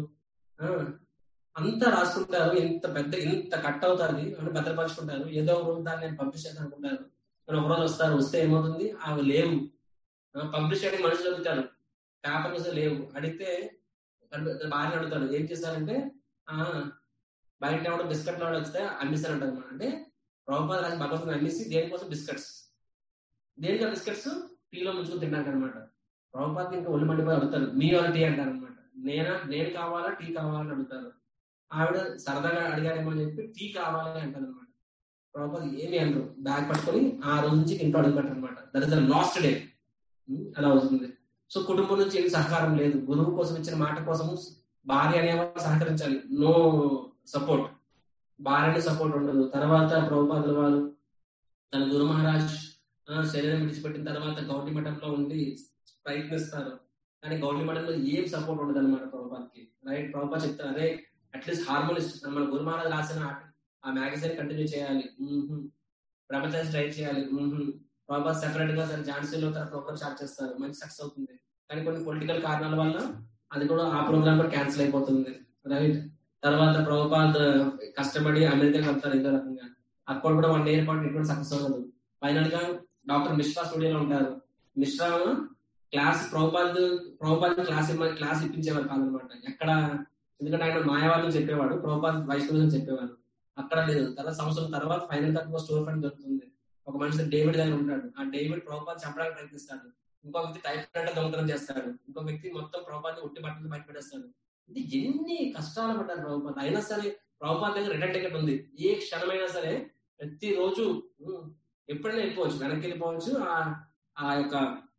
అంతా రాసుకుంటారు ఇంత పెద్ద ఇంత కట్ అవుతుంది అని భద్రపరుచుకుంటారు ఏదో ఒక రోజు దాన్ని నేను పబ్లిష్ చేద్దాం అనుకుంటారు కానీ ఒక రోజు వస్తారు వస్తే ఏమవుతుంది అవి లేవు పబ్లిష్ చేయడానికి మనుషులు అడుగుతారు పేపర్ మీద లేవు అడిగితే భార్య అడుగుతాడు ఏం చేస్తారంటే ఆ బయట ఎవడో బిస్కెట్ వాడు వస్తే అమ్మిస్తారంటారు అనమాట అంటే ప్రభుపాద రాసి భగవంతుని అమ్మేసి దేనికోసం బిస్కెట్స్ దేనికా బిస్కెట్స్ టీలో ముంచుకుని తినడానికి అనమాట ప్రభుపాద ఇంకా ఒళ్ళు మండిపోయి అడుగుతారు మీ వాళ్ళ టీ అంటారు అనమాట నేనా నేను కావాలా టీ కావాలని అడుగుతారు ఆవిడ సరదాగా అడిగారేమో అని చెప్పి టీ కావాలి అంటారు అనమాట ప్రభుపాద ఏమి అనరు బ్యాగ్ పట్టుకొని ఆ రోజు నుంచి ఇంట్లో అడుగు పెట్టారు అనమాట that is the last day అలా అవుతుంది సో కుటుంబం నుంచి ఏమి సహకారం లేదు గురువు కోసం ఇచ్చిన మాట కోసము భార్య అనేవాళ్ళు సహకరించాలి నో సపోర్ట్ భార్యని సపోర్ట్ ఉండదు తర్వాత ప్రభుపాదుల వారు తన గురు మహారాజ్ ఆ, శరీరం విడిచిపెట్టిన తర్వాత గౌడి మఠంలో ఉండి ప్రయత్నిస్తారు కానీ గౌడి మఠంలో ఏం సపోర్ట్ ఉండదు అనమాట ప్రభుపాద్కి రైట్ ప్రభుపాద్ చెప్తారు అదే అట్లీస్ట్ హార్మోనిస్ట్ మన గురు మహారాజ్ రాసిన ఆ మ్యాగజైన్ కంటిన్యూ చేయాలి ప్రపంచం ట్రై చేయాలి ప్రభుపాద్ సెపరేట్ గా తన ఝాన్సీలో తన ప్రోగ్రామ్ స్టార్ట్ చేస్తారు మంచి సక్సెస్ అవుతుంది కానీ కొన్ని పొలిటికల్ కారణాల వల్ల అది కూడా ఆ ప్రోగ్రామ్ కూడా క్యాన్సిల్ అయిపోతుంది రైట్ తర్వాత ప్రభుపాద్ కష్టపడి అమెరికా వెళ్తారు ఏదో రకంగా అక్కడ కూడా వన్ ఇయర్ పాటు ఎటువంటి సక్సెస్ అవ్వదు ఫైనల్ గా డాక్టర్ మిశ్రా స్టూడియోలో ఉంటారు మిశ్రా క్లాస్ ప్రభుపాద్ ప్రభుపాద్ క్లాస్ ఇమ్మ- క్లాస్ ఇప్పించేవారు కాదనమాట ఎక్కడ ఎందుకంటే ఆయన మాయవాదం చెప్పేవాడు ప్రభుపాద్ వైష్ణవం చెప్పేవాడు అక్కడ లేదు తర్వాత సంవత్సరం తర్వాత ఫైనల్ గా ఒక స్టోర్ ఫ్రెండ్ దొరుకుతుంది ఒక మనిషి డేవిడ్ దగ్గర ఉంటాడు ఆ డేవిడ్ ప్రభుపాద్ చంపడానికి ప్రయత్నిస్తాడు ఇంకో వ్యక్తి టైప్ రైటర్ దొంగతనం చేస్తాడు ఇంకో వ్యక్తి మొత్తం ప్రభుపాద్ ఉట్టి బట్టలు బయట పెట్టేస్తాడు ఇది ఎన్ని కష్టాలు పడ్డారు ప్రభుపాద్ అయినా సరే ప్రభుపాద్ దగ్గర రిటర్న్ టికెట్ ఉంది ఏ క్షణమైనా సరే ప్రతి రోజు ఉమ్, ఎప్పుడైనా వెళ్ళిపోవచ్చు వెనక్కి వెళ్ళిపోవచ్చు ఆ ఆ యొక్క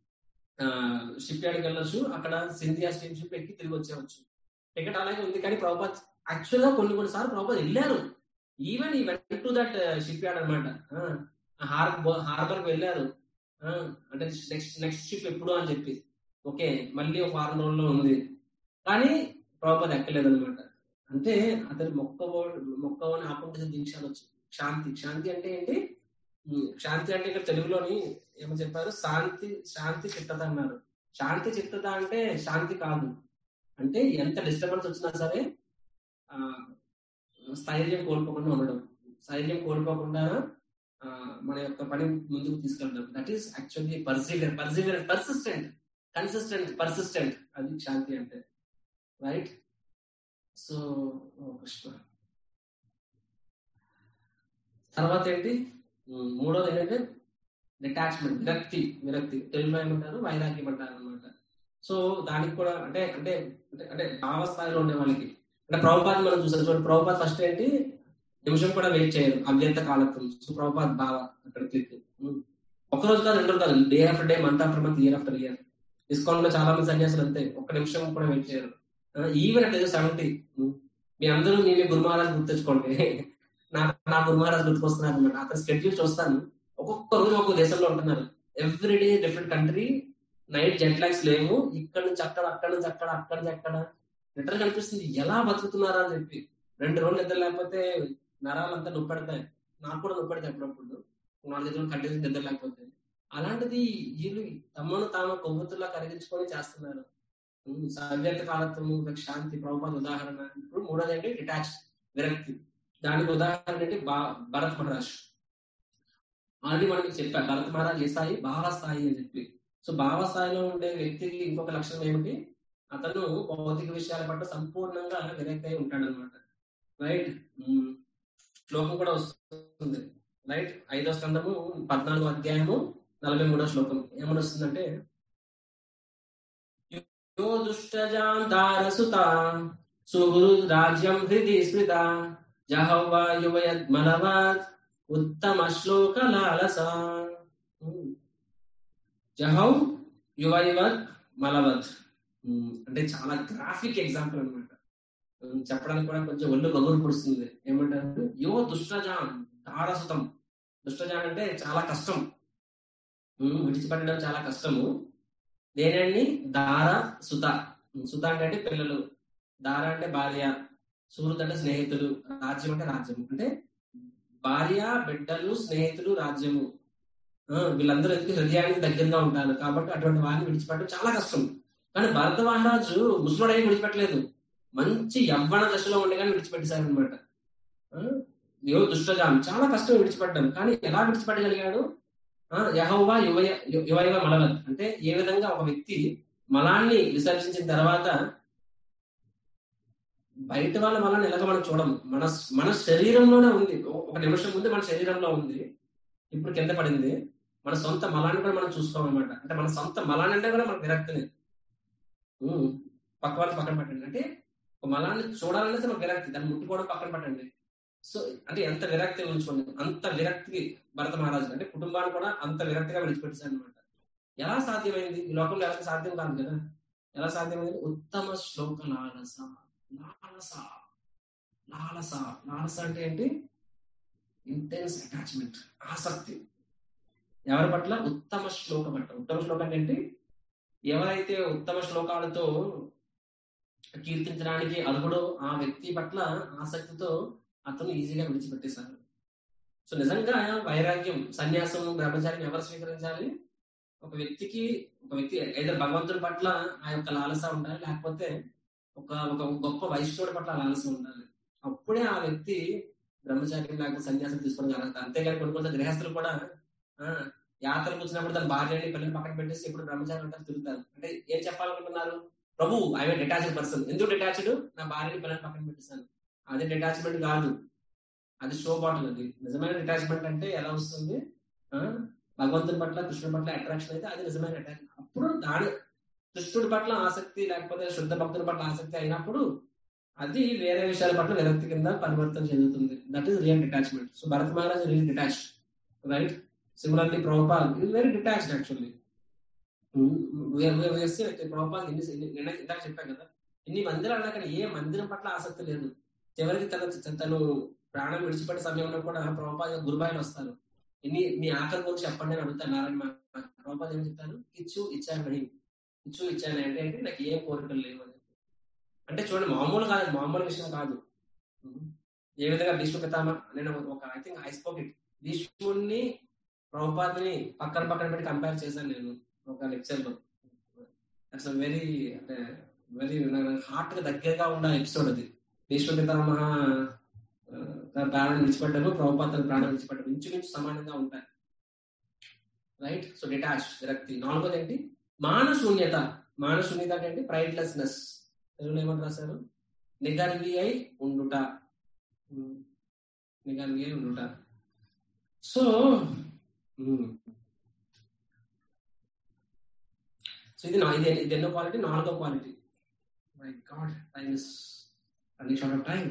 షిప్ యార్డ్కి వెళ్ళొచ్చు అక్కడ సింధియా స్టీమ్ షిప్ ఎక్కి తిరిగి వచ్చేవచ్చు టికెట్ అలాగే ఉంది కానీ ప్రభుపాద్ యాక్చువల్ గా కొన్ని కొన్ని సార్లు ప్రభుపాద్ వెళ్ళారు even he went to that shipyard అనమాట హార్బర్ హార్బర్ వెళ్ళారు ఆ, అంటే నెక్స్ట్ నెక్స్ట్ షిప్ ఎప్పుడు అని చెప్పి ఓకే మళ్ళీ ఒక వారం రోజుల్లో ఉంది కానీ ప్రభుపాద ఎక్కలేదు అనమాట అంటే అతను మొక్కవో మొక్కవని ఆకుంఠిత దీక్ష అనొచ్చు శాంతి శాంతి అంటే ఏంటి ఉమ్, శాంతి అంటే ఇక్కడ తెలుగులోని ఏమో చెప్పారు శాంతి శాంతి చిత్తత అన్నారు శాంతి చిత్తత అంటే శాంతి కాదు అంటే ఎంత డిస్టర్బెన్స్ వచ్చినా సరే ఆ స్థైర్యం కోల్పోకుండా ఉండడం స్థైర్యం కోల్పోకుండా ఆ, మన యొక్క పని ముందుకు తీసుకెళ్ళడం that is actually persevere persevere persistent consistent persistent అది శాంతి అంటే రైట్ సో కృష్ణ తర్వాత ఏంటి ఉమ్, మూడోది ఏంటంటే డిటాచ్మెంట్ విరక్తి విరక్తి తెలుగులో ఏమంటారు వైరాగ్యం అంటారు అనమాట సో దానికి కూడా అంటే అంటే అంటే- అంటే భావ స్థాయిలో ఉండే వాళ్ళకి అంటే ప్రభుపాద్ మనం చూసాం చూడండి ప్రభుపాద్ ఫస్ట్ ఏంటి నిమిషం కూడా వెయిట్ చేయరు అవ్యక్త కాలత్వం సో ప్రభుపాద్ భావ అక్కడ క్లిక్ ఒక రోజు కాదు రెండు రోజులు కాదు day after day month after month year after year ISKCON లో చాలా మంది సన్యాసులు అంతే ఒక్క నిమిషం కూడా వెయిట్ చేయరు ఈవెన్ అంటే సెవెంటీ మీ అందరూ మీ మీ గురు మహారాజ్ గుర్తించుకోండి నా నా గురు మహారాజ్ గుర్తుకొస్తున్నారు అనమాట అతని స్కెడ్యూల్ చూస్తాను ఒక్కొక్క రోజు ఒక్కొక్క దేశంలో ఉంటున్నారు every day different country night jet lags లేవు ఇక్కడ నుంచి అక్కడ అక్కడ నుంచి అక్కడ అక్కడ నుంచి అక్కడ లిటర్ కనిపిస్తుంది ఎలా బతుకుతున్నారా అని చెప్పి రెండు రోజులు నిద్ర లేకపోతే నరాలంతా నొప్పెడతాయి నాకు కూడా నొప్పెడతాయి అప్పుడప్పుడు నాలుగు రోజులు కంటిన్యూ నిద్ర లేకపోతే అలాంటిది వీళ్ళు తమను తాము కొవ్వొత్తులా కరిగించుకొని చేస్తున్నారు ఉమ్, సవ్యత కాలత్వము శాంతి ప్రభుపాద ఉదాహరణ ఇప్పుడు మూడోది ఏంటి డిటాచ్ విరక్తి దానికి ఉదాహరణ ఏంటి బా- భరత్ మహారాజ్ ఆల్రెడీ మనకి చెప్పారు భరత్ మహారాజ్ ఏ స్థాయి భావ స్థాయి అని చెప్పి సో భావ స్థాయిలో ఉండే వ్యక్తికి ఇంకొక లక్షణం ఏమిటి అతను భౌతిక విషయాల పట్ల సంపూర్ణంగా విరక్తి అయి ఉంటాడు అనమాట రైట్ శ్లోకం కూడా వస్తుంది రైట్ ఐదో స్కందము పద్నాలుగో అధ్యాయము నలభై మూడో శ్లోకం ఏమని వస్తుందంటే యో దుష్టజాం దారసుత సుహృ రాజ్యం హృది స్మృత జహవ్వా యువయద్ మనవాత్ ఉత్తమ శ్లోక లాలస జహౌ యువైవత్ మలవత్ ఉమ్, అంటే చాలా గ్రాఫిక్ ఎగ్జాంపుల్ అనమాట చెప్పడానికి కూడా కొంచెం ఒళ్ళు గగురు పుడుస్తుంది ఏమంటారు యో దుష్టజాన్ దారసుతం దుష్టజాన్ అంటే చాలా కష్టం ఉమ్, విడిచిపెట్టడం చాలా కష్టము దేనండి దార సుత ఉమ్, సుత అంటే అంటే పిల్లలు దార అంటే భార్య సూర్యుడు అంటే స్నేహితులు రాజ్యం అంటే రాజ్యం అంటే భార్య బిడ్డలు స్నేహితులు రాజ్యము ఆ, వీళ్ళందరూ ఎందుకు హృదయానికి దగ్గరగా ఉంటారు కాబట్టి అటువంటి వారిని విడిచిపెట్టడం చాలా కష్టం కానీ భరత మహారాజు ముసలుడై విడిచిపెట్టలేదు మంచి యవ్వన దశలో ఉండగానే విడిచిపెట్టేశారు అనమాట యో దుష్టజాం చాలా కష్టం విడిచిపెట్టడం కానీ ఎలా విడిచిపెట్టగలిగాడు ఆ, యహోవా యువయ యువయవ మలవత్ అంటే ఏ విధంగా ఒక వ్యక్తి మలాన్ని విసర్జించిన తర్వాత బయట వాళ్ళ మలాన్ని ఎలాగ మనం చూడము మన మన శరీరంలోనే ఉంది ఒక నిమిషం ముందు మన శరీరంలో ఉంది ఇప్పుడు కింద పడింది మన సొంత మలాన్ని కూడా మనం చూసుకోమన్నమాట అంటే మన సొంత మలాన్ని అంటే కూడా మనకు విరక్తిని ఉమ్, పక్క వాళ్ళు పక్కన పెట్టండి అంటే ఒక మలాన్ని చూడాలనేసి మనకు విరక్తి దాన్ని ముట్టుకోవడం పక్కన పెట్టండి సో అంటే ఎంత విరక్తి ఉంచుకోండి అంత విరక్తికి భరత మహారాజు అంటే కుటుంబాన్ని కూడా అంత విరక్తిగా విడిచిపెట్టేశారు అనమాట ఎలా సాధ్యమైంది ఈ లోకంలో ఎలా సాధ్యం కాదు కదా ఎలా సాధ్యమైంది ఉత్తమ శ్లోక లాలస లాలస లాలస లాలస అంటే ఏంటి ఇంటెన్స్ అటాచ్మెంట్ ఆసక్తి ఎవరి పట్ల ఉత్తమ శ్లోక పట్ల ఉత్తమ శ్లోకం అంటే ఏంటి ఎవరైతే ఉత్తమ శ్లోకాలతో కీర్తించడానికి అర్హుడో ఆ వ్యక్తి పట్ల ఆసక్తితో అతను ఈజీగా విడిచిపెట్టేశారు సో నిజంగా వైరాగ్యం సన్యాసం బ్రహ్మచార్యం ఎవరు స్వీకరించాలి ఒక వ్యక్తికి ఒక వ్యక్తి ఏదో భగవంతుడి పట్ల ఆ యొక్క లాలస ఉండాలి లేకపోతే ఒక ఒక గొప్ప వైష్ణవుడి పట్ల ఆ లాలస ఉండాలి అప్పుడే ఆ వ్యక్తి బ్రహ్మచార్యం లేకపోతే సన్యాసం తీసుకొని కలుగుతారు అంతేగాని కొన్ని కొన్ని గృహస్థులు కూడా ఆ, యాత్రకు వచ్చినప్పుడు తన భార్యని పిల్లల్ని పక్కన పెట్టేసి ఇప్పుడు బ్రహ్మచారి అంటారు తిరుగుతారు అంటే ఏం చెప్పాలనుకుంటున్నారు ప్రభు ఐ డిటాచ్డ్ పర్సన్ ఎందుకు డిటాచ్డ్ నా భార్యని పిల్లల్ని పక్కన పెట్టేశాను అది డిటాచ్మెంట్ కాదు అది షో బాటిల్ అది నిజమైన డిటాచ్మెంట్ అంటే ఎలా వస్తుంది ఆ, భగవంతుని పట్ల కృష్ణుడి పట్ల అట్రాక్షన్ అయితే అది నిజమైన అటాక్ అప్పుడు దాని కృష్ణుడి పట్ల ఆసక్తి లేకపోతే శుద్ధ భక్తుల పట్ల ఆసక్తి అయినప్పుడు అది వేరే విషయాల పట్ల విరక్తి కింద పరివర్తన చెందుతుంది that is real detachment so Bharat Maharaj real detach right similarly Prabhupad is very detached actually Prabhupad ఎన్ని నిన్న ఇందాక చెప్పాను కదా ఇన్ని మందిరాలు అన్నాక ఏ మందిరం పట్ల ఆసక్తి లేదు చివరికి తన తను ప్రాణం విడిచిపెట్టే సమయంలో కూడా ప్రభుపాల్ గురుబాయిలు వస్తారు ఇన్ని మీ ఆకలి గురించి చెప్పండి అని అడుగుతారు నారాయణ ప్రభుపాల్ ఏం చెప్తారు ఇచ్చు ఇచ్చాను ఇచ్చు ఇచ్చాను అంటే అంటే నాకు ఏం కోరికలు లేవు అని అంటే చూడండి మామూలు కాదు మామూలు విషయం కాదు ఏ విధంగా భీష్మ పితామ నేను ఒక I think I spoke it భీష్ముడిని ప్రభుపాదని పక్కన పక్కన పెట్టి కంపేర్ చేశాను నేను ఒక లెక్చర్ లో అట్స్ వెరీ అంటే వెరీ హార్ట్ గా దగ్గరగా ఉన్న ఎపిసోడ్ అది భీష్మ పితామహ ఆ, తన ప్రాణాన్ని విడిచిపెట్టారు ప్రభుపాద తన ప్రాణాన్ని విడిచిపెట్టారు ఇంచుమించు సమానంగా ఉంటాయి రైట్ సో డిటాచ్ విరక్తి నాలుగోది ఏంటి మానశూన్యత మానశూన్యత అంటే ఏంటి ప్రైడ్లెస్నెస్ తెలుగులో ఏమని రాశారు నిగర్వి అయి ఉండుట ఉమ్, నిగర్వి అయి ఉండుట సో ఉమ్. సో ఇది నా ఇది ఇది ఎన్నో క్వాలిటీ నాలుగో quality my God time is running short of time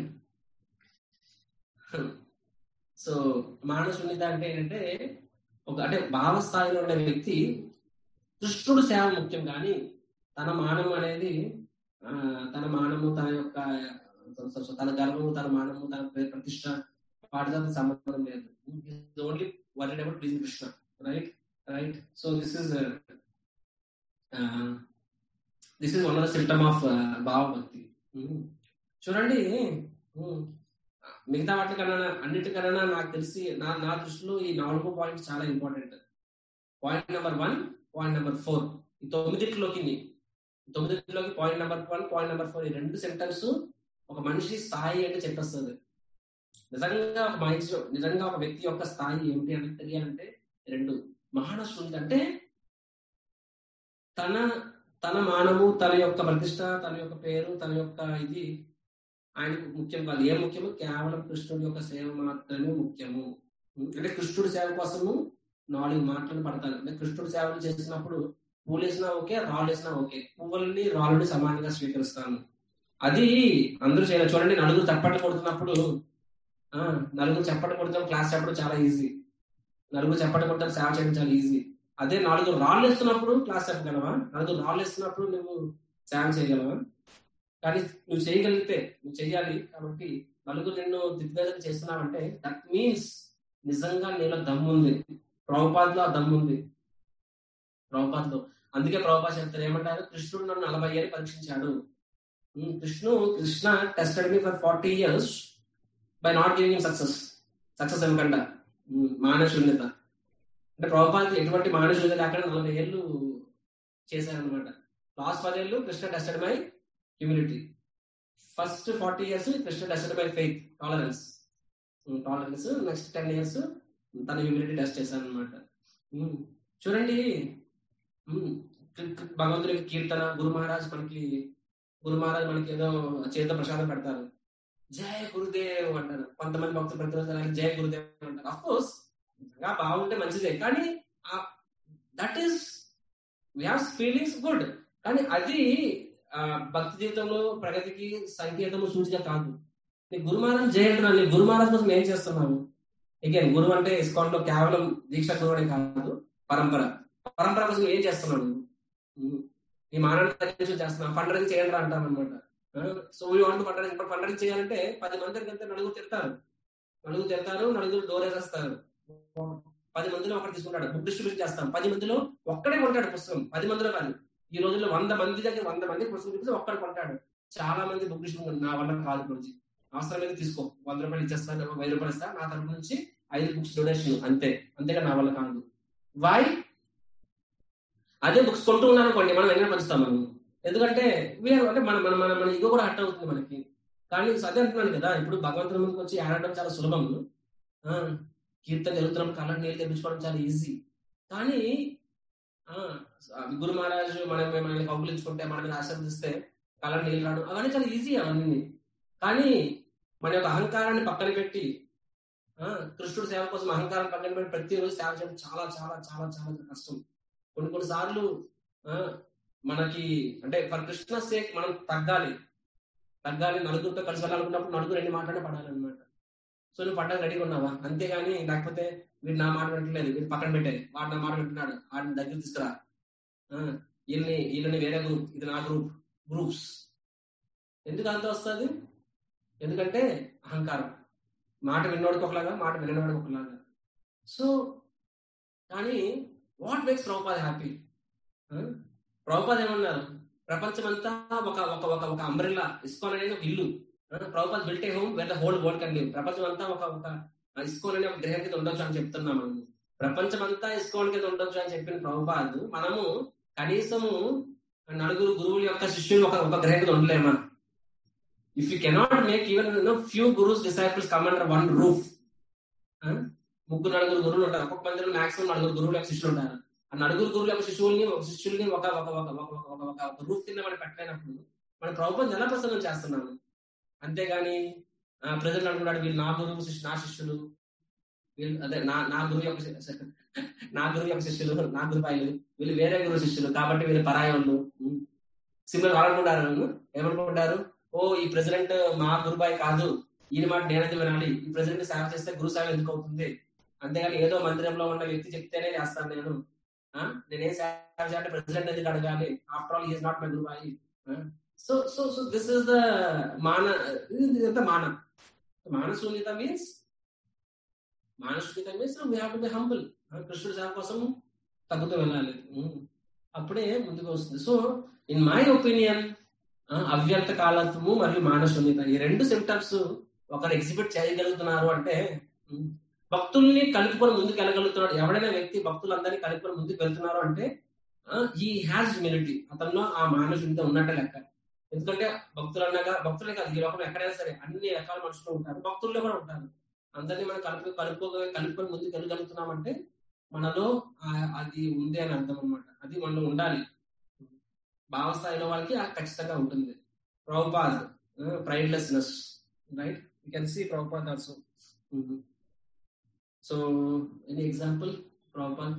so మానశూన్యత అంటే ఏంటంటే ఒక అంటే భావస్థాయిలో ఉండే వ్యక్తి కృష్ణుడు సేవ ముఖ్యం కానీ తన మానము అనేది ఆ, తన మానము తన యొక్క సో- సో తన గర్వము తన మానము తన ప్ర- ప్రతిష్ట వాటితో సంబంధం లేదు only worried about please Krishna right right so this is this is one of the symptom of భావభక్తి Mm. చూడండి mm, మిగతా వాటికన్నా అన్నిటికన్నా నాకు తెలిసి నా నా దృష్టిలో ఈ నాలుగు పాయింట్స్ చాలా important point number one point number four ఈ తొమ్మిదిట్లోకి ఈ తొమ్మిదిట్లోకి point number one point number four ఈ రెండు సెంటెన్స్ ఒక మనిషి స్థాయి అంటే చెప్పేస్తుంది నిజంగా ఒక మనిషి నిజంగా ఒక వ్యక్తి యొక్క స్థాయి ఏమిటి అని తెలియాలంటే ఈ రెండు మహానశుద్ధి అంటే తన తన మానము తన యొక్క ప్రతిష్ట తన యొక్క పేరు తన యొక్క ఇది ఆయనకు ముఖ్యం కాదు ఏ ముఖ్యము కేవలం కృష్ణుడి యొక్క సేవ మాత్రమే ముఖ్యము అంటే కృష్ణుడి సేవ కోసము నాలుగు మాటలు పడతాను అంటే కృష్ణుడి సేవలు చేసినప్పుడు పూలు వేసినా ఓకే రాళ్ళు వేసినా ఓకే పువ్వులని రాళ్ళని సమానంగా స్వీకరిస్తాను అది అందరూ చేయాలి చూడండి నలుగురు చప్పట్లు కొడుతున్నప్పుడు ఆ నలుగురు చప్పట్లు కొడతాం క్లాస్ చెప్పడం చాలా ఈజీ నలుగురు చప్పట్లు కొడతాం సేవ చేయడం చాలా ఈజీ అదే నాలుగు రాళ్ళు వేస్తున్నప్పుడు క్లాస్ చెప్పగలవా నలుగురు రాళ్ళు వేస్తున్నప్పుడు నువ్వు సేవ చేయగలవా కానీ నువ్వు చేయగలిగితే నువ్వు చేయాలి కాబట్టి నలుగురు నిన్ను దిగ్వేదన చేస్తున్నావంటే దట్ మీన్స్ నిజంగా నీలో దమ్ముంది ప్రభుపాద్లో ఆ దమ్ముంది ప్రభుపాద్లో అందుకే ప్రభుపాద చెప్తారు ఏమంటారు కృష్ణుడు నన్ను నలభై ఏళ్ళు పరీక్షించాడు ఉమ్, కృష్ణు Krishna tested me for forty years by not giving success success ఎందుకంట మానశూన్యత అంటే ప్రభుపాదకి ఎటువంటి మానశూన్యత లేకుండా నలభై ఏళ్ళు చేశారనమాట లాస్ట్ పదేళ్ళు Krishna tested my humility first forty years Krishna tested by faith tolerance tolerance next ten years తన హ్యూమిలిటీ టెస్ట్ చేశాను అనమాట చూడండి ఉమ్, కృ- కృ- భగవంతుడికి కీర్తన గురు మహారాజ్ మనకి గురు మహారాజ్ మనకి ఏదో చేత ప్రసాదం పెడతారు జయ గురుదేవ్ అంటారు కొంతమంది భక్తులు ప్రతిరోజు అలాగే జయ గురుదేవ్ అంటారు అఫ్ కోర్స్ ఇంకా బాగుంటే మంచిదే కానీ that is we have feelings good కానీ అది ఆ, భక్తి జీవితంలో ప్రగతికి సంకేతము సూచిక కాదు నీ గురు మహారాజ్ జయ అంటున్నాను నీ గురు మహారాజ్ కోసం ఏం చేస్తున్నావు అగైన్ గురువు అంటే ఇస్కాన్ లో కేవలం దీక్ష గురువు అనే కాదు పరంపర పరంపర కోసం ఏం చేస్తున్నావు నువ్వు ఉమ్. నీ మానవ చేస్తున్నావు ఫండ్ రైజ్ చేయండి రా అంటాం అనమాట so we want fund raise ఇప్పుడు ఫండ్ రైజ్ చేయాలంటే పది మంది దగ్గరికి వెళ్తే నలుగురు తిడతారు నలుగురు తిడతారు నలుగురు డోర్ వేసేస్తారు పది మందిలో ఒకటి తీసుకుంటాడు బుక్ డిస్ట్రిబ్యూషన్ చేస్తాం పది మందిలో ఒక్కడే కొంటాడు పుస్తకం పది మందిలో కాదు ఈ రోజుల్లో వంద మంది దగ్గర వంద మంది పుస్తకం చూపిస్తే ఒక్కడు కొంటాడు చాలా మంది బుక్ డిస్ట్రిబ్యూషన్ నా వల్ల కాదు గురించి అవసరమైతే తీసుకో వంద రూపాయలు ఇచ్చేస్తాను వెయ్యి రూపాయలు ఇస్తా నా తరపు నుంచి ఐదు బుక్స్ డొనేషన్ అంతే అంతేగా నా వల్ల కాదు వై అదే బుక్స్ కొంటూ ఉన్నాను అనుకోండి మనం ఎన్నో పంచుతాం మనం ఎందుకంటే వీఆర్ అంటే మన మన మన మన ఇగో కూడా హట్ అవుతుంది మనకి కానీ అదే అంటున్నాను కదా ఇప్పుడు భగవంతుని ముందుకు వచ్చి ఆడడం చాలా సులభం ఆ, కీర్తన జరుగుతున్నప్పుడు కళ్ళని నీళ్ళు తెప్పించుకోవడం చాలా ఈజీ కానీ ఆ, గురు మహారాజ్ మనం మనల్ని కౌగులించుకుంటే మన మీద ఆశీర్వదిస్తే కళ్ళని నీళ్ళు రావడం అవన్నీ చాలా ఈజీ అవన్నీ కానీ మన యొక్క అహంకారాన్ని పక్కన పెట్టి ఆ, కృష్ణుడు సేవ కోసం అహంకారం పక్కన పెట్టి ప్రతిరోజు సేవ చేయడం చాలా చాలా చాలా చాలా కష్టం కొన్ని కొన్ని సార్లు ఆ, మనకి అంటే ఫర్ కృష్ణ సేక్ మనం తగ్గాలి తగ్గాలి నలుగురితో కలిసి వెళ్ళాలనుకున్నప్పుడు నలుగురు ఎన్ని మాట్లాడే పడాలన్నమాట సో నువ్వు పడ్డానికి రెడీగా ఉన్నావా అంతేగాని లేకపోతే వీడు నా మాట వింటలేదు వీడు పక్కన పెట్టే వాడు నా మాట వింటున్నాడు వాడిని దగ్గర తీసుకురా ఆ, వీళ్ళని వీళ్ళని వేరే గ్రూప్ ఇది నా గ్రూప్ గ్రూప్స్ ఎందుకు అంత వస్తుంది ఎందుకంటే అహంకారం మాట విన్నోడికి ఒకలాగా మాట వినవాడికి ఒకలాగా సో కానీ what makes Prabhupada happy Prabhupada ఏమన్నారు ప్రపంచమంతా ఒక ఒక ఒక ఒక అంబ్రెల్లా ఇస్కాన్ అనేది ఒక ఇల్లు Prabhupad built a home where the whole world can live ప్రపంచం అంతా ఒక ఒక ఇస్కాన్ అనే ఒక గ్రహం కింద ఉండొచ్చు అని చెప్తున్నాం మనము ప్రపంచం అంతా ఇస్కాన్ కింద ఉండొచ్చు అని చెప్పిన ప్రభుపాద్ మనము కనీసము నలుగురు గురువుల యొక్క శిష్యులు ఒక ఒక గ్రహం కింద ఉండలేమా if you cannot make even few gurus disciples come under one roof ముగ్గురు నలుగురు గురువులు ఉంటారు ఒక్కొక్క మందిలో మాక్సిమం నలుగురు గురువుల యొక్క శిష్యులు ఉంటారు ఆ నలుగురు గురువుల యొక్క శిశువుల్ని ఒక శిష్యుల్ని ఒక ఒక ఒక ఒక ఒక ఒక ఒక రూఫ్ కింద మనం పెట్టలేనప్పుడు మన ప్రభుత్వం ఎలా ప్రసన్నం చేస్తున్నాము అంతేగాని ప్రజలు అనుకున్నాడు వీళ్ళు నా గురువు శిష్యు నా శిష్యులు వీళ్ళు అదే నా నా గురువు యొక్క శి- నా గురువు యొక్క శిష్యులు నా గురుపాయలు వీళ్ళు వేరే గురువు శిష్యులు కాబట్టి వీళ్ళు పరాయి వాళ్ళు సిమిలర్ అనుకుంటారు ఏమనుకుంటారు ఓ ఈ ప్రెసిడెంట్ మా గురుబాయి కాదు ఈయన మాట నేనైతే వినాలి ఈ ప్రెసిడెంట్ సేవ చేస్తే గురు సేవ ఎందుకు అవుతుంది అంతేగాని ఏదో మందిరంలో ఉన్న వ్యక్తి చెప్తేనే చేస్తాను నేను ఆ? నేనేం సేవ చేయాలంటే ప్రెసిడెంట్ ఎందుకు అడగాలి after all is not my gurubhai so so so this is the మాన ఇదంతా మాన మానశూన్యత మీన్స్ మానశూన్యత means we have to be humble కృష్ణుడి సేవ కోసం తగ్గుతూ వెళ్ళాలి ఉమ్. అప్పుడే ముందుకు వస్తుంది సో ఇన్ మై ఒపీనియన్ అవ్యక్త కాలత్వము మరియు మానశూన్యత ఈ రెండు సిమ్టమ్స్ ఒకరు ఎగ్జిబిట్ చేయగలుగుతున్నారు అంటే ఉమ్, భక్తుల్ని కలుపుకొని ముందుకు వెళ్ళగలుగుతున్నాడు ఎవడైనా వ్యక్తి భక్తులందరినీ కలుపుకొని ముందుకు వెళ్తున్నారు అంటే ఈ హ్యాస్ హ్యూమిలిటీ అతనిలో ఆ మానశూన్యత ఉన్నట్టే లెక్క ఎందుకంటే భక్తులు అన్నాక భక్తులే కాదు ఈ లోకం ఎక్కడైనా సరే అన్ని రకాల మనుషులు ఉంటారు భక్తుల్లో కూడా ఉంటారు అందరినీ మనం కలుపు కలుపు కలుపుకొని ముందుకు వెళ్ళగలుగుతున్నామంటే మనలో ఆ- అది ఉంది అని అర్థం అన్నమాట అది మనలో ఉండాలి భావస్థాయిలో వాళ్ళకి ఆ ఖచ్చితంగా ఉంటుంది Prabhupad pridelessness right you can see Prabhupad also so any example Prabhupad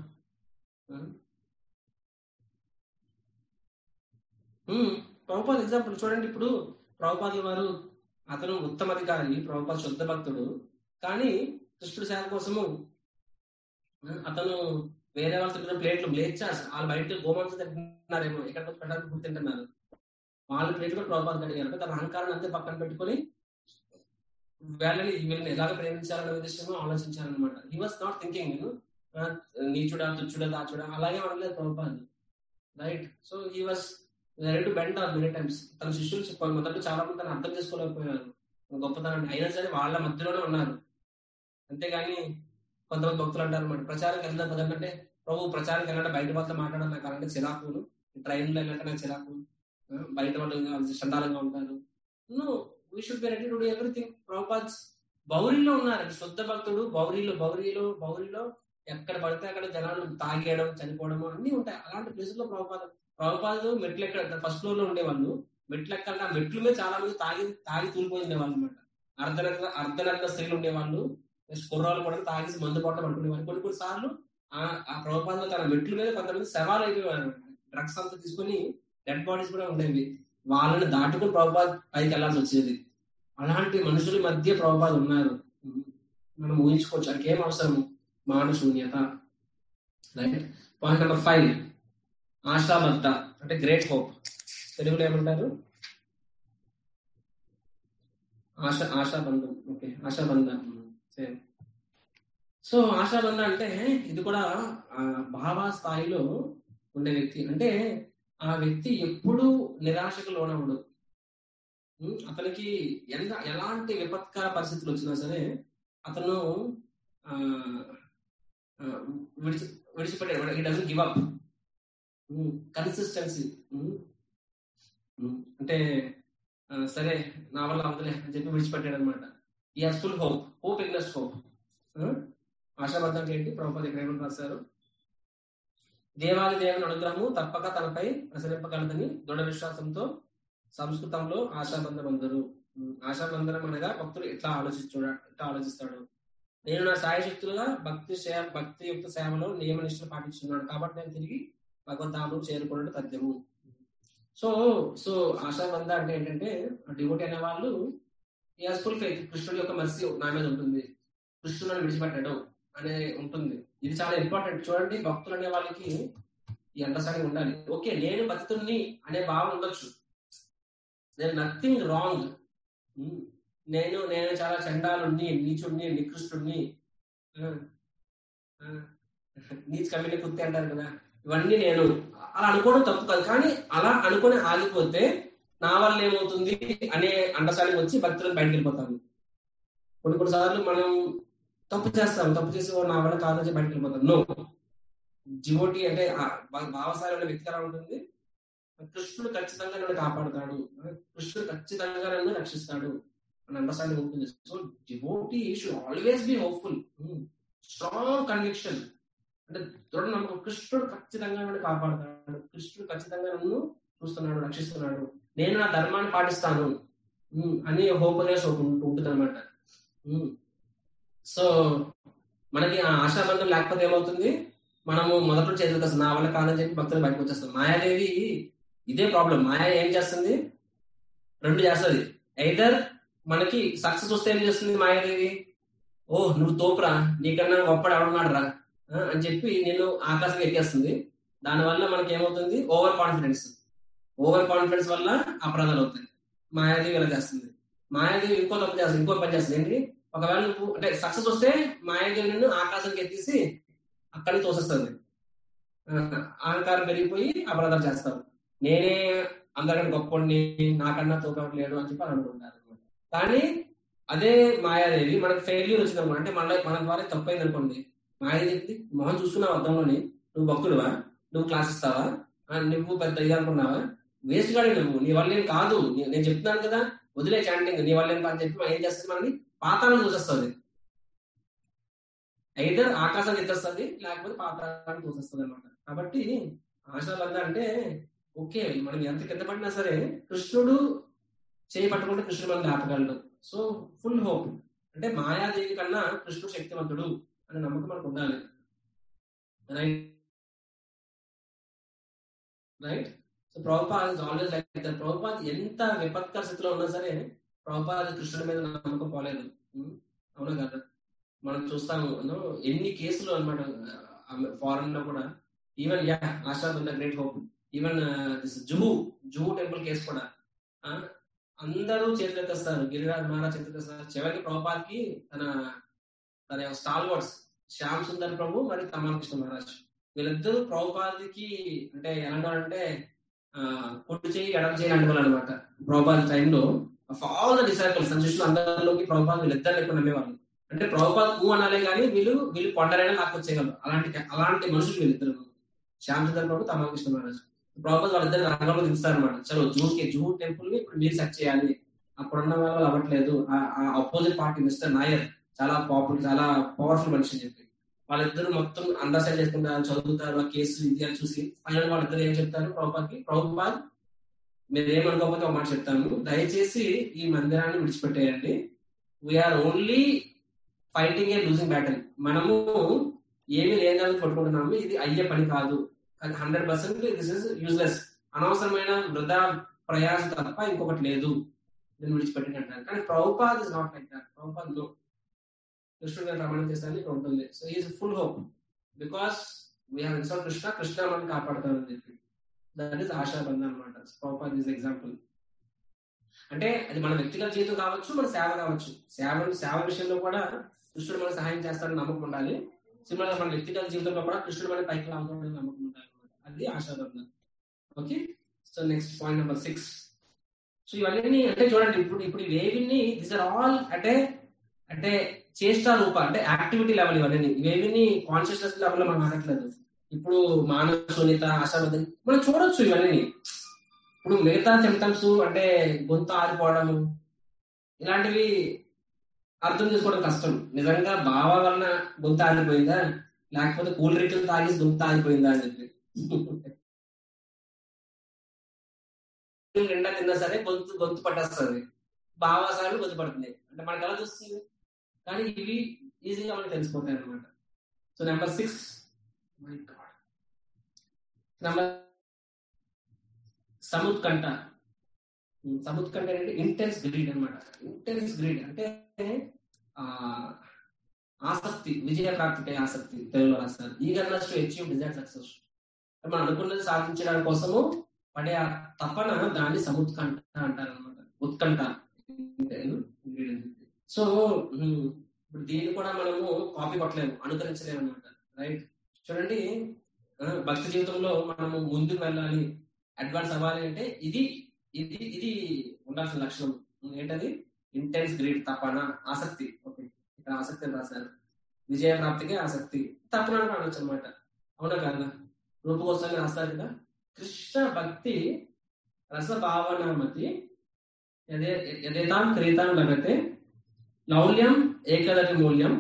Prabhupad example చూడండి ఇప్పుడు ప్రభుపాదుల వారు అతను ఉత్తమాధికారి ప్రభుపాద్ శుద్ధ భక్తుడు కానీ కృష్ణుడి సేవ కోసము ఆ, అతను వేరే వాళ్ళు తింటున్న ప్లేట్లు లేచాస్ వాళ్ళు బయట గోమాంసం తింటున్నారేమో ఎక్కడ పెట్టడానికి ఫుడ్ తింటున్నారు వాళ్ళ ప్లేట్లు కూడా ప్రభుపాద్ అడిగారు తన అహంకారాన్ని అంతే పక్కన పెట్టుకొని వీళ్ళని వీళ్ళని ఎలాగ ప్రేమించాలనే ఉద్దేశంలో ఆలోచించాలన్నమాట హీ వాస్ నాట్ థింకింగ్ నేను నీచుడా తుచ్చుడా దాచుడా అలాగే అనలేదు Prabhupad right so he was ready to bend or many times తన శిష్యులు చెప్పారు మొదట చాలా మంది తను అర్థం చేసుకోలేకపోయారు గొప్పతనం అయినా సరే వాళ్ళ మధ్యలోనే ఉన్నారు అంతేగాని కొంతమంది భక్తులు అంటారు అనమాట ప్రచారం వెళ్దాం కదంటే ప్రభు ప్రచారం వెళ్ళాలంటే బయట వాళ్ళతో మాట్లాడాలి నాకు అలాంటి చిరాకులు ట్రైన్ లో వెళ్ళాలంటే నాకు చిరాకు ఆ, బయట వాళ్ళు ఇంకా చండాలంగా ఉంటారు no we should be ready to do everything Prabhupad బౌరిలో ఉన్నారు శుద్ధ భక్తుడు బౌరిలో బౌరిలో బౌరిలో ఎక్కడ పడితే అక్కడ జనాలు తాగేయడం చనిపోవడం అన్ని ఉంటాయి అలాంటి ప్లేస్ లో ప్రభుపాద ప్రభుపాద్ మెట్లు ఎక్కడ ఫస్ట్ ఫ్లోర్ లో ఉండేవాళ్ళు మెట్లు ఎక్కడ ఆ మెట్ల మీద చాలా మంది తాగి తాగి తూలిపోయి ఉండేవాళ్ళు అనమాట అర్ధనగ్న అర్ధనగ్న స్త్రీలు ఉండేవాళ్ళు నెక్స్ట్ కుర్రాలు కూడా తాగేసి మందు పట్టడం అనుకునేవారు కొన్ని కొన్ని సార్లు ఆ ఆ ప్రభుపాదంలో తన మెట్ల మీద కొంతమంది శవాలు అయిపోయేవారు డ్రగ్స్ అంతా తీసుకొని డెడ్ బాడీస్ కూడా ఉండేవి వాళ్ళని దాటుకుని ప్రభుపాద్ పైకి వెళ్లాల్సి వచ్చేది అలాంటి మనుషుల మధ్య ప్రభుపాద్ ఉన్నారు మనం ఊహించుకోవచ్చు దానికి ఏం అవసరం మాన శూన్యత రైట్ పాయింట్ నెంబర్ ఫైవ్ ఆశాబద్ధ అంటే గ్రేట్ హోప్ తెలుగులో ఏమంటారు ఆశ ఆశాబంధం ఓకే ఆశాబంధం సేమ్ సో ఆశాబంధం అంటే ఇది కూడా ఆ భావ స్థాయిలో ఉండే వ్యక్తి అంటే ఆ వ్యక్తి ఎప్పుడూ నిరాశకు లోనవుడు ఉం, అతనికి ఎంత ఎలాంటి విపత్కర పరిస్థితులు వచ్చినా సరే అతను ఆ, ఆ, విడిచి విడిచిపెట్టాడు ఈ డజన్ గివ్ అప్ కన్సిస్టెన్సీ అంటే ఆ, సరే నా వల్ల అవదులే అని చెప్పి విడిచిపెట్టాడు అనమాట he has full hope hope against hope ఆశాబద్ధం ఏంటి ప్రభుపతి ఇక్కడ ఏమని రాశారు దేవాది దేవుని అనుగ్రహము తప్పక తనపై ప్రసరింపగలదని దృఢ విశ్వాసంతో సంస్కృతంలో ఆశాబంధం అందరు ఆశాబంధనం అనగా భక్తులు ఇట్లా ఆలోచించు ఇట్లా ఆలోచిస్తాడు నేను నా సాయ శక్తులుగా భక్తి సేవ భక్తి యుక్త సేవలో నియమ నిష్ఠలు పాటిస్తున్నాను కాబట్టి నేను తిరిగి భగవద్ధామం చేరుకున్నట్టు తథ్యము సో సో ఆశాబంధ అంటే ఏంటంటే డివోటీ అనే వాళ్ళు ఈ ఫుల్ ఫెయిత్ కృష్ణుడి యొక్క మర్సీ నా మీద ఉంటుంది కృష్ణుడు నన్ను విడిచిపెట్టడం అనే ఉంటుంది ఇది చాలా ఇంపార్టెంట్ చూడండి భక్తులు అనే వాళ్ళకి ఈ అండర్స్టాండింగ్ ఉండాలి ఓకే నేను భక్తుడిని అనే భావం ఉండొచ్చు నేను నథింగ్ రాంగ్ నేను నేను చాలా చండాలుణ్ణి నీచుడిని నికృష్టుడిని నీచ్ కమిటీ కుత్తి అంటారు కదా ఇవన్నీ నేను అలా అనుకోవడం తప్పు కాదు కానీ అలా అనుకుని ఆగిపోతే నా వల్ల ఏమవుతుంది అనే అండర్స్టాండింగ్ వచ్చి భక్తులకు బయటకు వెళ్ళిపోతాము కొన్ని కొన్ని సార్లు మనం తప్పు చేస్తాం తప్పు చేసి "ఓ, నా వల్ల కాదని బయటకు వెళ్ళిపోతాం నో జివోటి అంటే ఆ భా- భావసారి అనే వ్యక్తి ఎలా ఉంటుంది కృష్ణుడు ఖచ్చితంగా నన్ను కాపాడుతాడు కృష్ణుడు ఖచ్చితంగా నన్ను రక్షిస్తాడు అని అండర్స్టాండింగ్ ఉంటుంది so devotee should always be hopeful strong conviction అంటే దృఢ నమ్మకం కృష్ణుడు ఖచ్చితంగా నన్ను కాపాడుతాడు కృష్ణుడు ఖచ్చితంగా నన్ను చూస్తున్నాడు రక్షిస్తున్నాడు నేను నా ధర్మాన్ని పాటిస్తాను ఉమ్, అని హోప్ అనేసి ఉంటుంది అనమాట సో మనకి ఆ ఆశాబంధం లేకపోతే ఏమవుతుంది మనము మొదట్లో చేతులు నా వల్ల కాదని చెప్పి భక్తులు బయటకు వచ్చేస్తాం మాయాదేవి ఇదే ప్రాబ్లం మాయ ఏం చేస్తుంది రెండు చేస్తుంది ఐదర్ మనకి సక్సెస్ వస్తే ఏం చేస్తుంది మాయాదేవి ఓ నువ్వు తోపురా నీకన్నా గొప్పడు ఎవడున్నాడు రా ఆ, అని చెప్పి నేను ఆకాశం ఎక్కేస్తుంది దానివల్ల మనకి ఏమవుతుంది ఓవర్ కాన్ఫిడెన్స్ ఓవర్ కాన్ఫిడెన్స్ వల్ల అపరాధాలు అవుతాయి మాయాదేవి ఇలా చేస్తుంది మాయాదేవి ఇంకో తప్పు చేస్తుంది ఇంకో పని చేస్తుంది ఏంటి ఒకవేళ నువ్వు అంటే సక్సెస్ వస్తే మాయాదేవి నిన్ను ఆకాశంకి ఎత్తేసి అక్కడి నుంచి తోసేస్తుంది ఆ, అహంకారం పెరిగిపోయి అపరాధాలు చేస్తావు నేనే అందరికంటే గొప్పని నాకన్నా తోకట్లేడు అని చెప్పి అని అనుకుంటారు కానీ అదే మాయాదేవి మనకు ఫెయిల్యూర్ వచ్చింది అనుకోండి అంటే మన మన ద్వారా తప్పైంది అనుకోండి మాయాదేవి మొహం చూసుకున్నావు అర్థంలోని నువ్వు భక్తుడువా నువ్వు క్లాస్ ఇస్తావా ఆ, నువ్వు పెద్ద ఇది అనుకున్నావా వేస్ట్ గాడి నువ్వు నీ వల్ల ఏం కాదు నే- నేను చెప్తున్నాను కదా వదిలే చాంటింగ్ నీ వల్ల ఏం కాదు అని చెప్పి మనం ఏం చేస్తుంది మనని పాతాలను చూసేస్తుంది ఐదర్ ఆకాశాన్ని ఎత్తేస్తుంది లేకపోతే పాతాలను చూసేస్తుంది అనమాట కాబట్టి ఆశాబంధ అంటే ఓకే మనం ఎంత కింద పడినా సరే కృష్ణుడు చేయి పట్టుకుంటే కృష్ణుడు మనం ఆపగలడు సో ఫుల్ హోప్ అంటే మాయాదేవి కన్నా కృష్ణుడు శక్తివంతుడు అనే నమ్మకం మనకు ఉండాలి right right so Prabhupad is always like that Prabhupad ఎంత విపత్కర స్థితిలో ఉన్నా సరే ప్రభుపాద్ కృష్ణుడి మీద నమ్మకం పోలేదు ఉం? అవునా కదా మనం చూస్తాము no? ఎన్ని కేసులు అనమాట ఫారెన్ లో కూడా ఈవెన్ యా ఆశా great hope even this Juhu Juhu temple case కూడా ఆ, అందరూ చేతులెత్తేస్తారు గిరిరాజ్ మహారాజ్ చేతులెత్తేస్తారు చివరికి ప్రభుపాద్ కి తన తన స్టాల్ వర్డ్స్ శ్యామ్ సుందర్ ప్రభు మరియు తమాల్ కృష్ణ మహారాజ్ వీళ్ళిద్దరూ ప్రభుపాదికి అంటే ఎలా అంటే ఆ, కుడి చేయి ఎడమ చేయి అంటే వాళ్ళు అనమాట ప్రభుపాద టైంలో ఆఫ్ ఆల్ ద డిసైపుల్స్ శిష్యులు అందరిలోకి ప్రభుపాద వీళ్ళిద్దరు ఎక్కువ నమ్మేవాళ్ళు అంటే ప్రభుపాద ఊ అనాలే కానీ వీళ్ళు వీళ్ళు కొండరైనా లాక్కొచ్చేయగలరు అలాంటి అలాంటి మనుషులు వీళ్ళిద్దరు శ్యామ్ సుందర్ ప్రభు తమాల్ కృష్ణ మహారాజ్ ప్రభుపాద వాళ్ళిద్దరు రంగంలో దించుతారు అనమాట చలో జూకి జూ టెంపుల్ ని ఇప్పుడు మీరు సెర్చ్ చేయాలి అప్పుడున్న వాళ్ళు అవ్వట్లేదు ఆ అపోజిట్ పార్టీ మిస్టర్ నాయర్ చాలా పాపులర్ చాలా పవర్ఫుల్ మనిషి అని చెప్పి వాళ్ళిద్దరు మొత్తం అండర్స్టాండ్ చేసుకుంటారు చదువుతారు ఆ కేసు ఇది అని చూసి ఫైనల్ వాళ్ళిద్దరు ఏం చెప్తారు ప్రభుపాద్కి ప్రభుపాద్ మీరు ఏమనుకోకపోతే ఒక మాట చెప్తాను దయచేసి ఈ మందిరాన్ని విడిచిపెట్టేయండి we are only fighting a losing battle మనము ఏమి లేదని కొట్టుకుంటున్నాము ఇది అయ్యే పని కాదు hundred percent this is useless అనవసరమైన వృధా ప్రయాసం తప్ప ఇంకొకటి లేదు నేను విడిచిపెట్టిన అంటారు కానీ Prabhupad is not like that Prabhupad no కృష్ణుడు గారు రమణ చేస్తాను ఇక్కడ ఉంటుంది so is full hope because we have install Krishna Krishna మనం కాపాడుతారని చెప్పి దట్ ఈస్ ఆశాబంధ అనమాట ప్రభుపాద్ ఈజ్ ఎగ్జాంపుల్ అంటే అది మన వ్యక్తిగత జీవితం కావచ్చు మన సేవ కావచ్చు సేవ సేవ విషయంలో కూడా కృష్ణుడు మనకు సహాయం చేస్తాడని నమ్మకం ఉండాలి సిమిలర్ మన వ్యక్తిగత జీవితంలో కూడా కృష్ణుడు మన పైకి లాగుతాడని నమ్మకం ఉండాలి అన్నమాట. అది ఆశాబంధం okay so next point number six so ఇవన్నీ అంటే చూడండి ఇప్పుడు ఇప్పుడు ఇవేవిని దీస్ ఆర్ ఆల్ అంటే అంటే చేష్టా రూప అంటే యాక్టివిటీ లెవెల్ ఇవన్నీ ఇవేవిని కాన్షియస్నెస్ లెవెల్ మనం అనట్లేదు ఇప్పుడు మానవ సునీత ఆశాబద్ధం మనం చూడొచ్చు ఇవన్నీ ఇప్పుడు మిగతా సిమ్టమ్స్ అంటే గొంతు ఆరిపోవడము ఇలాంటివి అర్థం చేసుకోవడం కష్టం నిజంగా బావ వలన గొంతు ఆరిపోయిందా లేకపోతే కూల్ డ్రింక్లు తాగేసి గొంతు ఆరిపోయిందా అని చెప్పి నిండా తిన్నా సరే గొంతు గొంతు పట్టేస్తుంది భావాసాలు గొంతు పడుతుంది అంటే మనకి ఎలా చూస్తుంది కానీ ఇవి ఈజీగా మనకి తెలిసిపోతాయి అనమాట so number six my God number సముత్కంఠ సముత్కంఠ అంటే ఇంటెన్స్ గ్రీడ్ అనమాట ఇంటెన్స్ గ్రీడ్ అంటే ఆ ఆసక్తి విజయ ప్రాప్తిపై ఆసక్తి తెలుగులో రాస్తారు eagerness to achieve desire success మనం అనుకున్నది సాధించడానికి కోసము పడే ఆ తపన దాన్ని సముత్కంఠ అంటారు అనమాట ఉత్కంఠ సో ఇప్పుడు దీన్ని కూడా మనము కాపీ కొట్టలేము అనుకరించలేము అనమాట రైట్ చూడండి ఆ, భక్తి జీవితంలో మనము ముందుకు వెళ్ళాలి అడ్వాన్స్ అవ్వాలి అంటే ఇది ఇది ఇది ఉండాల్సిన లక్షణం ఏంటది ఇంటెన్స్ గ్రీడ్ తపన ఆసక్తి ఓకే ఇక్కడ ఆసక్తి అని రాశారు విజయ ప్రాప్తికి ఆసక్తి తపన అని అనొచ్చు అనమాట అవునా కాదా రూపకోసాన్ని రాస్తారు కదా కృష్ణ భక్తి రసభావనామతి యదే యదేతాం క్రీతాం లభతే లౌల్యం ఏకదటి మూల్యం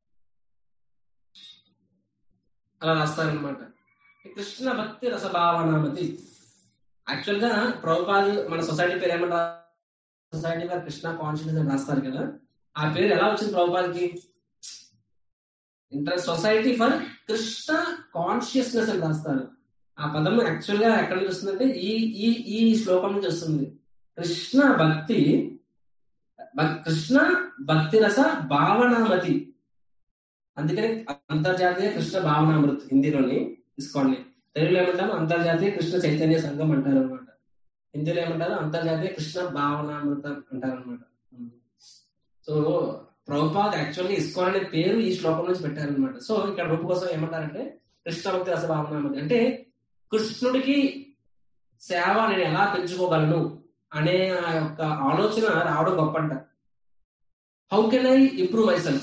అలా రాస్తారనమాట కృష్ణ భక్తి రసభావనామతి యాక్చువల్ గా ప్రభుపాద్ మన సొసైటీ పేరు ఏమంటారు సొసైటీ గారు కృష్ణ కాన్షియస్ అని రాస్తారు కదా ఆ పేరు ఎలా వచ్చింది ప్రభుపాద్కి inter society for Krishna consciousness అని రాస్తారు ఆ పదం యాక్చువల్ గా ఎక్కడ నుంచి వస్తుందంటే ఈ ఈ ఈ శ్లోకం నుంచి వస్తుంది కృష్ణ భక్తి భక్- కృష్ణ భక్తి రస భావనామతి అందుకని అంతర్జాతీయ కృష్ణ భావనామృత్ హిందీలోని తీసుకోండి తెలుగులో ఏమంటారు అంతర్జాతీయ కృష్ణ చైతన్య సంఘం అంటారు అనమాట హిందీలో ఏమంటారు అంతర్జాతీయ కృష్ణ భావనామృతం అంటారు అనమాట సో ప్రభుపాద్ యాక్చువల్గా ఇస్కాన్ అనే పేరు ఈ శ్లోకం నుంచి పెట్టారనమాట సో ఇక్కడ రూపు కోసం ఏమంటారంటే కృష్ణ భక్తి రస భావనామృతి అంటే కృష్ణుడికి సేవ నేను ఎలా పెంచుకోగలను అనే ఆ యొక్క ఆలోచన రావడం గొప్ప అంట how can I improve myself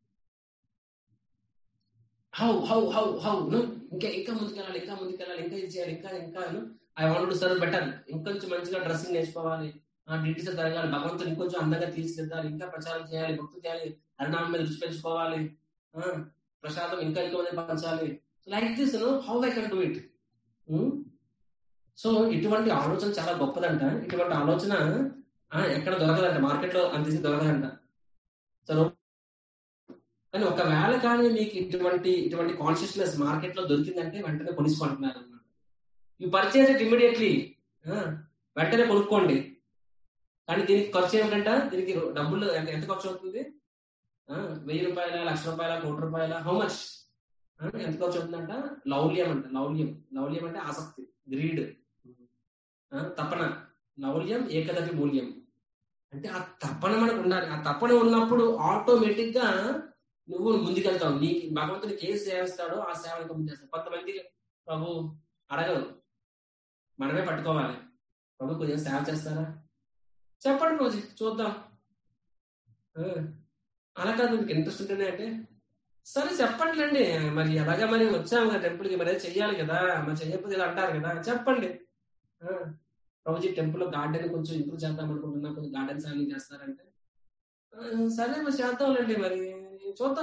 how how how how no ఇంకా ఇంకా ముందుకెళ్ళాలి ఇంకా ముందుకెళ్ళాలి ఇంకా ఇది చేయాలి ఇంకా ఇంకా I want to serve better ఇంకొంచెం మంచిగా డ్రెస్సింగ్ నేర్చుకోవాలి ఆ డ్యూటీస్ జరగాలి భగవంతుని ఇంకొంచెం అందంగా తీర్చిదిద్దాలి ఇంకా ప్రచారం చేయాలి భక్తులు చేయాలి హరినామం మీద రుచి పెంచుకోవాలి ఆ, ప్రసాదం ఇంకా ఎక్కువ మంది పంచాలి like this no how I can do it so ఇటువంటి ఆలోచన చాలా గొప్పదంట ఇటువంటి ఆలోచన ఆ, ఎక్కడ దొరకదంట మార్కెట్ లో అంత ఈజీ దొరకదంట సో కానీ ఒకవేళ కానీ మీకు ఇటువంటి ఇటువంటి కాన్షియస్నెస్ మార్కెట్ లో దొరికిందంటే వెంటనే కొనుక్కుంటున్నారు అనమాట యూ పర్చేజ్ ఇట్ ఇమీడియట్లీ వెంటనే కొనుక్కోండి కానీ దీనికి ఖర్చు ఏమిటంట దీనికి డబ్బులు ఎంత ఎంత ఖర్చు అవుతుంది ఆ, వెయ్యి రూపాయల లక్ష రూపాయల కోటి రూపాయల హౌ మచ్ ఎంత ఖర్చు అవుతుందంట లౌల్యం అంట లౌల్యం లౌల్యం అంటే ఆసక్తి గ్రీడ్ తపన లౌల్యం ఏకదటి మూల్యం అంటే ఆ తపన మనకు ఉండాలి ఆ తపన ఉన్నప్పుడు ఆటోమేటిక్ గా నువ్వు ముందుకెళ్తావు నీ భగవంతునికి ఏ సేవ ఇస్తాడో ఆ సేవ ఇంకా ముందు చేస్తావు కొంతమంది ప్రభు అడగరు మనమే పట్టుకోవాలి ప్రభు కొద్దిగా సేవ చేస్తారా చెప్పండి రోజు చూద్దాం ఆ, అలా కాదు మీకు ఇంట్రెస్ట్ ఉంటేనే అంటే సరే చెప్పండిలేండి మరి ఎలాగా మరి వచ్చాము కదా టెంపుల్కి మరి ఏదో చెయ్యాలి కదా మరి చెయ్యకపోతే ఇలా అంటారు కదా చెప్పండి ఆ, ప్రభుజీ టెంపుల్ గార్డెన్ కొంచెం ఇంప్రూవ్ చేద్దాం అనుకుంటున్నా కొంచెం గార్డెన్ సాగు చేస్తారంటే ఆ, సరే మరి చేద్దాంలేండి మరి చూద్దాం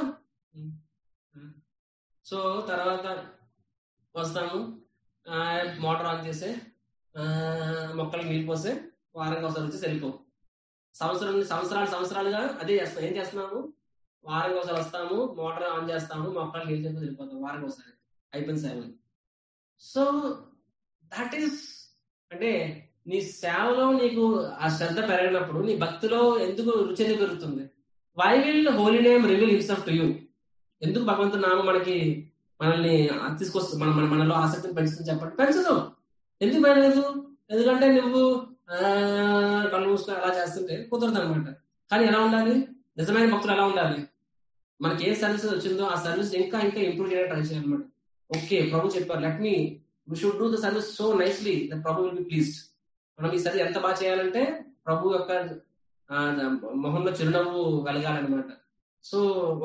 సో తర్వాత వస్తాము ఆ, మోటార్ ఆన్ చేసే ఆ, మొక్కలకు నీళ్ళు పోసే వారంగా ఒకసారి వచ్చి వెళ్ళిపో సంవత్సరం సంవత్సరాలు సంవత్సరాలుగా అదే చేస్తాం ఏం చేస్తున్నాము వారంగా ఒకసారి వస్తాము మోటార్ ఆన్ చేస్తాము మొక్కలు నీళ్ళు చెప్పి వెళ్ళిపోతాం వారంగా ఒకసారి అయిపోయింది సేవ సో దట్ ఈస్ అంటే నీ సేవలో నీకు ఆ శ్రద్ధ పెరిగినప్పుడు నీ భక్తిలో ఎందుకు రుచి ఎందుకు పెరుగుతుంది why will holy name reveal himself to you ఎందుకు భగవంతుని నామం మనకి మనల్ని తీసుకొస్తుంది మన మన- మనలో ఆసక్తిని పెంచుతుంది చెప్పండి పెంచదు ఎందుకు పెరగదు ఎందుకంటే నువ్వు ఆ, కళ్ళు మూసుకొని అలా చేస్తుంటే కుదరదు అనమాట కానీ ఎలా ఉండాలి నిజమైన భక్తులు ఎలా ఉండాలి మనకి ఏ సర్వీస్ వచ్చిందో ఆ సర్వీస్ ఇంకా ఇంకా ఇంప్రూవ్ చేయడానికి ట్రై చేయాలన్నమాట ఓకే ప్రభు చెప్పారు let me we should do the service so nicely the Prabhu will be pleased మనం ఈ సర్వీస్ ఎంత బాగా చేయాలంటే ప్రభు యొక్క ఆ, మొహంలో చిరునవ్వు కలగాలన్నమాట సో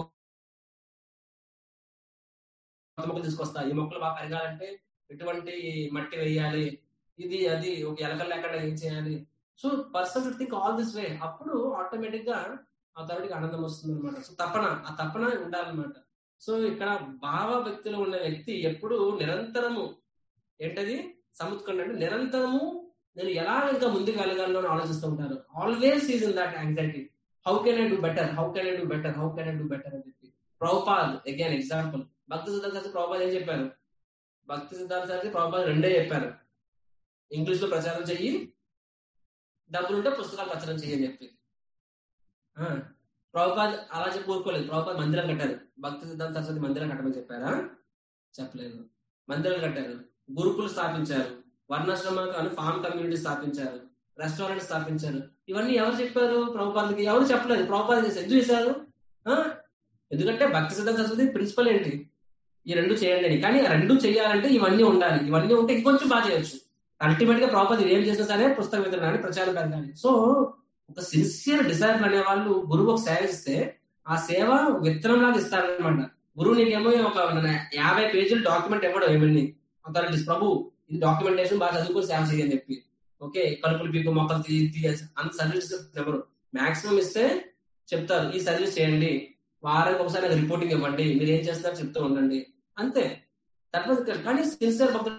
కొత్త మొక్కలు తీసుకొస్తా ఈ మొక్కలు బాగా పెరగాలంటే ఎటువంటి మట్టి వేయాలి ఇది అది ఒక ఎలకలు లేకుండా ఏం చేయాలి so person think all this way అప్పుడు ఆటోమేటిక్ గా ఆ తరుడికి ఆనందం వస్తుంది అనమాట సో తపన ఆ తపన ఉండాలన్నమాట సో ఇక్కడ భావ వ్యక్తిలో ఉన్న వ్యక్తి ఎప్పుడు నిరంతరము ఏంటది సముత్కండ అంటే నిరంతరము నేను ఎలా ఇంకా ముందుకు వెళ్ళగలను అని ఆలోచిస్తూ ఉంటారు always is in that anxiety how can I do better how can I do better how can I do better అని చెప్పి ప్రభుపాద్ అగైన్ ఎగ్జాంపుల్ భక్తి సిద్ధాంత శాస్త్రి ప్రభుపాద్ ఏం చెప్పారు భక్తి సిద్ధాంత శాస్త్రి ప్రభుపాద్ రెండే చెప్పారు ఇంగ్లీష్ లో ప్రచారం చెయ్యి డబ్బులుంటే పుస్తకాలు ప్రచారం చెయ్యి అని చెప్పి ఆ, ప్రభుపాద్ అలా చెప్పి ఊరుకోలేదు ప్రభుపాద్ మందిరం కట్టారు భక్తి సిద్ధాంత సరస్వతి మందిరం కట్టమని చెప్పారా చెప్పలేదు మందిరాలు కట్టారు గురుకులు స్థాపించారు వర్ణాశ్రమాలు అని ఫార్మ్ కమ్యూనిటీ స్థాపించారు రెస్టారెంట్ స్థాపించారు ఇవన్నీ ఎవరు చెప్పారు ప్రభుపాదకి ఎవరు చెప్పలేదు ప్రభుపాద చేశారు ఎందుకు చేశారు ఆ? ఎందుకంటే భక్తి సిద్ధాంత సరస్వతి ప్రిన్సిపల్ ఏంటి ఈ రెండు చేయండి అని కానీ ఆ రెండు చేయాలంటే ఇవన్నీ ఉండాలి ఇవన్నీ ఉంటే ఇంకొంచెం బాగా చేయొచ్చు అల్టిమేట్ గా ప్రాపర్ ఏం చేసినా సరే పుస్తక వితరణ ప్రచారం పెరగాలి సో ఒక సిన్సియర్ డిసైపుల్ అనే వాళ్ళు గురువు ఒక సేవ ఇస్తే ఆ సేవ విత్తనం లాగా ఇస్తారనమాట గురువు నీకేమో ఒక యాభై పేజీలు డాక్యుమెంట్ ఇవ్వడం ఏమని అథారిటీస్ ప్రభు ఇది డాక్యుమెంటేషన్ బాగా చదువుకొని సేవ చేయని చెప్పి ఓకే కలుపులు పీకు మొక్కలు తీయచ్చు అంత సర్వీస్ ఎవరు మాక్సిమం ఇస్తే చెప్తారు ఈ సర్వీస్ చేయండి వారానికి ఒకసారి నాకు రిపోర్టింగ్ ఇవ్వండి మీరు ఏం చేస్తారో చెప్తూ ఉండండి అంతే తర్వాత కానీ సిన్సియర్ భక్తులు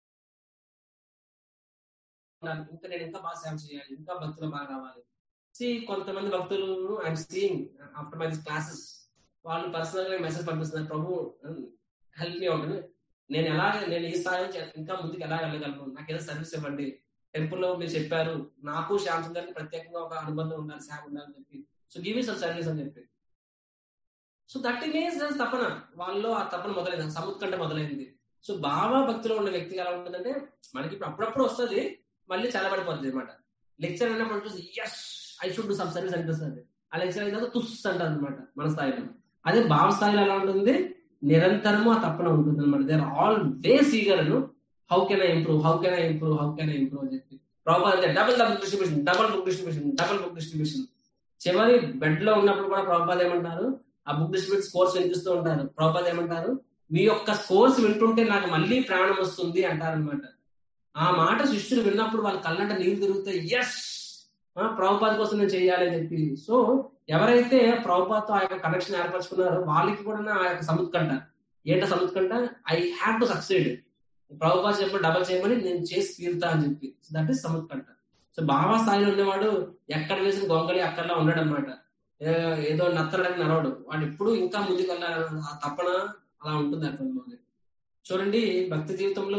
ఇంకా నేను ఇంకా బాగా సేవ చేయాలి ఇంకా భక్తులు బాగా రావాలి సి కొంతమంది భక్తులు I'm seeing after my classes వాళ్ళు పర్సనల్ గా మెసేజ్ పంపిస్తున్నారు ప్రభు హెల్ప్ మీ అవుట్ నేను ఎలా నేను ఈ స్థాయి ఇంకా ముందుకు ఎలా వెళ్ళగలను నాకు ఏదో సర్వీస్ ఇవ్వండి టెంపుల్లో మీరు చెప్పారు నాకు శ్యామ్ సుందర్కి ప్రత్యేకంగా ఒక అనుబంధం ఉండాలి సేవ ఉండాలని చెప్పి సో గివ్ సమ్ సర్వీస్ అని చెప్పి సో దట్ మీన్స్ తపన వాళ్ళలో ఆ తపన మొదలైంది సముద్కంటే మొదలైంది సో బాబా భక్తిలో ఉన్న వ్యక్తికి ఎలా ఉంటుందంటే మనకి ఇప్పుడు అప్పుడప్పుడు వస్తుంది మళ్ళీ చల్లబడిపోతుంది అనమాట లెక్చర్ అన్నప్పుడు చూసి yes I should do some service అనిపిస్తుంది ఆ లెక్చర్ అయిన తుస్ అంటారు అనమాట మన స్థాయిలో అదే భావ స్థాయిలో ఎలా ఉంటుంది నిరంతరము ఆ తప్పన ఉంటుంది అనమాట they are always eager how can I improve how can I improve how can I improve అని చెప్పి ప్రాపర్ అంటే double double distribution double book distribution double book distribution చివరి బెడ్ లో ఉన్నప్పుడు కూడా ప్రభుపాద ఏమంటారు ఆ బుక్ డిస్ట్రిబ్యూట్ స్కోర్స్ వినిపిస్తూ ఉంటారు ప్రభుపాద ఏమంటారు మీ యొక్క స్కోర్స్ వింటుంటే నాకు మళ్ళీ ప్రాణం వస్తుంది అంటారనమాట ఆ మాట శిష్యులు విన్నప్పుడు వాళ్ళ కళ్ళంట నీళ్ళు తిరుగుతాయి ఎస్ ప్రభుపాద కోసం నేను చేయాలి అని చెప్పి సో ఎవరైతే ప్రభుపాదతో ఆ యొక్క కనెక్షన్ ఏర్పరచుకున్నారో వాళ్ళకి కూడా ఆ యొక్క సముత్కంట ఏంటో సముత్కంట I have to succeed Prabhupada చెప్పి డబల్ చేయమని నేను చేసి తీరుతా అని చెప్పి దట్ ఈస్ సముత్కంట సో బాబా స్థాయిలో ఉండేవాడు ఎక్కడ వేసిన గొంగళి అక్కడలా ఉన్నాడు అనమాట ఏదో నత్తడానికి నడవడు వాడు ఎప్పుడు ఇంకా ముందుకు వెళ్ళాలి ఆ తప్పన అలా ఉంటుంది అర్థంలో చూడండి భక్తి జీవితంలో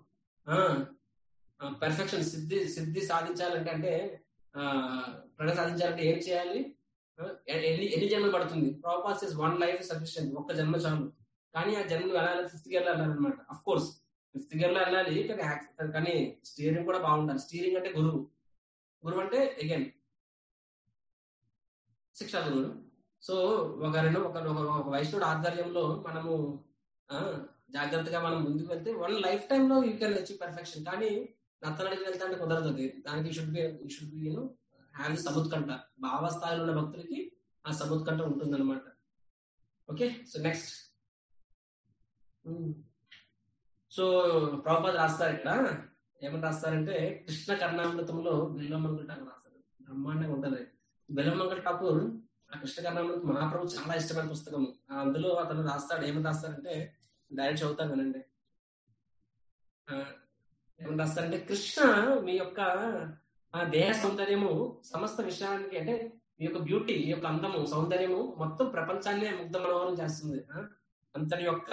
పెర్ఫెక్షన్ సిద్ధి సిద్ధి సాధించాలంటే అంటే ప్రగతి సాధించాలంటే ఏం చేయాలి ఎన్ని ఎన్ని జన్మలు పడుతుంది ప్రాపర్స్ ఇస్ వన్ లైఫ్ సఫిషియెంట్ ఒక్క జన్మ చాలు కానీ ఆ జన్మ వెళ్ళాలి ఫిఫ్త్ గేర్ లో వెళ్ళాలన్నమాట అఫ్ కోర్స్ ఫిఫ్త్ గేర్ లో వెళ్ళాలి కానీ కానీ స్టీరింగ్ కూడా బాగుండాలి స్టీరింగ్ అంటే గురువు గురువు అంటే అగైన్ శిక్షా గురువు సో ఒక రెండు ఒక ఒక వైష్ణవుడు ఆధ్వర్యంలో మనము జాగ్రత్తగా మనం ముందుకు వెళ్తే వన్ లైఫ్ టైమ్ లో యూ కెన్ అచీవ్ పర్ఫెక్షన్ కానీ నత్తనడికి వెళ్తా అంటే కుదరదు దానికి should be should be you know have the సముత్కంట భావ స్థాయిలో ఉన్న భక్తులకి ఆ సముత్కంట ఉంటుందన్నమాట okay so next so Prabhupada రాస్తారు ఇక్కడ ఏమని రాస్తారంటే కృష్ణ కర్ణామృతంలో బిల్వమంగళ ఠాకూర్ రాస్తారు బ్రహ్మాండంగా ఉంటది బిల్వమంగళ ఠాకూర్ ఆ కృష్ణ కర్ణామృతం మహాప్రభు చాలా ఇష్టమైన పుస్తకం అందులో అతను రాస్తాడు ఏమని రాస్తారంటే డైరెక్ట్ చదువుతాను వినండి ఏమని రాస్తారంటే కృష్ణ మీ యొక్క ఆ దేహ సౌందర్యము సమస్త విషయానికి అంటే మీ యొక్క బ్యూటీ మీ యొక్క అందము సౌందర్యము మొత్తం ప్రపంచాన్నే ముగ్ధ మనోహరం చేస్తుంది అంతటి యొక్క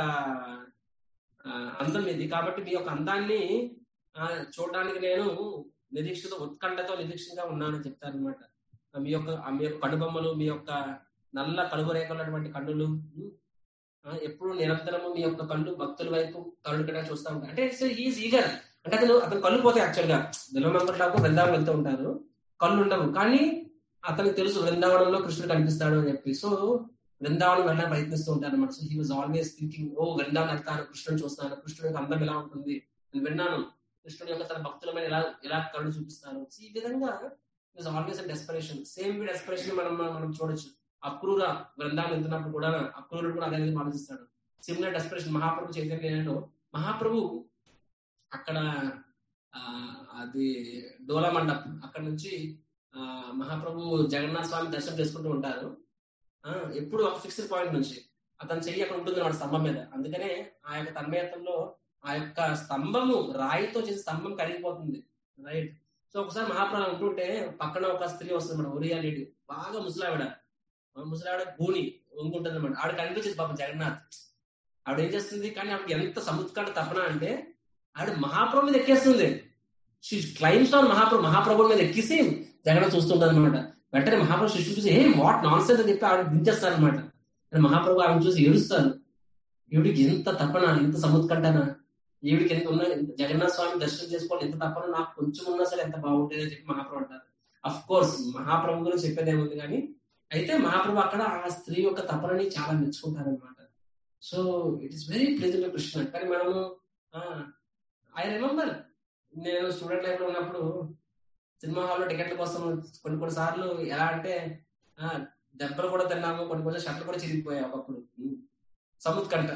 అందం ఇది కాబట్టి మీ యొక్క అందాన్ని చూడడానికి నేను నిరీక్షిత ఉత్కంఠతో నిరీక్షంగా ఉన్నానని చెప్తారనమాట మీ యొక్క మీ యొక్క కనుబొమ్మలు మీ యొక్క నల్ల కలుగు రేఖలటువంటి కన్నులు ఎప్పుడు నిరంతరము మీ యొక్క కళ్ళు భక్తుల వైపు కళ్ళు కూడా చూస్తూ ఉంటారు అంటే ఈజ్ ఈగర్ అంటే అతను అతను కళ్ళు పోతాయి యాక్చువల్ గా బిల్వమంగళకు బృందావనం వెళ్తూ ఉంటారు కళ్ళు ఉండవు కానీ అతనికి తెలుసు బృందావనంలో కృష్ణుడు కనిపిస్తాడు అని చెప్పి సో బృందావనం వెళ్ళడానికి ప్రయత్నిస్తూ ఉంటారు అనమాట so he was always thinking oh Brindavanam వెళ్తాను కృష్ణుని చూస్తాను కృష్ణుడి యొక్క అందం ఎలా ఉంటుంది నేను విన్నాను కృష్ణుడి యొక్క తన భక్తుల మీద ఎలా ఎలా కళ్ళు చూపిస్తాను ఈ విధంగా is always desperation same we desperation మనం మనం చూడొచ్చు అక్రూర బృందావనం వెళ్తున్నప్పుడు కూడా అక్రూరుడు కూడా అదే విధంగా ఆలోచిస్తాడు సిమిలర్ డెస్పరేషన్ మహాప్రభు చైతన్యంలో మహాప్రభు అక్కడ అది డోలా మండపం అక్కడ నుంచి ఆ మహాప్రభు జగన్నాథ స్వామి దర్శనం చేసుకుంటూ ఉంటారు ఎప్పుడు ఒక ఫిక్స్డ్ పాయింట్ నుంచి అతని చెయ్యి అక్కడ ఉంటుంది వాడు స్తంభం మీద అందుకనే ఆ యొక్క తన్మయత్వంలో ఆ యొక్క స్తంభము రాయితో చేసే స్తంభం కరిగిపోతుంది రైట్ సో ఒకసారి మహాప్రభు ఉంటుంటే పక్కన ఒక స్త్రీ వస్తుంది మన ఒరియా లేడీ బాగా ముసలావిడ ముసలావిడ భూని వంగుంటుంది అనమాట ఆవిడ కనిపించింది పాపం జగన్నాథ్ ఆవిడ ఏం చేస్తుంది కానీ ఆవిడ ఎంత సముద్రకాడ తపన అంటే ఆవిడ మహాప్రభు మీద ఎక్కేస్తుంది she climbs on Mahaprabhu Mahaprabhu మీద ఎక్కిసి జగన్నాథ్ చూస్తుంటది అనమాట వెంటనే మహాప్రభు శిష్యుడు చూసి ఏ వాట్ నాన్ సెన్స్ అని చెప్పి ఆవిడ దించేస్తారు అనమాట మహాప్రభు ఆవిడ చూసి ఏడుస్తారు ఈవిడికి ఎంత తపన ఎంత సముద్కంటనా ఈవిడికి ఎంత ఉన్న జగన్నాథ స్వామి దర్శనం చేసుకోవాలి ఎంత తప్పన నాకు కొంచెం ఉన్నా సరే ఎంత బాగుంటుంది అని చెప్పి మహాప్రభు అంటారు అఫ్ కోర్స్ మహాప్రభు గురించి చెప్పేది ఏముంది కానీ అయితే మహాప్రభు అక్కడ ఆ స్త్రీ యొక్క తపనని చాలా మెచ్చుకుంటారనమాట so it is very pleasant Krishna కానీ మనము ఐ రిమెంబర్ నేను స్టూడెంట్ లైఫ్ లో ఉన్నప్పుడు సినిమా హాల్లో టికెట్ల కోసం కొన్ని కొన్ని సార్లు ఎలా అంటే ఆ, దెబ్బలు కూడా తిన్నాము కొన్ని కొన్ని షర్ట్లు కూడా చిరిగిపోయాయి ఒకప్పుడు సముత్ కంట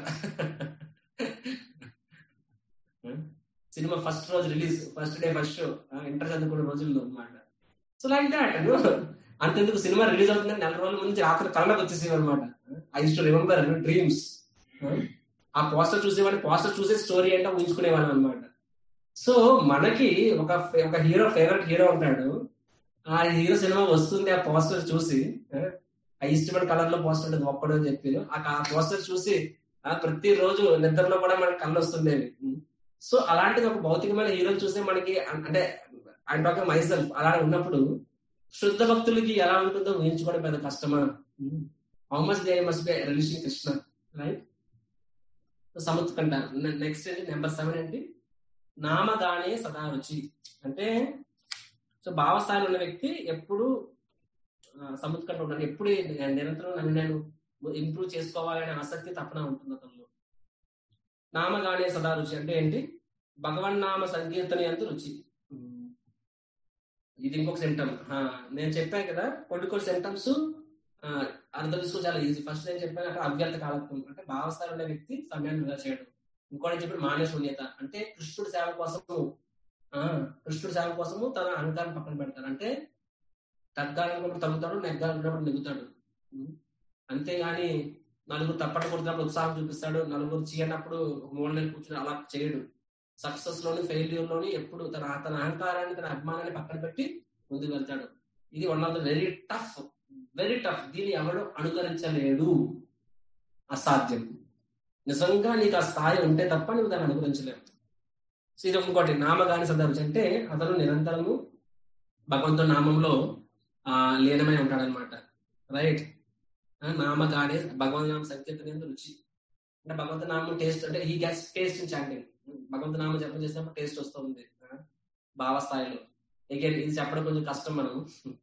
సినిమా ఫస్ట్ రోజు release first day first show inter చదువుకునే రోజుల్లో అనమాట సో లైక్ దాట్ అంతెందుకు సినిమా రిలీజ్ అవుతుందని నెల రోజుల ముందు రాత్రి కళ్ళకు వచ్చేసేవి అనమాట ఐ టు రిమెంబర్ డ్రీమ్స్ ఆ పోస్టర్ చూసేవాడిని పోస్టర్ చూసే స్టోరీ అంటే ఊహించుకునేవాళ్ళం అనమాట సో మనకి ఒక ఫే- ఒక హీరో ఫేవరెట్ హీరో ఉంటాడు ఆ హీరో సినిమా వస్తుంది ఆ పోస్టర్ చూసి ఆ, ఆ ఇష్టమైన కలర్ లో పోస్టర్ ఉంటుంది ఒక్కడు అని చెప్పి ఆ పోస్టర్ చూసి ఆ ప్రతి రోజు నిద్రలో కూడా మనకి కళ్ళు వస్తుండేవి సో అలాంటిది ఒక భౌతికమైన హీరో చూస్తే మనకి అం- అంటే ఆయన టాకింగ్ మైసెల్ఫ్ అలా ఉన్నప్పుడు శుద్ధ భక్తులకి ఎలా ఉంటుందో ఊహించుకోవడం పెద్ద కష్టమా how much they must be relishing Krishna right సముత్ కంట నెక్స్ట్ ఏంటి నెంబర్ సెవెన్ ఏంటి నామగానే సదా రుచి అంటే సో భావస్థాయిలో ఉన్న వ్యక్తి ఎప్పుడు సముత్ కంట ఉండాలి ఎప్పుడు నిరంతరం నన్ను నేను ఇంప్రూవ్ చేసుకోవాలనే ఆసక్తి తప్పన ఉంటుంది అతనిలో నామగానే సదా రుచి అంటే ఏంటి భగవన్నామ సంకీర్తన ఎంత రుచి ఉమ్. ఇది ఇంకొక సిమ్టమ్ నేను చెప్పాను కదా కొన్ని కొన్ని సిమ్టమ్స్ అర్థం తీసుకో చాలా ఈజీ ఫస్ట్ నేను చెప్పాను అక్కడ అవ్యర్థ కాలత్వం అంటే భావస్థాయిలో ఉన్న వ్యక్తి సమయాన్ని వృధా చేయడం ఇంకోటి చెప్పిన మానవ శూన్యత అంటే కృష్ణుడి సేవ కోసము ఆ కృష్ణుడి సేవ కోసము తన అహంకారం పక్కన పెడతాడు అంటే తగ్గాలనుకున్నప్పుడు తగ్గుతాడు నెగ్గాలనుకున్నప్పుడు నెగ్గుతాడు ఉమ్. అంతేగాని నలుగురు తప్పట కొడుతున్నప్పుడు ఉత్సాహం చూపిస్తాడు నలుగురు చేయనప్పుడు మూల కూర్చుని అలా చేయడు సక్సెస్ లోని ఫెయిల్యూర్ లోని ఎప్పుడు తన తన అహంకారాన్ని తన అభిమానాన్ని పక్కన పెట్టి ముందుకు వెళ్తాడు ఇది one of the very tough very tough దీన్ని ఎవడు అనుకరించలేడు అసాధ్యం నిజంగా నీకు ఆ స్థాయి ఉంటే తప్ప నువ్వు దాన్ని అనుకరించలేవు సో ఇది ఇంకోటి నామగాని సందర్భం అంటే అతను నిరంతరము భగవంతుడి నామంలో ఆ లీనమై ఉంటాడనమాట రైట్ నామగానే భగవంతు నామ సంకీర్తన ఎందు రుచి అంటే భగవంతు నామం టేస్ట్ అంటే ఈ గ్యాస్ టేస్ట్ చాంటింగ్ భగవంతు నామం జపం చేసినప్పుడు టేస్ట్ వస్తుంది ఆ, భావస్థాయిలో అగైన్ ఇది చెప్పడం కొంచెం కష్టం మనం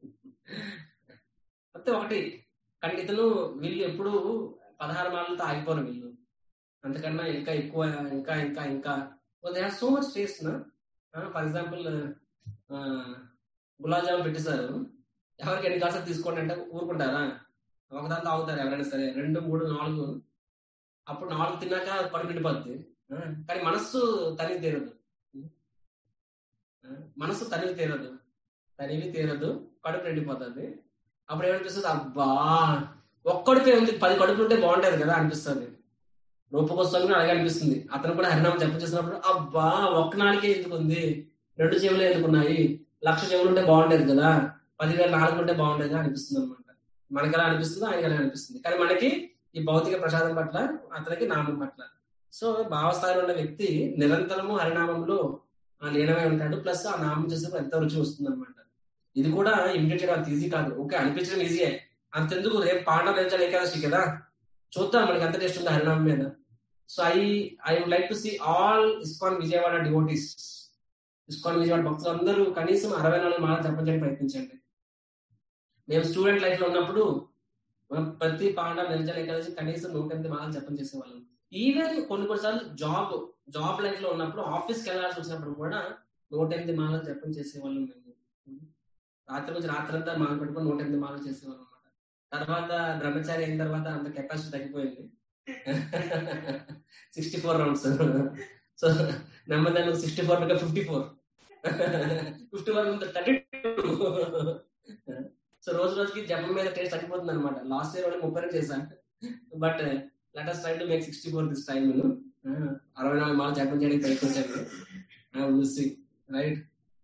అంతే ఒకటి కానీ ఇతను వీళ్ళు ఎప్పుడు పదహారు మాలలతో ఆగిపోరు వీళ్ళు అంతకన్నా ఇంకా ఎక్కువ ఇంకా ఇంకా ఇంకా they have so much taste నా ఫర్ ఎగ్జాంపుల్ గులాబ్ జామ్ పెట్టేశారు ఎవరికి ఎన్ని కాసాలు తీసుకోండి అంటే ఊరుకుంటారా ఒకదాని తాగుతారు ఎవరైనా సరే రెండు మూడు నాలుగు అప్పుడు నాలుగు తిన్నాక కడుపు నిండిపోద్ది ఆ, కానీ మనస్సు తనివి తీరదు ఆ, మనస్సు తనివి తీరదు తనివి తీరదు కడుపు నిండిపోతుంది అప్పుడు ఏమనిపిస్తుంది అబ్బా ఒక్కడికే ఉంది పది కడుపులు ఉంటే బాగుంటది కదా అనిపిస్తుంది రూపకోత్సవం అలాగే అనిపిస్తుంది అతను కూడా హరినామం జపం చేసినప్పుడు అబ్బా ఒక్క నాలుగే ఎందుకు ఉంది రెండు చెవులు ఎందుకున్నాయి లక్ష చెవులు ఉంటే బాగుండేది కదా పదివేల నాలుగు ఉంటే బాగుండేది అనిపిస్తుంది అనమాట మనకి ఎలా అనిపిస్తుందో ఆయనకి ఎలా అనిపిస్తుంది కానీ మనకి ఈ భౌతిక ప్రసాదం పట్ల అతనికి నామం పట్ల సో భావస్థాయిలో ఉన్న వ్యక్తి నిరంతరము హరినామంలో ఆ లీనమై ఉంటాడు ప్లస్ ఆ నామం చేసేప్పుడు ఎంత రుచి వస్తుంది అనమాట ఇది కూడా ఇమిడియట్ చేయడం అంత ఈజీ కాదు ఓకే అనిపించడం ఈజీయే అంతెందుకు రేపు పాండవ నిలిచాలి ఏకాదశి కదా చూద్దాం మనకి ఎంత టేస్ట్ ఉంది హరినామం మీద so I I would like to see all ISKCON Vijayawada devotees ISKCON Vijayawada భక్తులు అందరూ కనీసం అరవై నాలుగు మాల జపించడానికి ప్రయత్నించండి మేము స్టూడెంట్ లైఫ్ లో ఉన్నప్పుడు మనం ప్రతి పాండవ నిలిచాలి ఏకాదశి కనీసం నూట ఎనిమిది మాలలు జపం చేసేవాళ్ళం ఈవెన్ కొన్ని కొన్నిసార్లు జాబ్ జాబ్ లైఫ్ లో ఉన్నప్పుడు ఆఫీస్కి వెళ్ళాల్సి వచ్చినప్పుడు కూడా నూట ఎనిమిది మాలలు జపం చేసేవాళ్ళం మేము రాత్రి నుంచి రాత్రి అంతా మాల పెట్టుకొని నూట ఎనిమిది మాలలు చేసేవాళ్ళం అనమాట తర్వాత బ్రహ్మచారి అయిన తర్వాత అంత కెపాసిటీ తగ్గిపోయింది సిక్స్టీ ఫోర్ రౌండ్స్ సో నెమ్మది sixty four fifty four fifty four thirty so రోజు రోజుకి జపం మీద టేస్ట్ తగ్గిపోతుంది అనమాట లాస్ట్ ఇయర్ వాళ్ళు ముప్పై రెండు చేశాను but let us try to make sixty four this time అరవై నాలుగు మాలు జపం చేయడానికి ప్రయత్నించాను రైట్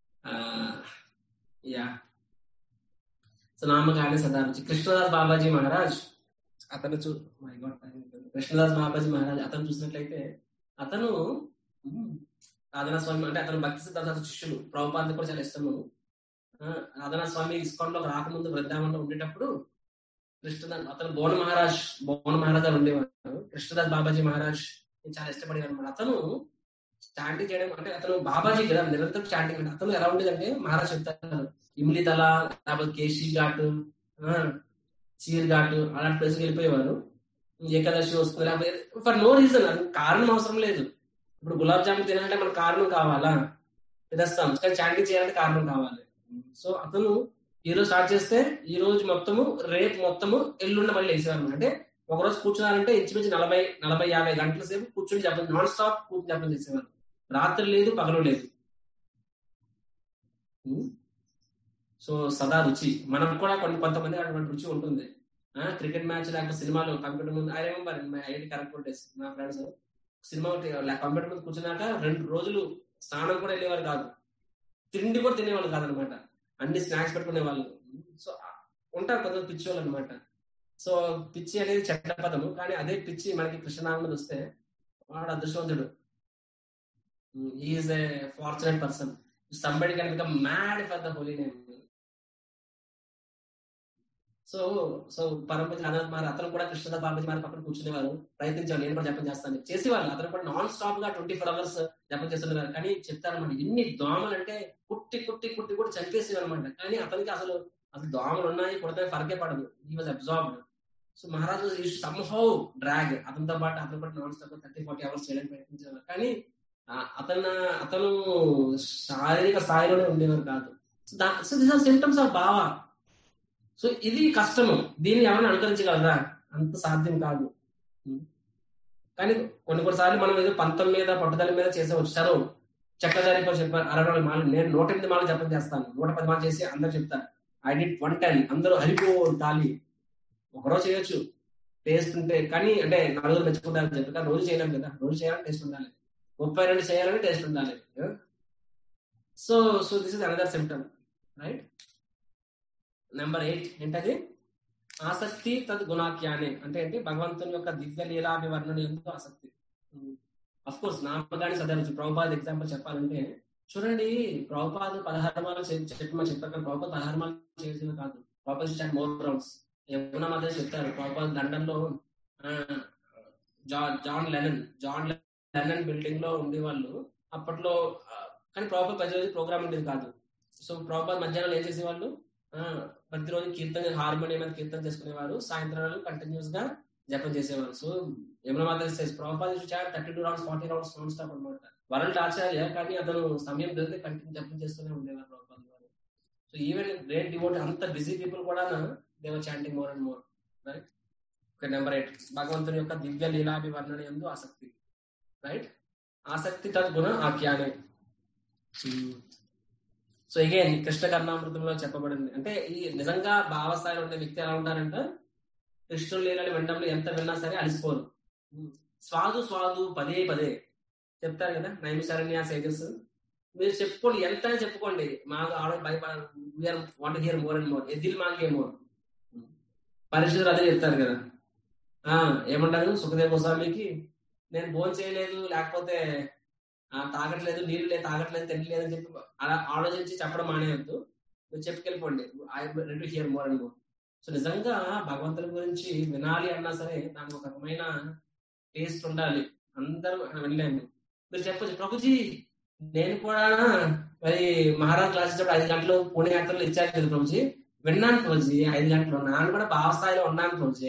యా సో నామకాన్ని సదారుచి కృష్ణదాస్ బాబాజీ మహారాజ్ అతను చూ మై గాడ్ కృష్ణదాస్ బాబాజీ మహారాజ్ అతను చూసినట్లయితే అతను రాధనా స్వామి అంటే అతను భక్తి సిద్ధాంత శిష్యులు ప్రభుపాద కూడా చాలా ఇష్టము రాధనా స్వామి ఇస్కాన్ లో రాకముందు వృద్ధావనంలో ఉండేటప్పుడు కృష్ణదాస్ అతను బోన మహారాజ్ బోన మహారాజా ఉండేవాడు కృష్ణదాస్ బాబాజీ మహారాజ్ చాలా ఇష్టపడేవాడు అనమాట అతను స్టాండింగ్ చేయడం అంటే అతను బాబాజీ కదా నిరంతరం స్టాండింగ్ అంటే అతను ఎలా ఉండేదంటే మహారాజ్ చెప్తారు ఇమ్లి దళ లేకపోతే కేశీ ఘాట్ చీర్ ఘాట్ అలాంటి ప్లేస్కి వెళ్ళిపోయేవారు ఏకాదశి వస్తుంది లేకపోతే ఫర్ నో రీజన్ కారణం అవసరం లేదు ఇప్పుడు గులాబ్ జామున్ తినాలంటే మనకు కారణం కావాలా తినేస్తాం కానీ చాంటింగ్ చేయాలంటే కారణం కావాలి సో అతను ఈ రోజు స్టార్ట్ చేస్తే ఈ రోజు మొత్తము రేపు మొత్తము ఎల్లుండ మళ్ళీ వేసేవారు అంటే ఒక రోజు కూర్చున్నారంటే ఇంచుమించు నలభై నలభై యాభై గంటల సేపు కూర్చుని జపం నాన్ స్టాప్ కూర్చుని జపం చేసేవారు రాత్రి లేదు పగలు లేదు సో సదా రుచి మనకు కూడా కొన్ని కొంతమంది అటువంటి రుచి ఉంటుంది క్రికెట్ మ్యాచ్ లేకపోతే సినిమాలు కంప్యూటర్ ముందు I remember my ID correct days నా ఫ్రెండ్స్ సినిమా కంప్యూటర్ ముందు కూర్చున్నాక రెండు రోజులు స్నానం కూడా వెళ్ళేవారు కాదు తిండి కూడా తినేవాళ్ళు కాదనమాట అన్ని స్నాక్స్ పెట్టుకునే వాళ్ళు సో ఉంటారు కొంతమంది పిచ్చి వాళ్ళు అనమాట సో పిచ్చి అనేది చెడ్డ పదము కానీ అదే పిచ్చి మనకి కృష్ణనామం వస్తే వాడు అదృష్టవంతుడు is a fortunate person somebody కనుక become mad for the holy name so so పరంపతి అనంత్ మారి అతను కూడా కృష్ణద బాబాజీ మారి పక్కన కూర్చునేవారు ప్రయత్నించారు నేను కూడా జపం చేస్తాను చేసేవాళ్ళు అతను కూడా నాన్ స్టాప్ గా ట్వంటీ ఫోర్ అవర్స్ జపం చేస్తున్నారు కానీ చెప్తారన్నమాట ఎన్ని దోమలు అంటే కుట్టి కుట్టి కుట్టి కూడా చంపేసేవారు అనమాట కానీ అతనికి అసలు అసలు దోమలు ఉన్నాయి కొడితే ఫరకే పడదు he was absorbed so Maharaj somehow drag అతనితో పాటు అతను కూడా non stop thirty forty hours చేయడానికి ప్రయత్నించేవారు కానీ అతను అతను శారీరక స్థాయిలోనే ఉండేవారు కాదు so this are symptoms of bhava so ఇది కష్టము దీన్ని ఎవరైనా అనుకరించగలరా అంత సాధ్యం కాదు కానీ కొన్ని కొన్నిసార్లు మనం ఏదో పంతం మీద పట్టుదల మీద చేసేవచ్చు సరే చక్రధారి చెప్పారు అరవై నాలుగు మాలు నేను నూట ఎనిమిది మాలు జపం చేస్తాను నూట పది మాలు చేసి అందరు చెప్తారు ఐ డిడ్ వన్ టెన్ అందరూ హరిపో ఖాళీ ఒకరోజు చేయొచ్చు టేస్ట్ ఉంటే కానీ అంటే నలుగురు మెచ్చుకుంటారని చెప్పి కానీ రోజు చేయలేం కదా రోజు చేయాలని టేస్ట్ ఉండాలి ముప్పై రెండు చేయాలని టేస్ట్ ఉండాలి so so this is another symptom right number eight ఏంటది ఆసక్తి తద్ గుణాఖ్యానే అంటే ఏంటి భగవంతుని యొక్క దివ్య లీలాభివర్ణన ఎందుకు ఆసక్తి అఫ్ కోర్స్ నామగాని సదరుచు ప్రభుపాద్ ఎగ్జాంపుల్ చెప్పాలంటే చూడండి ప్రభుపాద్ పదహారు మాలు చెప్పమని చెప్పారు కానీ ప్రభుపాద్ పదహారు మాలు చేసింది కాదు Prabhupad start more rounds Yamuna మధ్య చెప్తారు ప్రభుపాద్ లండన్ లో John Lennon John Lennon building లో ఉండేవాళ్ళు అప్పట్లో కానీ ప్రభుపాద్ ప్రతిరోజు ప్రోగ్రామ్ ఉండేది కాదు సో ప్రభుపాద్ మధ్యాహ్నం ఏం చేసేవాళ్ళు ప్రతిరోజు కీర్తన హార్మోనియం మీద కీర్తన చేసుకునేవారు సాయంత్రాలు కంటిన్యూస్ గా జపం చేసేవారు so Yamuna Mata Prabhupada thirty two rounds forty rounds non stop అనమాట వరల్డ్ ఆచార్య కానీ అతను సమయం దొరికితే కంటిన్యూ జపం చేస్తూనే ఉండేవారు Prabhupada garu so even great devotee అంత బిజీ పీపుల్ కూడా they were chanting more and more right number eight భగవంతుని యొక్క దివ్య లీలాభివర్ణన ఎందు ఆసక్తి రైట్ ఆసక్తి తద్గుణ ఆఖ్యానే సో అగైన్ కృష్ణ కర్ణామృతంలో చెప్పబడింది అంటే ఈ నిజంగా భావస్థాయిలో ఉండే వ్యక్తి ఎలా ఉంటారంట కృష్ణుడు లేనని వినడంలో ఎంత విన్నా సరే అలసిపోరు స్వాదు స్వాదు పదే పదే చెప్తారు కదా నైమిశారణ్య సేజస్ మీరు చెప్పుకోండి ఎంత చెప్పుకోండి మాకు ఆడ భయపడ want hear more and more ఎద్దిల్ మాకే మోర్ పరిస్థితులు అదే చెప్తారు కదా ఆ ఏమంటారు సుఖదేవ గోస్వామికి నేను భోజనం చేయలేదు లేకపోతే తాగట్లేదు నీళ్ళు లేదు తాగట్లేదు తినలేదు అని చెప్పి అలా ఆలోచించి చెప్పడం మానేయద్దు మీరు చెప్పుకెళ్ళిపోండి I read hear more and more so నిజంగా భగవంతుని గురించి వినాలి అన్నా సరే దానికి ఒక రకమైన టేస్ట్ ఉండాలి అందరూ వినలేము మీరు చెప్పచ్చు ప్రభుజీ నేను కూడా మరి మహారాజ్ క్లాస్ ఇచ్చినప్పుడు ఐదు గంటలు పుణ్య యాత్రలు ఇచ్చారు కదా ప్రభుజీ విన్నాను ప్రభుజీ ఐదు గంటలు నాన్న కూడా భావస్థాయిలో ఉన్నాను ప్రభుజీ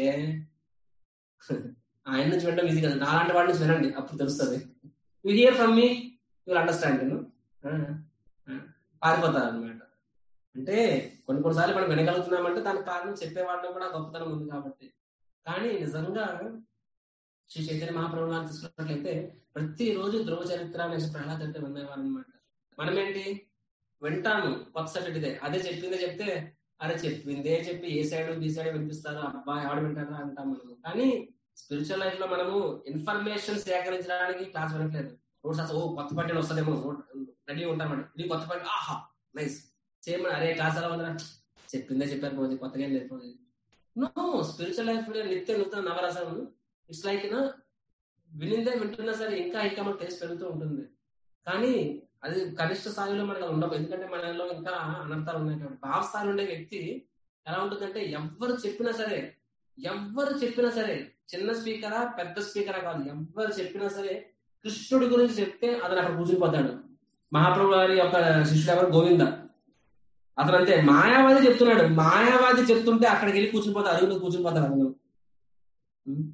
ఆయన నుంచి వినడం ఇది కదా నాలాంటి వాడి నుంచి వినండి అప్పుడు తెలుస్తుంది you hear from me you understand పారిపోతారు అనమాట అంటే కొన్ని కొన్నిసార్లు మనం వినగలుగుతున్నామంటే దానికి కారణం చెప్పేవాడిలో కూడా గొప్పతనం ఉంది కాబట్టి కానీ నిజంగా శ్రీ చైతన్య మహాప్రభు గారిని తీసుకున్నట్లయితే ప్రతిరోజు ధ్రువ చరిత్ర నెక్స్ట్ ప్రహ్లాద చరిత్ర వినేవారు అనమాట మనం ఏంటి వింటాము కొత్త సబ్జెక్ట్ ఇదే అదే చెప్పిందే చెప్తే అరే చెప్పిందే చెప్పి ఏ సైడ్ బి సైడ్ వినిపిస్తారు అబ్బాయి ఆవిడ వింటారా అంటాం మనము కానీ స్పిరిచువల్ లైఫ్ లో మనము ఇన్ఫర్మేషన్ సేకరించడానికి క్లాస్ వినట్లేదు నోట్స్ అసలు ఓ కొత్త పట్టిన వస్తుందేమో రెడీ ఉంటామండి ఇది కొత్త పట్టి ఆహా నైస్ చేయమని అరే క్లాస్ ఎలా ఉందా చెప్పిందే చెప్పారు పోతుంది కొత్తగా ఏం లేదు నో స్పిరిచువల్ లైఫ్ లో నిత్య నూతన నవరసం ఇట్స్ లైక్ వినిందే వింటున్నా సరే ఇంకా ఇంకా మనకు టేస్ట్ పెరుగుతూ ఉంటుంది కానీ అది కనిష్ట స్థాయిలో మనకు ఉండవు ఎందుకంటే మనలో ఇంకా అనర్థాలు ఉన్నాయి కాబట్టి భావ స్థాయిలో ఉండే వ్యక్తి ఎలా ఉంటుందంటే ఎవ్వరు చెప్పినా సరే ఎవ్వరు చెప్పినా సరే చిన్న స్పీకరా పెద్ద స్పీకరా కాదు ఎవ్వరు చెప్పినా సరే కృష్ణుడి గురించి చెప్తే అతను అక్కడ కూర్చునిపోతాడు మహాప్రభు గారి యొక్క శిష్యుడు ఎవరు గోవింద అతను అంతే మాయావాది చెప్తున్నాడు మాయావాది చెప్తుంటే అక్కడికి వెళ్ళి కూర్చునిపోతాడు అడుగులో కూర్చునిపోతాడు అతను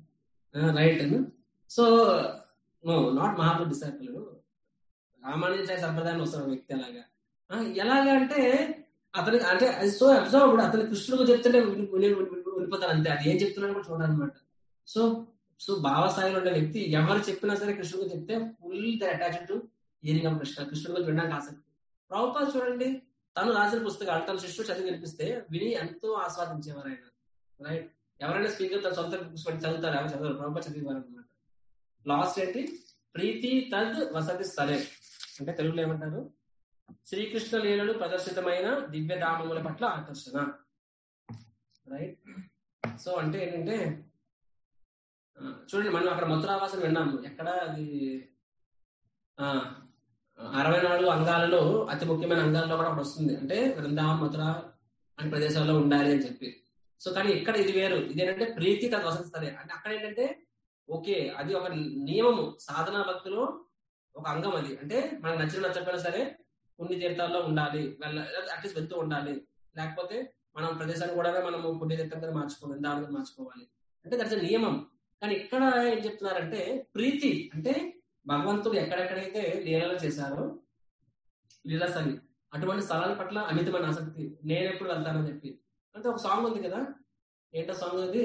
right so no not Mahaprabhu disciple Ramanujacharya సంప్రదాయం వస్తాడు వ్యక్తి అలాగా ఆ, ఎలాగా అంటే అతని అంటే అది సో అబ్జర్వ్ అతని కృష్ణుడు చెప్తుంటే విని- విని- విని- వినిపోతారు అంతే అది ఏం చెప్తున్నాడు కూడా చూడాలన్నమాట సో సో భావస్థాయిలో ఉండే వ్యక్తి ఎవరు చెప్పినా సరే కృష్ణుడు చెప్తే full attached to hearing of Krishna కృష్ణుడు గురించి వినడానికి ఆసక్తి ప్రభుపాద చూడండి తను రాసిన పుస్తకాలు తన శిష్యుడు చదివి వినిపిస్తే విని ఎంతో ఆస్వాదించేవారు ఆయన రైట్ ఎవరైనా స్పీకర్ తన సొంత బుక్స్ పెట్టి చదువుతారు ఎవరు చదవరు ప్రభుపాద చదివేవారు అనమాట లాస్ట్ ఏంటి ప్రీతి తద్ వసతి స్థలే అంటే తెలుగులో ఏమంటారు శ్రీకృష్ణ లీలలు ప్రదర్శితమైన దివ్య ధామముల పట్ల ఆకర్షణ రైట్ సో అంటే ఏంటంటే ఆ, చూడండి మనం అక్కడ మధురావాసం విన్నాము ఎక్కడ అది ఆ, అరవై నాలుగు అంగాలలో అతి ముఖ్యమైన అంగాల్లో కూడా ఒకటి వస్తుంది అంటే వృందావన్ మధుర అనే ప్రదేశాల్లో ఉండాలి అని చెప్పి సో కానీ ఇక్కడ ఇది వేరు ఇదేంటంటే ప్రీతి తన వసతి స్థలే అంటే అక్కడ ఏంటంటే ఓకే అది ఒక నియమము సాధనా భక్తిలో ఒక అంగం అది అంటే మనకు నచ్చిన నచ్చకపోయినా సరే పుణ్య తీర్థాల్లో ఉండాలి వెళ్ళ అట్లీస్ట్ వెళ్తూ ఉండాలి లేకపోతే మనం ప్రదేశాన్ని కూడా మనము పుణ్య తీర్థంగా మార్చుకోవాలి వృందావనం మార్చుకోవాలి అంటే దట్స్ నియమం కానీ ఇక్కడ ఏం చెప్తున్నారంటే ప్రీతి అంటే భగవంతుడు ఎక్కడెక్కడైతే లీలలు చేశారో లీలాసని అటువంటి స్థలాల పట్ల అమితమైన ఆసక్తి నేను ఎప్పుడు వెళ్తానని చెప్పి అంటే ఒక సాంగ్ ఉంది కదా ఏంటో సాంగ్ అది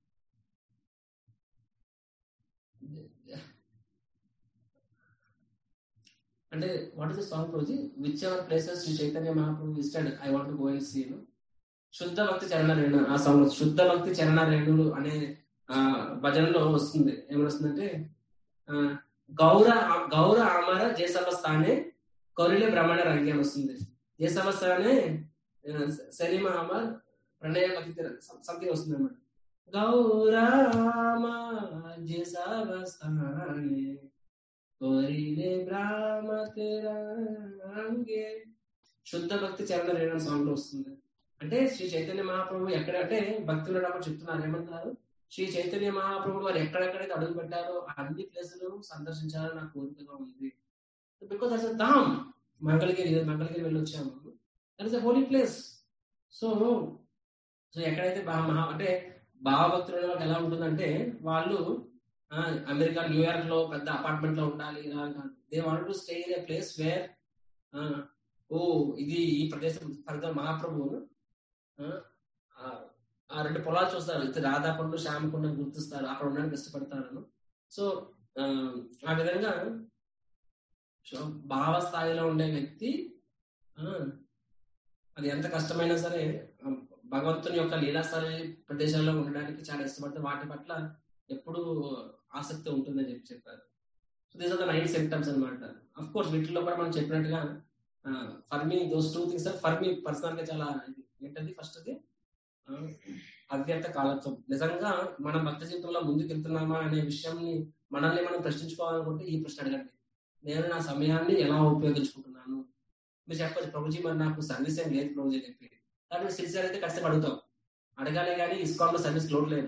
అంటే వాట్ ఇస్ ద సాంగ్ రోజు which ever places Shri Chaitanya Mahaprabhu visited I want go and see శుద్ధ భక్తి చరణ రేణు ఆ సాంగ్ శుద్ధ భక్తి చరణ రేణులు అనే ఆ భజనలో వస్తుంది ఏమని వస్తుందంటే ఆ, గౌర గౌర అమర జయసమస్థానే కొరిలే బ్రహ్మణ రంగి అని వస్తుంది జయసమస్థానే సలీమ అమర్ ప్రణయ భక్తి సంథింగ్ వస్తుంది అనమాట గౌరామ జయసమస్థానే కొరిలే బ్రాహ్మతి రంగే శుద్ధ భక్తి చరణ రేణు సాంగ్ లో వస్తుంది అంటే శ్రీ చైతన్య మహాప్రభు ఎక్కడ అంటే భక్తులు ఉన్నప్పుడు చెప్తున్నారు ఏమంటారు శ్రీ చైతన్య మహాప్రభుడు వారు ఎక్కడెక్కడైతే అడుగు పెట్టారో ఆ అన్ని ప్లేసులు సందర్శించాలని నాకు కోరికగా ఉంది బికాస్ అస్ ధామ్ మంగళగిరి మంగళగిరి వెళ్ళి వచ్చాము that is a holy place so so ఎక్కడైతే బా- మహా అంటే భావభక్తులు ఉన్న వాళ్ళకి ఎలా ఉంటుందంటే వాళ్ళు ఆ, అమెరికా న్యూయార్క్ లో పెద్ద అపార్ట్మెంట్ లో ఉండాలి ఇలా కాదు they want to stay in a place where ఓ ఇది ఈ ప్రదేశం ఫర్ ఎగ్జాంపుల్ మహాప్రభు ఆ, ఆ, ఆ రెండు పొలాలు చూస్తారు ఇది రాధాకొండ శ్యామకొండ గుర్తిస్తారు అక్కడ ఉండడానికి ఇష్టపడతారు సో ఆ, ఆ విధంగా సో భావ స్థాయిలో ఉండే వ్యక్తి ఆ, అది ఎంత కష్టమైనా సరే ఆ, భగవంతుని యొక్క లీలాస్థాయి ప్రదేశాల్లో ఉండడానికి చాలా ఇష్టపడతారు వాటి పట్ల ఎప్పుడు ఆసక్తి ఉంటుందని చెప్పి చెప్పారు so these are the nine symptoms అనమాట అఫ్ కోర్స్ వీటిలో కూడా మనం చెప్పినట్టుగా for me those two things for me personal గా చాలా ఇది. ఏంటది ఫస్ట్ అది ఆ, అవ్యక్త కాలత్వం నిజంగా మనం భక్తి జీవితంలో ముందుకు వెళ్తున్నామా అనే విషయాన్ని మనల్ని మనం ప్రశ్నించుకోవాలనుకుంటే ఈ ప్రశ్న అడగండి నేను నా సమయాన్ని ఎలా ఉపయోగించుకుంటున్నాను మీరు చెప్పచ్చు ప్రభుజీ మరి నాకు సర్వీస్ ఏం లేదు ప్రభుజీ అని చెప్పి కాబట్టి సిన్సియర్ అయితే ఖచ్చితంగా అడుగుతాం అడగాలి కానీ ఇస్కాన్ లో సర్వీస్ లోడ్ లేదు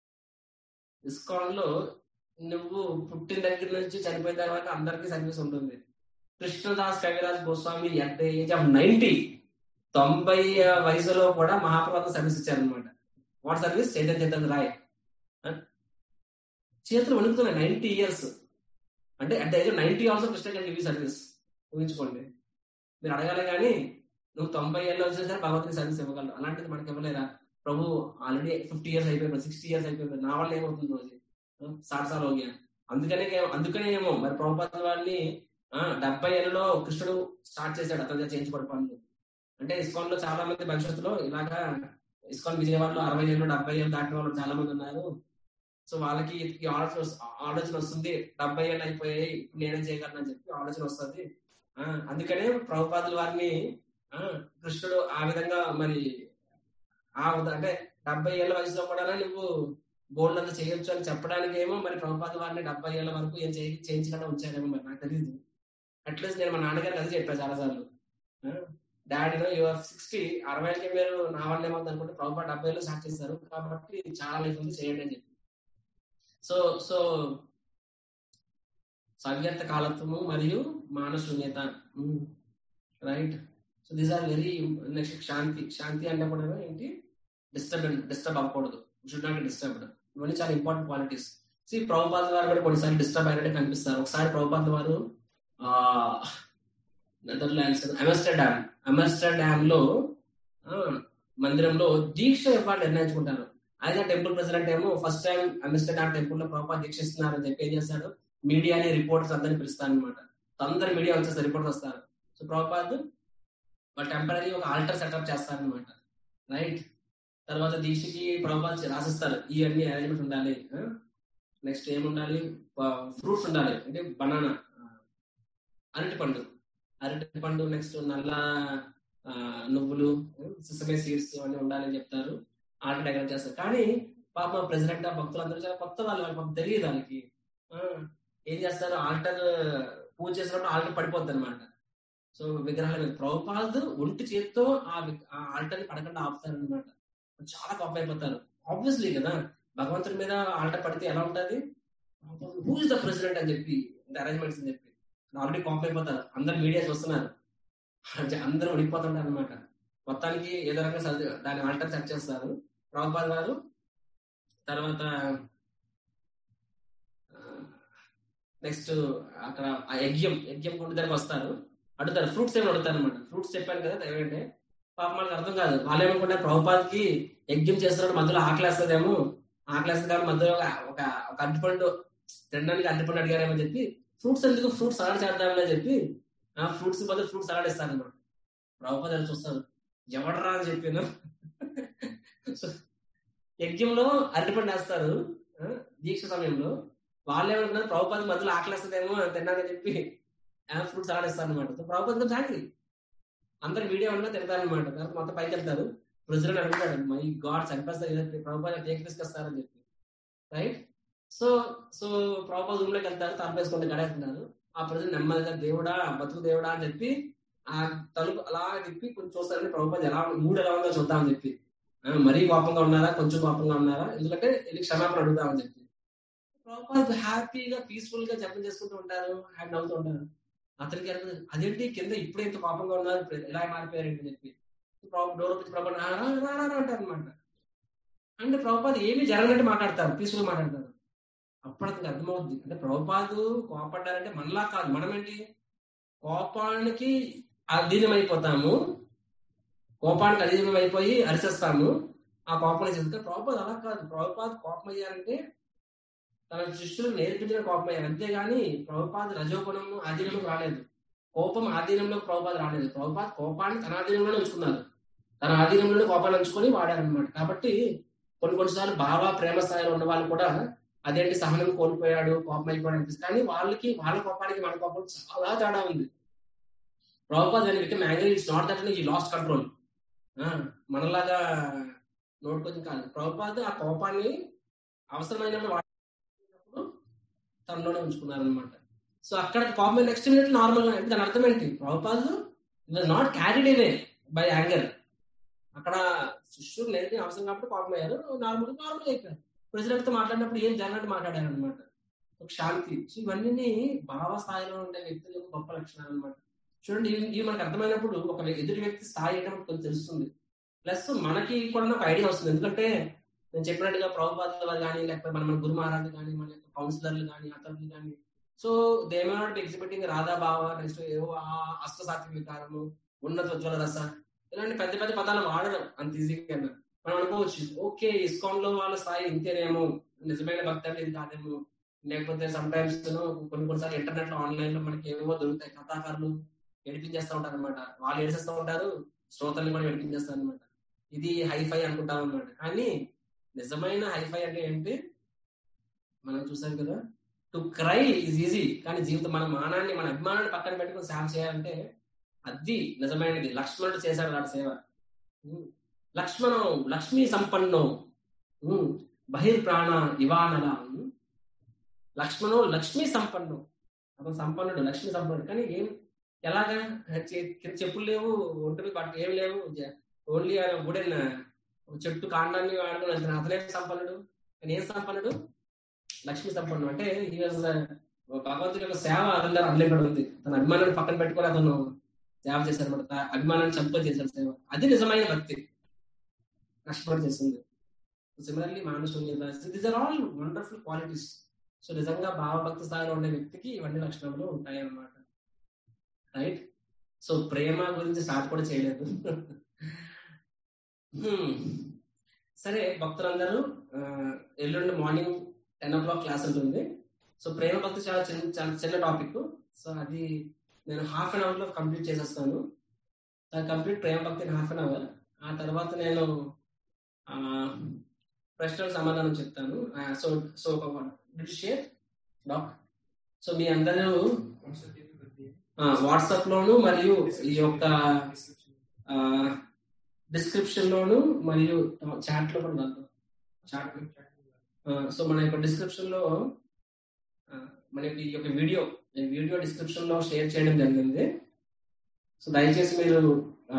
ఇస్కాన్ లో నువ్వు పుట్టిన దగ్గర నుంచి చనిపోయిన తర్వాత అందరికీ సర్వీస్ ఉంటుంది Krishnadas Kaviraj Goswami at the age of ninety తొంభై వయసులో కూడా మహాప్రభు సర్వీస్ ఇచ్చారనమాట వాట్ సర్వీస్ చైతన్య చైతన్య రాయ్ ఆ? చేతులు వణుకుతున్నాయి నైన్టీ ఇయర్స్ అంటే at the age of ninety also Krishna can give service ఊహించుకోండి మీరు అడగాలి కానీ నువ్వు తొంభై ఏళ్ళు వచ్చినా సరే భగవంతుని సర్వీస్ ఇవ్వగలరు అలాంటిది మనకి ఇవ్వలేరా ప్రభు ఆల్రెడీ ఫిఫ్టీ ఇయర్స్ అయిపోయింది సిక్స్టీ ఇయర్స్ అయిపోయింది నా వల్ల ఏమవుతుంది రోజు సార్ సార్ ఓకే అందుకనే అందుకనే ఏమో మరి ప్రభుపాద వారిని ఆ, డెబ్బై ఏళ్ళలో కృష్ణుడు స్టార్ట్ చేశాడు అతని దగ్గర చేయించబడి పనులు అంటే ఇస్కాన్ లో చాలా మంది భవిష్యత్తులో ఇలాగా ఇస్కాన్ విజయవాడలో అరవై ఏళ్ళు డెబ్బై ఏళ్ళు దాటిన వాళ్ళు చాలా మంది ఉన్నారు సో వాళ్ళకి ఈ ఆలోచన వస్- ఆలోచన వస్తుంది డెబ్బై ఏళ్ళు అయిపోయాయి ఇప్పుడు నేనే చేయగలను అని చెప్పి ఆలోచన వస్తుంది ఆ, అందుకనే ప్రభుపాదుల వారిని ఆ, కృష్ణుడు ఆ విధంగా మరి ఆ ఉద- అంటే డెబ్బై ఏళ్ళ వయసులో కూడా నువ్వు గోల్డ్ అంతా చేయొచ్చు అని చెప్పడానికి ఏమో మరి ప్రభుపాద వారిని డెబ్బై ఏళ్ళ వరకు ఏం చేయ చేయించకుండా ఉంచారేమో మరి నాకు తెలియదు అట్లీస్ట్ నేను మా నాన్నగారికి అది చెప్పాను చాలాసార్లు డాడీ యువర్ సిక్స్టీ అరవై ఏళ్ళకి మీరు నా వల్ల ఏమవుతుంది అనుకుంటే ప్రభుపాద డెబ్బై ఏళ్ళు స్టార్ట్ చేశారు కాబట్టి చాలా లైఫ్ ఉంది చేయండి అని చెప్పి సో సో సవ్యర్థ కాలత్వము మరియు మానశూన్యత right so these are very next శాంతి శాంతి అంటే కూడా ఏంటి డిస్టర్బ్ డిస్టర్బ్ అవ్వకూడదు షుడ్ నాట్ డిస్టర్బ్డ్ ఇవన్నీ చాలా ఇంపార్టెంట్ క్వాలిటీస్ సి ప్రభుపాద వారు కూడా కొన్నిసార్లు డిస్టర్బ్ అయినట్టు కనిపిస్తారు ఒకసారి ప్రభుపాద వారు ఆ నెదర్లాండ్స్ అమెస్టర్డామ్ అమెస్టర్డామ్ లో మందిరంలో దీక్ష ఇవ్వాలి నిర్ణయించుకుంటారు అయితే టెంపుల్ ప్రెసిడెంట్ ఏమో ఫస్ట్ టైం అమెస్టర్డామ్ టెంపుల్ లో ప్రభుపాద దీక్ష ఇస్తున్నారని చెప్పి ఏం చేస్తాడు మీడియాని రిపోర్టర్స్ అందరిని పిలుస్తాను అనమాట అందరు మీడియా వచ్చేస్తారు రిపోర్టర్స్ వస్తారు సో ప్రభుపాద్ వాళ్ళు టెంపరీ ఒక ఆల్టర్ సెటప్ చేస్తారనమాట రైట్ తర్వాత దీక్షకి ప్రభుపాద్ రాసిస్తారు ఈ అన్ని అరేంజ్మెంట్ ఉండాలి నెక్స్ట్ ఏముండాలి ఫ్రూట్స్ ఉండాలి అంటే బనానా అరటి పండు అరటి పండు నెక్స్ట్ నల్ల నువ్వులు సిసమే సీడ్స్ అన్ని ఉండాలని చెప్తారు ఆల్టర్ డెకరేట్ చేస్తారు కానీ పాప ప్రెసిడెంట్ భక్తులు అందరూ చాలా కొత్త వాళ్ళు వాళ్ళకి తెలియదు వాళ్ళకి ఏం చేస్తారు ఆల్టర్ పూజ చేసినప్పుడు ఆల్టర్ పడిపోద్ది అనమాట సో విగ్రహాల మీద ప్రభుపాద్ ఒంటి చేతితో ఆ ఆల్టర్ పడకుండా ఆపుతారు అనమాట చాలా కోపం అయిపోతారు ఆబ్వియస్లీ కదా భగవంతుడి మీద ఆల్టర్ పడితే ఎలా ఉంటది హూ ఇస్ ద ప్రెసిడెంట్ అని చెప్పి అరేంజ్మెంట్స్ అని చెప్పి ఆల్రెడీ కోపం అయిపోతారు అందరు మీడియా చూస్తున్నారు అందరూ ఉడికిపోతుంటారు అనమాట మొత్తానికి ఏదో రకంగా దాని ఆల్టర్ సెట్ చేస్తారు ప్రభుపాద్ గారు తర్వాత నెక్స్ట్ అక్కడ ఆ యజ్ఞం యజ్ఞం గుండె దగ్గరకు వస్తారు అడుగుతారు ఫ్రూట్స్ ఏమి అడుగుతారు అనమాట ఫ్రూట్స్ చెప్పాను కదా ఏమంటే పాప మనకు అర్థం కాదు వాళ్ళు ఏమనుకుంటారు ప్రభుపాద్కి యజ్ఞం చేస్తున్నప్పుడు మధ్యలో ఆకలేస్తుందేమో ఆకలేస్తుంది కాబట్టి మధ్యలో ఒక ఒక అడ్డుపండు తినడానికి అడ్డుపండు అడిగారేమో చెప్పి ఫ్రూట్స్ ఎందుకు ఫ్రూట్స్ సలాడ్ చేద్దామని చెప్పి ఆ ఫ్రూట్స్ బదులు ఫ్రూట్స్ సలాడ్ ఇస్తాను అనమాట ప్రభుపాద్ అని చూస్తారు ఎవడరా అని చెప్పాను యజ్ఞంలో అరటిపండు వేస్తారు దీక్ష సమయంలో వాళ్ళు ఏమనుకున్నారు ప్రభుపాద మధ్యలో ఆకలిస్తుందేమో తిన్నానని చెప్పి ఫ్రూట్స్ ఆడిస్తారు అనమాట సో ప్రభుపాద జాగ్రీ అందరు వీడియో ఉన్నా తిడతారనమాట తర్వాత మొత్తం పైకి వెళ్తారు ప్రెసిడెంట్ అడుగుతాడు మై గాడ్ చంపేస్తారు ప్రభుపాద టేక్ తీసుకొస్తారని చెప్పి right so so Prabhupada room లోకి వెళ్తారు తలపేసుకుంటే గడేస్తున్నారు ఆ ప్రెసిడెంట్ నెమ్మదిగా దేవుడా బతుకు దేవుడా అని చెప్పి ఆ తలుపు అలా తిప్పి కొంచెం చూస్తారని ప్రభుపాద ఎలా మూడు ఎలా ఉందో చూద్దామని చెప్పి మరీ కోపంగా ఉన్నారా కొంచెం కోపంగా ఉన్నారా ఎందుకంటే వెళ్ళి క్షమాపణ అడుగుదామని చెప్పి ప్రభుపాద్ హ్యాపీగా పీస్ఫుల్ గా జపం చేసుకుంటూ ఉంటారు హ్యాపీ నవ్వుతూ ఉంటారు అతనికి అదేంటి కింద ఇప్పుడే ఇంత కోపంగా ఉన్నారు ఎలా మారిపోయారు అని చెప్పి డోర్ వచ్చి ప్రభు అంటారు అనమాట అంటే ప్రభుపాద్ ఏమి జరగనట్టు మాట్లాడతారు పీస్ఫుల్ మాట్లాడతారు అప్పుడు అతనికి అర్థమవుద్ది అంటే ప్రభుపాదు కోపడ్డారంటే మనలా కాదు మనం ఏంటి కోపానికి అధీనం అయిపోతాము కోపానికి అధీనం అయిపోయి అరిచేస్తాము ఆ కోపం చేస్తే ప్రభుపాద్ అలా కాదు ప్రభుపాద్ కోపం అయ్యారంటే తన శిష్యులు నేర్పించిన కోపం అయ్యారు అంతేగాని ప్రభుపాద్ రజోగుణము ఆధీనంలో రాలేదు కోపం ఆధీనంలో ప్రభుపాద్ రాలేదు ప్రభుపాద్ కోపాన్ని తన ఆధీనంలోనే ఉంచుకున్నారు తన ఆధీనంలోనే కోపాన్ని ఉంచుకొని వాడారనమాట కాబట్టి కొన్ని కొన్నిసార్లు భావ ప్రేమ స్థాయిలో ఉన్న వాళ్ళు కూడా అదేంటి సహనం కోల్పోయాడు కోపం అయిపోయాడు అనిపిస్తుంది కానీ వాళ్ళకి వాళ్ళ కోపానికి మన కోపం చాలా తేడా ఉంది ప్రభుపాద్ అని become angry it's not that he lost control మనలాగా నోటుకొచ్చి కాదు ప్రభుపాద్ ఆ కోపాన్ని అవసరమైనప్పుడు వాడినప్పుడు తనలోనే ఉంచుకున్నారనమాట సో అక్కడ కోపం నెక్స్ట్ మినిట్ నార్మల్ అంటే దాని అర్థం ఏంటి Prabhupad was not carried away by anger అక్కడ శిష్యుడు నేర్పిన అవసరం కాబట్టి కోపం అయ్యారు నార్మల్ నార్మల్ అయిపోయారు ప్రెసిడెంట్ తో మాట్లాడినప్పుడు ఏం జరగనట్టు మాట్లాడారు అనమాట ఒక శాంతి సో ఇవన్నీ భావ స్థాయిలో ఉండే వ్యక్తుల యొక్క గొప్ప లక్షణాలు అనమాట చూడండి ఇవి మనకు అర్థమైనప్పుడు ఒక ఎదుటి వ్యక్తి స్థాయి ఏంటో కొంచెం తెలుస్తుంది ప్లస్ మనకి కూడా ఒక ఐడియా వస్తుంది ఎందుకంటే నేను చెప్పినట్టుగా ప్రభుపాదుల వారు కానీ లేకపోతే మన మన గురు మహారాజు కానీ మన యొక్క కౌన్సిలర్లు కానీ అతరులు కానీ so they may not exhibiting Radha bhava next ఏవో అష్ట సాత్విక వికారము ఉన్నత ఉజ్వల రస ఇలాంటి పెద్ద పెద్ద పదాలు వాడడం అంత ఈజీగా మనం అనుకోవచ్చు ఓకే ఇస్కాన్ లో వాళ్ళ స్థాయి ఇంతేనేమో నిజమైన భక్తి అనేది కాదేమో లేకపోతే సమ్ టైమ్స్ కొన్ని కొన్నిసార్లు ఇంటర్నెట్ లో ఆన్లైన్ లో మనకి ఏమో దొరుకుతాయి కథాకారులు ఎడిపించేస్తూ ఉంటారు అనమాట వాళ్ళు ఏడిచేస్తూ ఉంటారు శ్రోతల్ని కూడా ఎడిపించేస్తారు అనమాట ఇది హైఫై అనుకుంటాం అనమాట కానీ నిజమైన హైఫై అంటే ఏంటి మనం చూసాం కదా టు క్రై ఈజ్ ఈజీ కానీ జీవితం మన మానాన్ని మన అభిమానాన్ని పక్కన పెట్టుకుని సేవ చేయాలంటే అది నిజమైనది లక్ష్మణుడు చేశాడు వాడి సేవ లక్ష్మణం లక్ష్మీ సంపన్నో బహిర్ప్రాణ ఇవానల లక్ష్మణో లక్ష్మీ సంపన్నం అతను సంపన్నుడు లక్ష్మీ సంపన్నుడు కానీ ఏం ఎలాగా చెప్పులు లేవు ఒంటి బట్ట ఏం లేవు ఓన్లీ వుడెన్ చెట్టు కాండాన్ని వాడుకుని వెళ్తున్నాడు అతనే సంపన్నుడు కానీ ఏం సంపన్నుడు లక్ష్మీ సంపన్నుడు అంటే ఈ భగవంతుడి యొక్క సేవ అతని అన్లిమిటెడ్ ఉంది తన అభిమానాన్ని పక్కన పెట్టుకొని అతను సేవ చేశారు అనమాట అభిమానాన్ని చంపుకొని చేశారు సేవ అది నిజమైన భక్తి కష్టపడి చేసింది సిమిలర్లీ మానసూన్యత these are all wonderful qualities so నిజంగా భావభక్తి స్థాయిలో ఉండే వ్యక్తికి ఇవన్నీ లక్షణములు ఉంటాయి అన్నమాట రైట్ సో ప్రేమ గురించి స్టార్ట్ కూడా చేయలేదు Hmm. సరే భక్తులందరూ ఆ, ఎల్లుండి morning ten o'clock class ఉంటుంది సో ప్రేమ భక్తి చాలా చిన్న చాలా చిన్న టాపిక్ సో అది నేను హాఫ్ అన్ అవర్ లో కంప్లీట్ చేసేస్తాను కంప్లీట్ ప్రేమ భక్తి హాఫ్ అన్ అవర్ ఆ తర్వాత నేను ఆ, ప్రశ్నలకు సమాధానం చెప్తాను సో సో ఒక షేర్ డాక్ సో మీ అందరూ వాట్సాప్ లోను మరియు ఈ యొక్క డిస్క్రిప్షన్ లోను మరియు చాట్ లో కూడా నాకు చాట్ సో మన యొక్క డిస్క్రిప్షన్ లో ఆ, మనకి ఈ యొక్క వీడియో ఈ వీడియో డిస్క్రిప్షన్ లో షేర్ చేయడం జరిగింది సో దయచేసి మీరు ఆ,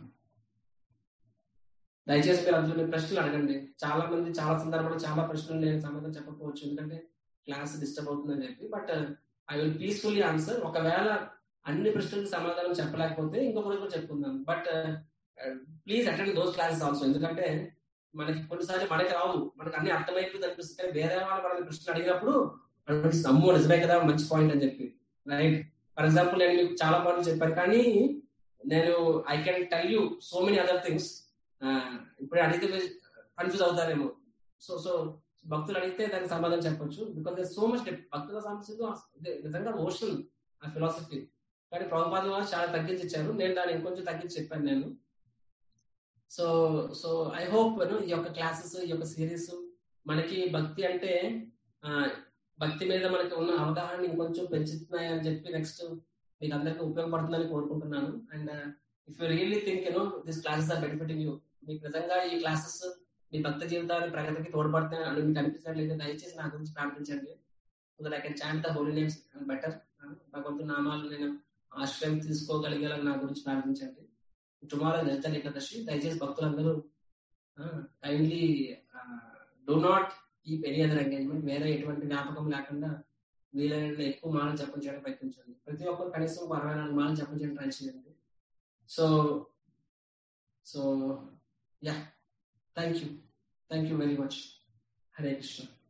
దయచేసి మీరు అందులో ప్రశ్నలు అడగండి చాలా మంది చాలా సందర్భాల్లో చాలా ప్రశ్నలు నేను సమాధానం చెప్పకపోవచ్చు ఎందుకంటే క్లాస్ డిస్టర్బ్ అవుతుందని చెప్పి but I will peacefully answer ఒకవేళ అన్ని ప్రశ్నలకు సమాధానం చెప్పలేకపోతే ఇంకొక రోజు కూడా చెప్పుకుందాం but please attend those classes also ఎందుకంటే మనకి కొన్నిసార్లు మనకి రావు మనకి అన్ని అర్థమైపోతుంది అనిపిస్తుంది కానీ వేరే వాళ్ళు మనకి ప్రశ్నలు అడిగినప్పుడు అనిపిస్తుంది అమ్మో నిజమే కదా మంచి పాయింట్ అని చెప్పి రైట్ ఫర్ ఎగ్జాంపుల్ నేను మీకు చాలా పాయింట్లు చెప్పాను కానీ నేను I can tell you so many other things ఇప్పుడు అడిగితే కన్ఫ్యూజ్ అవుతారేమో సో సో భక్తులు అడిగితే దానికి సమాధానం చెప్పొచ్చు బికాస్ దే సో మచ్ భక్తుల సమస్యలు నిజంగా ఓషన్ ఆ ఫిలాసఫీ కానీ ప్రభుపాద వారు చాలా తగ్గించి ఇచ్చారు నేను దాన్ని ఇంకొంచెం తగ్గించి చెప్పాను నేను సో సో ఐ హోప్ ఈ యొక్క క్లాసెస్ ఈ యొక్క సిరీస్ మనకి భక్తి అంటే ఆ, భక్తి మీద మనకి ఉన్న అవగాహన ఇంకొంచెం పెంచుతున్నాయి అని చెప్పి నెక్స్ట్ మీకు అందరికీ ఉపయోగపడుతుందని కోరుకుంటున్నాను and if you really think you know this classes are benefiting you మీకు నిజంగా ఈ క్లాసెస్ మీ భక్తి జీవితాన్ని ప్రగతికి తోడ్పడుతున్నాయి అని మీకు అనిపించినట్లయితే దయచేసి నా గురించి ప్రార్థించండి so that I can chant the holy names better భగవంతు నామాలు నేను ఆశ్రయం తీసుకోగలిగేలా నా గురించి ప్రార్థించండి టుమారో నిర్జన ఏకాదశి దయచేసి భక్తులందరూ kindly do not keep any other engagement వేరే ఎటువంటి జ్ఞాపకం లేకుండా వీలైన ఎక్కువ మాటలు చెప్పడం చేయడం ప్రయత్నించండి ప్రతి ఒక్కరు కనీసం ఒక అరవై నాలుగు మాటలు చెప్పడం చేయడం ట్రై చేయండి so so ya thank you thank you very much Hare Krishna